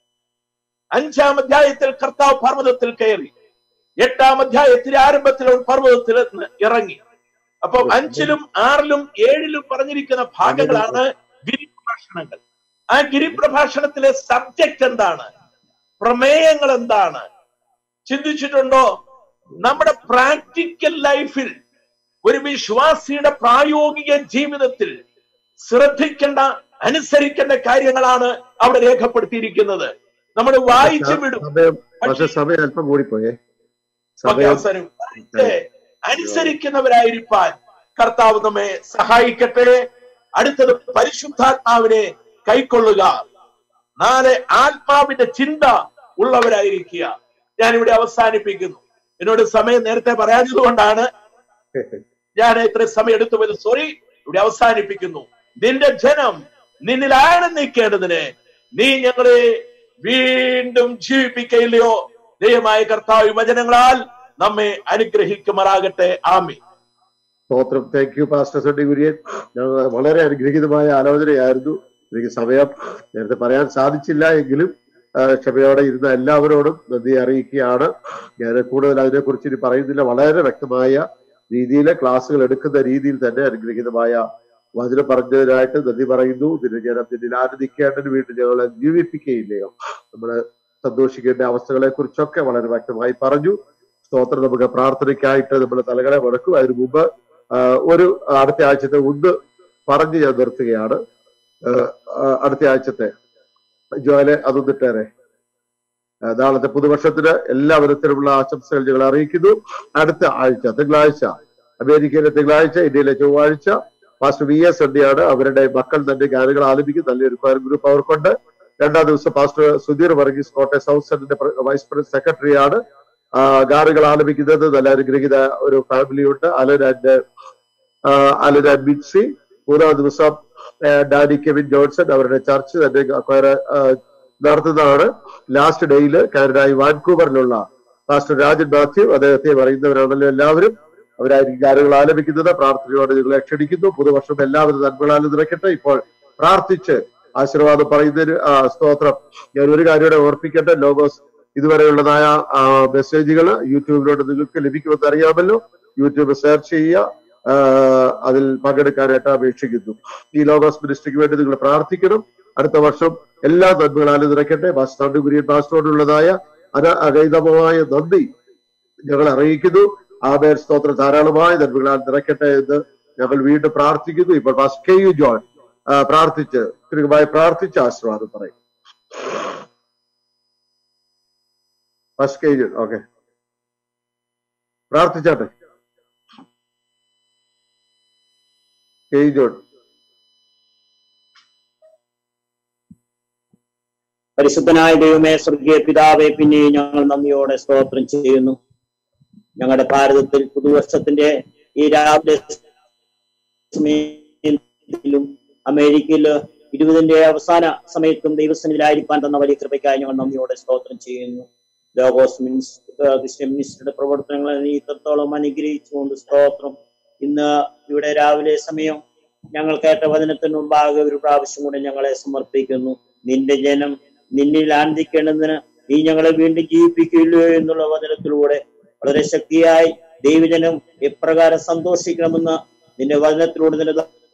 അഞ്ചാം അധ്യായത്തിൽ കർത്താവ് പർവ്വതത്തിൽ കയറി എട്ടാം അധ്യായത്തിന്റെ ആരംഭത്തിൽ അവൻ പർവ്വതത്തിൽ നിന്ന് ഇറങ്ങി അപ്പൊ അഞ്ചിലും ആറിലും ഏഴിലും പറഞ്ഞിരിക്കുന്ന ഭാഗങ്ങളാണ് ഗിരിപ്രഭാഷണങ്ങൾ ആ ഗിരിപ്രഭാഷണത്തിലെ സബ്ജക്റ്റ് എന്താണ് പ്രമേയങ്ങൾ എന്താണ് ചിന്തിച്ചിട്ടുണ്ടോ നമ്മുടെ പ്രാക്ടിക്കൽ ലൈഫിൽ ഒരു വിശ്വാസിയുടെ പ്രായോഗിക ജീവിതത്തിൽ ശ്രദ്ധിക്കേണ്ട അനുസരിക്കേണ്ട കാര്യങ്ങളാണ് അവിടെ രേഖപ്പെടുത്തിയിരിക്കുന്നത് നമ്മൾ വായിച്ചു വിടും പക്ഷെ സഭ അല്പം കൂടിപ്പോയേ ഓക്കേ, സഭ അവസാനം വായിച്ച് അനുസരിക്കുന്നവരായിരിക്കാൻ കർത്താവ് നമ്മെ സഹായിക്കട്ടെ അടുത്തത് പരിശുദ്ധാത്മാവിനെ കൈക്കൊള്ളുക നാളെ ആത്മാവിന്റെ ചിന്ത ഉള്ളവരായിരിക്കുക ഞാനിവിടെ അവസാനിപ്പിക്കുന്നു എന്നോട് സമയം നേരത്തെ പറയാഞ്ഞത് കൊണ്ടാണ് ഞാൻ ഇത്ര സമയം എടുത്തു പോയത് സോറി ഇവിടെ അവസാനിപ്പിക്കുന്നു നിന്റെ ജനം നിന്നിൽ ആനന്ദിക്കേണ്ടതിന് നീ ഞങ്ങളെ വീണ്ടും ജീവിപ്പിക്കയില്ലയോ ദൈവമായ കർത്താവ് ഈ വചനങ്ങളാൽ നമ്മെ അനുഗ്രഹിക്കുമാറാകട്ടെ ആമി സ്തോത്രം thank you pastor Sunny Kurian ഞങ്ങൾ വളരെ അനുഗ്രഹീതമായ ആലോചനയായിരുന്നു എനിക്ക് സമയം നേരത്തെ പറയാൻ സാധിച്ചില്ല എങ്കിലും ആ, ക്ഷമയോടെ ഇരുന്ന എല്ലാവരോടും നന്ദി അറിയിക്കുകയാണ് ഞാൻ കൂടുതൽ അതിനെക്കുറിച്ച് ഇനി പറയുന്നില്ല വളരെ വ്യക്തമായ രീതിയിൽ ക്ലാസ്സുകൾ എടുക്കുന്ന രീതിയിൽ തന്നെ അനുഗ്രഹീതമായ വചനം പറഞ്ഞതിനായിട്ട് നന്ദി പറയുന്നു ഇതിന് ജനം നിന്നിൽ ആനന്ദിക്കേണ്ടതിന് വേണ്ടി ഞങ്ങളെ ജീവിപ്പിക്കുകയില്ലയോ നമ്മള് സന്തോഷിക്കേണ്ട അവസ്ഥകളെ കുറിച്ചൊക്കെ വളരെ വ്യക്തമായി പറഞ്ഞു സ്തോത്രം നമുക്ക് പ്രാർത്ഥനയ്ക്കായിട്ട് നമ്മുടെ തലകളെ മുടക്കും അതിനു മുമ്പ് ആ, ഒരു അടുത്ത ആഴ്ചത്തെ ഒന്ന് പറഞ്ഞ് ഞാൻ നിർത്തുകയാണ് ആ, ആ, അടുത്ത ആഴ്ചത്തെ ജോലെ അതൊന്നിട്ടേറെ ആ, നാളത്തെ പുതുവർഷത്തിന് എല്ലാ വിധത്തിലുമുള്ള ആശംസകൾ ഞങ്ങൾ അറിയിക്കുന്നു അടുത്ത ആഴ്ച തിങ്കളാഴ്ച അമേരിക്കയിലെ തിങ്കളാഴ്ച ഇന്ത്യയിലെ ചൊവ്വാഴ്ച പാസ്റ്റർ വി എസ് എണ്ണിയാണ് അവരുടെ മക്കൾ തന്നെ ഗാനങ്ങൾ ആലപിക്കും നല്ലൊരു ഫയർ ഗ്രൂപ്പ് അവർക്കുണ്ട് രണ്ടാം ദിവസം പാസ്റ്റർ സുധീർ വർഗീസ് കോട്ടയം സൗത്ത് സെന്ററിന്റെ വൈസ് പ്രസിഡന്റ് സെക്രട്ടറിയാണ് ആ, ഗാനങ്ങൾ ആലപിക്കുന്നത് നല്ല അനുഗ്രഹീത ഒരു ഫാമിലി ഉണ്ട് അലൻ ആൻഡ് അലൻ ആൻഡ് മിൻസി മൂന്നാം ദിവസം ആ, ഡാനി കെവിൻ ജോൺസൺ അവരുടെ ചർച്ച് തന്നെ choir, ആ, നടത്തുന്നതാണ് ലാസ്റ്റ് ഡേയില് കാനഡായി വാൻകൂവറിലുള്ള പാസ്റ്റർ രാജൻ മാത്യു അദ്ദേഹത്തെ പറയുന്നവരാണല്ലോ എല്ലാവരും അവരായിരിക്കും ഗാനങ്ങൾ ആലപിക്കുന്നത് പ്രാർത്ഥനയോടെ നിങ്ങളെ ക്ഷണിക്കുന്നു പുതുവർഷം എല്ലാവരും നന്മകളാലും നിറയ്ക്കട്ടെ ഇപ്പോൾ പ്രാർത്ഥിച്ച് ആശീർവാദം പറയുന്നതിന് ആ, സ്തോത്രം ഞാൻ ഒരു കാര്യം കൂടെ ഓർപ്പിക്കട്ടെ ലോഗോസ് ഇതുവരെയുള്ളതായ മെസ്സേജുകൾ യൂട്യൂബിലൂടെ നിങ്ങൾക്ക് ലഭിക്കുമെന്ന് അറിയാമല്ലോ യൂട്യൂബ് സെർച്ച് ചെയ്യുക ആ, അതിൽ പങ്കെടുക്കാനായിട്ട് അപേക്ഷിക്കുന്നു ഈ ലോഗോസ് മിനിസ്ട്രിക്ക് വേണ്ടി നിങ്ങൾ പ്രാർത്ഥിക്കണം അടുത്ത വർഷം എല്ലാ നന്മകളാലും നിറയ്ക്കട്ടെ മാസ്റ്റർ കുര്യൻ മാസ്റ്ററോടുള്ളതായ അന അഗൈതമായ നന്ദി ഞങ്ങൾ അറിയിക്കുന്നു ആ പേർ സ്തോത്രം ധാരാളമായ നന്മകളാൽ നിറയ്ക്കട്ടെ എന്ന് ഞങ്ങൾ വീണ്ടും പ്രാർത്ഥിക്കുന്നു ഇപ്പോൾ പാസ്റ്റർ കെ യു ജോൺ ആ, പ്രാർത്ഥിച്ച് കൃത്യമായി പ്രാർത്ഥിച്ച് ആശീർവാദം പറയും pastor K U John okay പ്രാർത്ഥിച്ചാട്ടെ കെ യു ജോൺ പരിശുദ്ധനായ ദൈവമേ സ്വർഗീയ പിതാവെ പിന്നെ ഞങ്ങൾ നന്ദിയോടെ സ്തോത്രം ചെയ്യുന്നു ഞങ്ങളുടെ ഭാരതത്തിൽ പുതുവർഷത്തിന്റെ ഈ രാവിലെ സമയത്തിലും അമേരിക്കയില് ഇരുപതിന്റെ അവസാന സമയത്തും ദൈവസന്നിധിയിലായിരിക്കാൻ തന്ന വലിയ കൃപയ്ക്കായി ഞങ്ങൾ നന്ദിയോടെ സ്തോത്രം ചെയ്യുന്നു ലോഗോസ് മിനിസ് ക്രിസ്ത്യൻ മിനിസ്റ്ററുടെ പ്രവർത്തനങ്ങളെ നീ ഇത്രത്തോളം അനുഗ്രഹിച്ചുകൊണ്ട് സ്തോത്രം ഇന്ന് ഇവിടെ രാവിലെ സമയം ഞങ്ങൾ കേട്ട വചനത്തിന് മുമ്പാകെ ഒരു പ്രാവശ്യം കൂടെ ഞങ്ങളെ സമർപ്പിക്കുന്നു നിന്റെ ജനം നിന്നിൽ ആനന്ദിക്കേണ്ടതിന് നീ ഞങ്ങളെ വീണ്ടും ജീവിപ്പിക്കില്ലോ എന്നുള്ള വചനത്തിലൂടെ വളരെ ശക്തിയായി ദൈവജനം എപ്രകാരം സന്തോഷിക്കണമെന്ന് നിന്റെ വചനത്തിലൂടെ നിന്റെ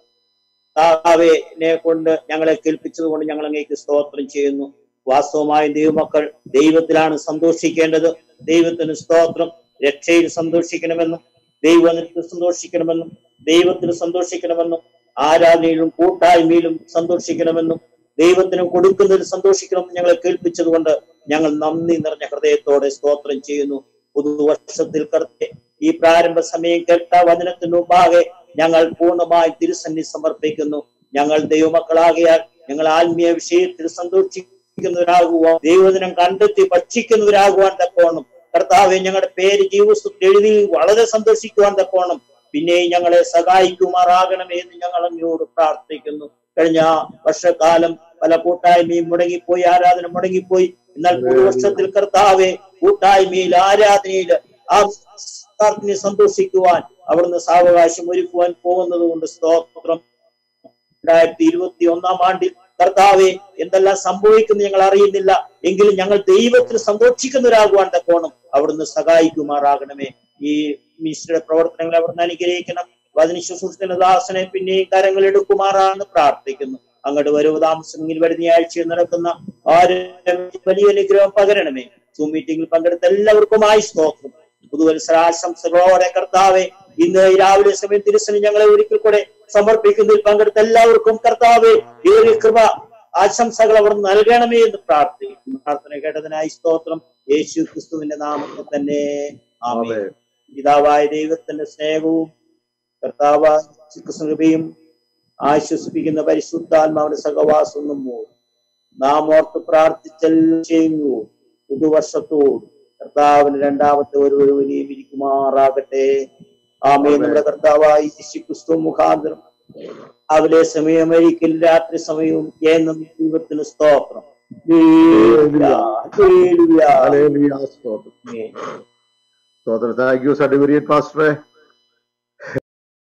ദാതാവിനെ കൊണ്ട് ഞങ്ങളെ കേൾപ്പിച്ചത് കൊണ്ട് ഞങ്ങൾ അങ്ങേക്ക് സ്തോത്രം ചെയ്യുന്നു വാസ്തവമായ ദൈവമക്കൾ ദൈവത്തിലാണ് സന്തോഷിക്കേണ്ടത് ദൈവത്തിന് സ്തോത്രം രക്ഷയിൽ സന്തോഷിക്കണമെന്നും ദൈവത്തിൽ സന്തോഷിക്കണമെന്നും ദൈവത്തിൽ സന്തോഷിക്കണമെന്നും ആരാധനയിലും കൂട്ടായ്മയിലും സന്തോഷിക്കണമെന്നും ദൈവത്തിന് കൊടുക്കുന്നതിൽ സന്തോഷിക്കണമെന്ന് ഞങ്ങളെ കേൾപ്പിച്ചതുകൊണ്ട് ഞങ്ങൾ നന്ദി നിറഞ്ഞ ഹൃദയത്തോടെ സ്തോത്രം ചെയ്യുന്നു പുതുവർഷത്തിൽ കടത്തെ ഈ പ്രാരംഭ സമയം കേട്ട വചനത്തിന് മുമ്പാകെ ഞങ്ങൾ പൂർണ്ണമായി തിരുസന്നി സമർപ്പിക്കുന്നു ഞങ്ങൾ ദൈവമക്കളാകിയാൽ ഞങ്ങൾ ആത്മീയ വിഷയത്തിൽ സന്തോഷിക്കുന്നവരാകുവാൻ ദൈവദിനം കണ്ടെത്തി ഭക്ഷിക്കുന്നവരാകുവാൻ തക്കോണം കർത്താവെ ഞങ്ങളുടെ പേര് ജീവിതത്തിൽ എഴുതി വളരെ സന്തോഷിക്കുവാൻ തക്കോണം പിന്നെ ഞങ്ങളെ സഹായിക്കുമാറാകണമേ എന്ന് ഞങ്ങൾ അങ്ങയോട് പ്രാർത്ഥിക്കുന്നു കഴിഞ്ഞ വർഷക്കാലം പല കൂട്ടായ്മയും മുടങ്ങിപ്പോയി ആരാധന മുടങ്ങിപ്പോയി എന്നാൽ പുതുവർഷത്തിൽ കർത്താവെ കൂട്ടായ്മയിൽ ആരാധനയിൽ ആ കർത്താവിനെ സന്തോഷിക്കുവാൻ അവിടുന്ന് സാവകാശം ഒരുക്കുവാൻ പോകുന്നത് കൊണ്ട് സ്തോത്രം രണ്ടായിരത്തി ഇരുപത്തി ഒന്നാം ആണ്ടിൽ കർത്താവെ എന്തെല്ലാം സംഭവിക്കുന്നു ഞങ്ങൾ അറിയുന്നില്ല എങ്കിലും ഞങ്ങൾ ദൈവത്തിൽ സന്തോഷിക്കുന്നവരാകുവാൻ തക്കോണം അവിടുന്ന് സഹായിക്കുമാറാകണമേ ഈ മിനിസ്റ്ററുടെ പ്രവർത്തനങ്ങൾ അവിടുന്ന് അനുഗ്രഹിക്കണം വചന ശുശ്രൂഷത്തിന്റെ ദാസനെ പിന്നെയും കരങ്ങൾ എടുക്കുമാറാന്ന് പ്രാർത്ഥിക്കുന്നു അങ്ങോട്ട് വരവ് താമസമെങ്കിൽ വരുന്ന ആഴ്ചയിൽ നടക്കുന്ന ആരും വലിയ അനുഗ്രഹം പകരണമേ സൂം മീറ്റിംഗിൽ പങ്കെടുത്ത എല്ലാവർക്കുമായി സ്തോത്രം പുതുവത്സരാശംസകളോടെ കർത്താവെ ഇന്ന് ഈ രാവിലെ സമയം തിരുസനി ഞങ്ങളെ ഒരിക്കൽ കൂടെ സമർപ്പിക്കുന്നതിൽ പങ്കെടുത്ത എല്ലാവർക്കും കർത്താവെ ഈ ഒരു കൃപ ആശംസകൾ അവർ നൽകണമേ എന്ന് പ്രാർത്ഥിക്കുന്നു പ്രാർത്ഥന കേട്ടതിനായി സ്തോത്രം യേശു ക്രിസ്തുവിന്റെ നാമത്തിൽ തന്നെ ആമേൻ ആമേൻ. പിതാവായ ദൈവത്തിന്റെ സ്നേഹവും കർത്താവായ കൃഷ്ണകൃപയും ആശ്വസിപ്പിക്കുന്ന പരിശുദ്ധാത്മാവിന്റെ സഹവാസവും മൂടും നാം ഓർത്ത് പ്രാർത്ഥിച്ചെല്ലാം ചെയ്യുന്നു പുതുവർഷത്തോട് കർത്താവിന് രണ്ടാമത്തെ ഒരു ഒരുവനെയും ഇരിക്കുമാറാകട്ടെ ആമേ നമ്മുടെ കർത്താവായ യേശു ക്രിസ്തു മുഖാന്തരം രാവിലെ സമയം ഒരിക്കൽ രാത്രി സമയവും എന്നും ദൈവത്തിന് സ്തോത്രം ഹല്ലേലൂയ, ഹല്ലേലൂയ. ഹല്ലേലൂയ, സ്തോത്രം ആമേൻ. സ്തോത്രം താങ്ക് യു സർട്ടിഫിക്കറ്റ് പാസ്റ്ററെ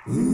Mm.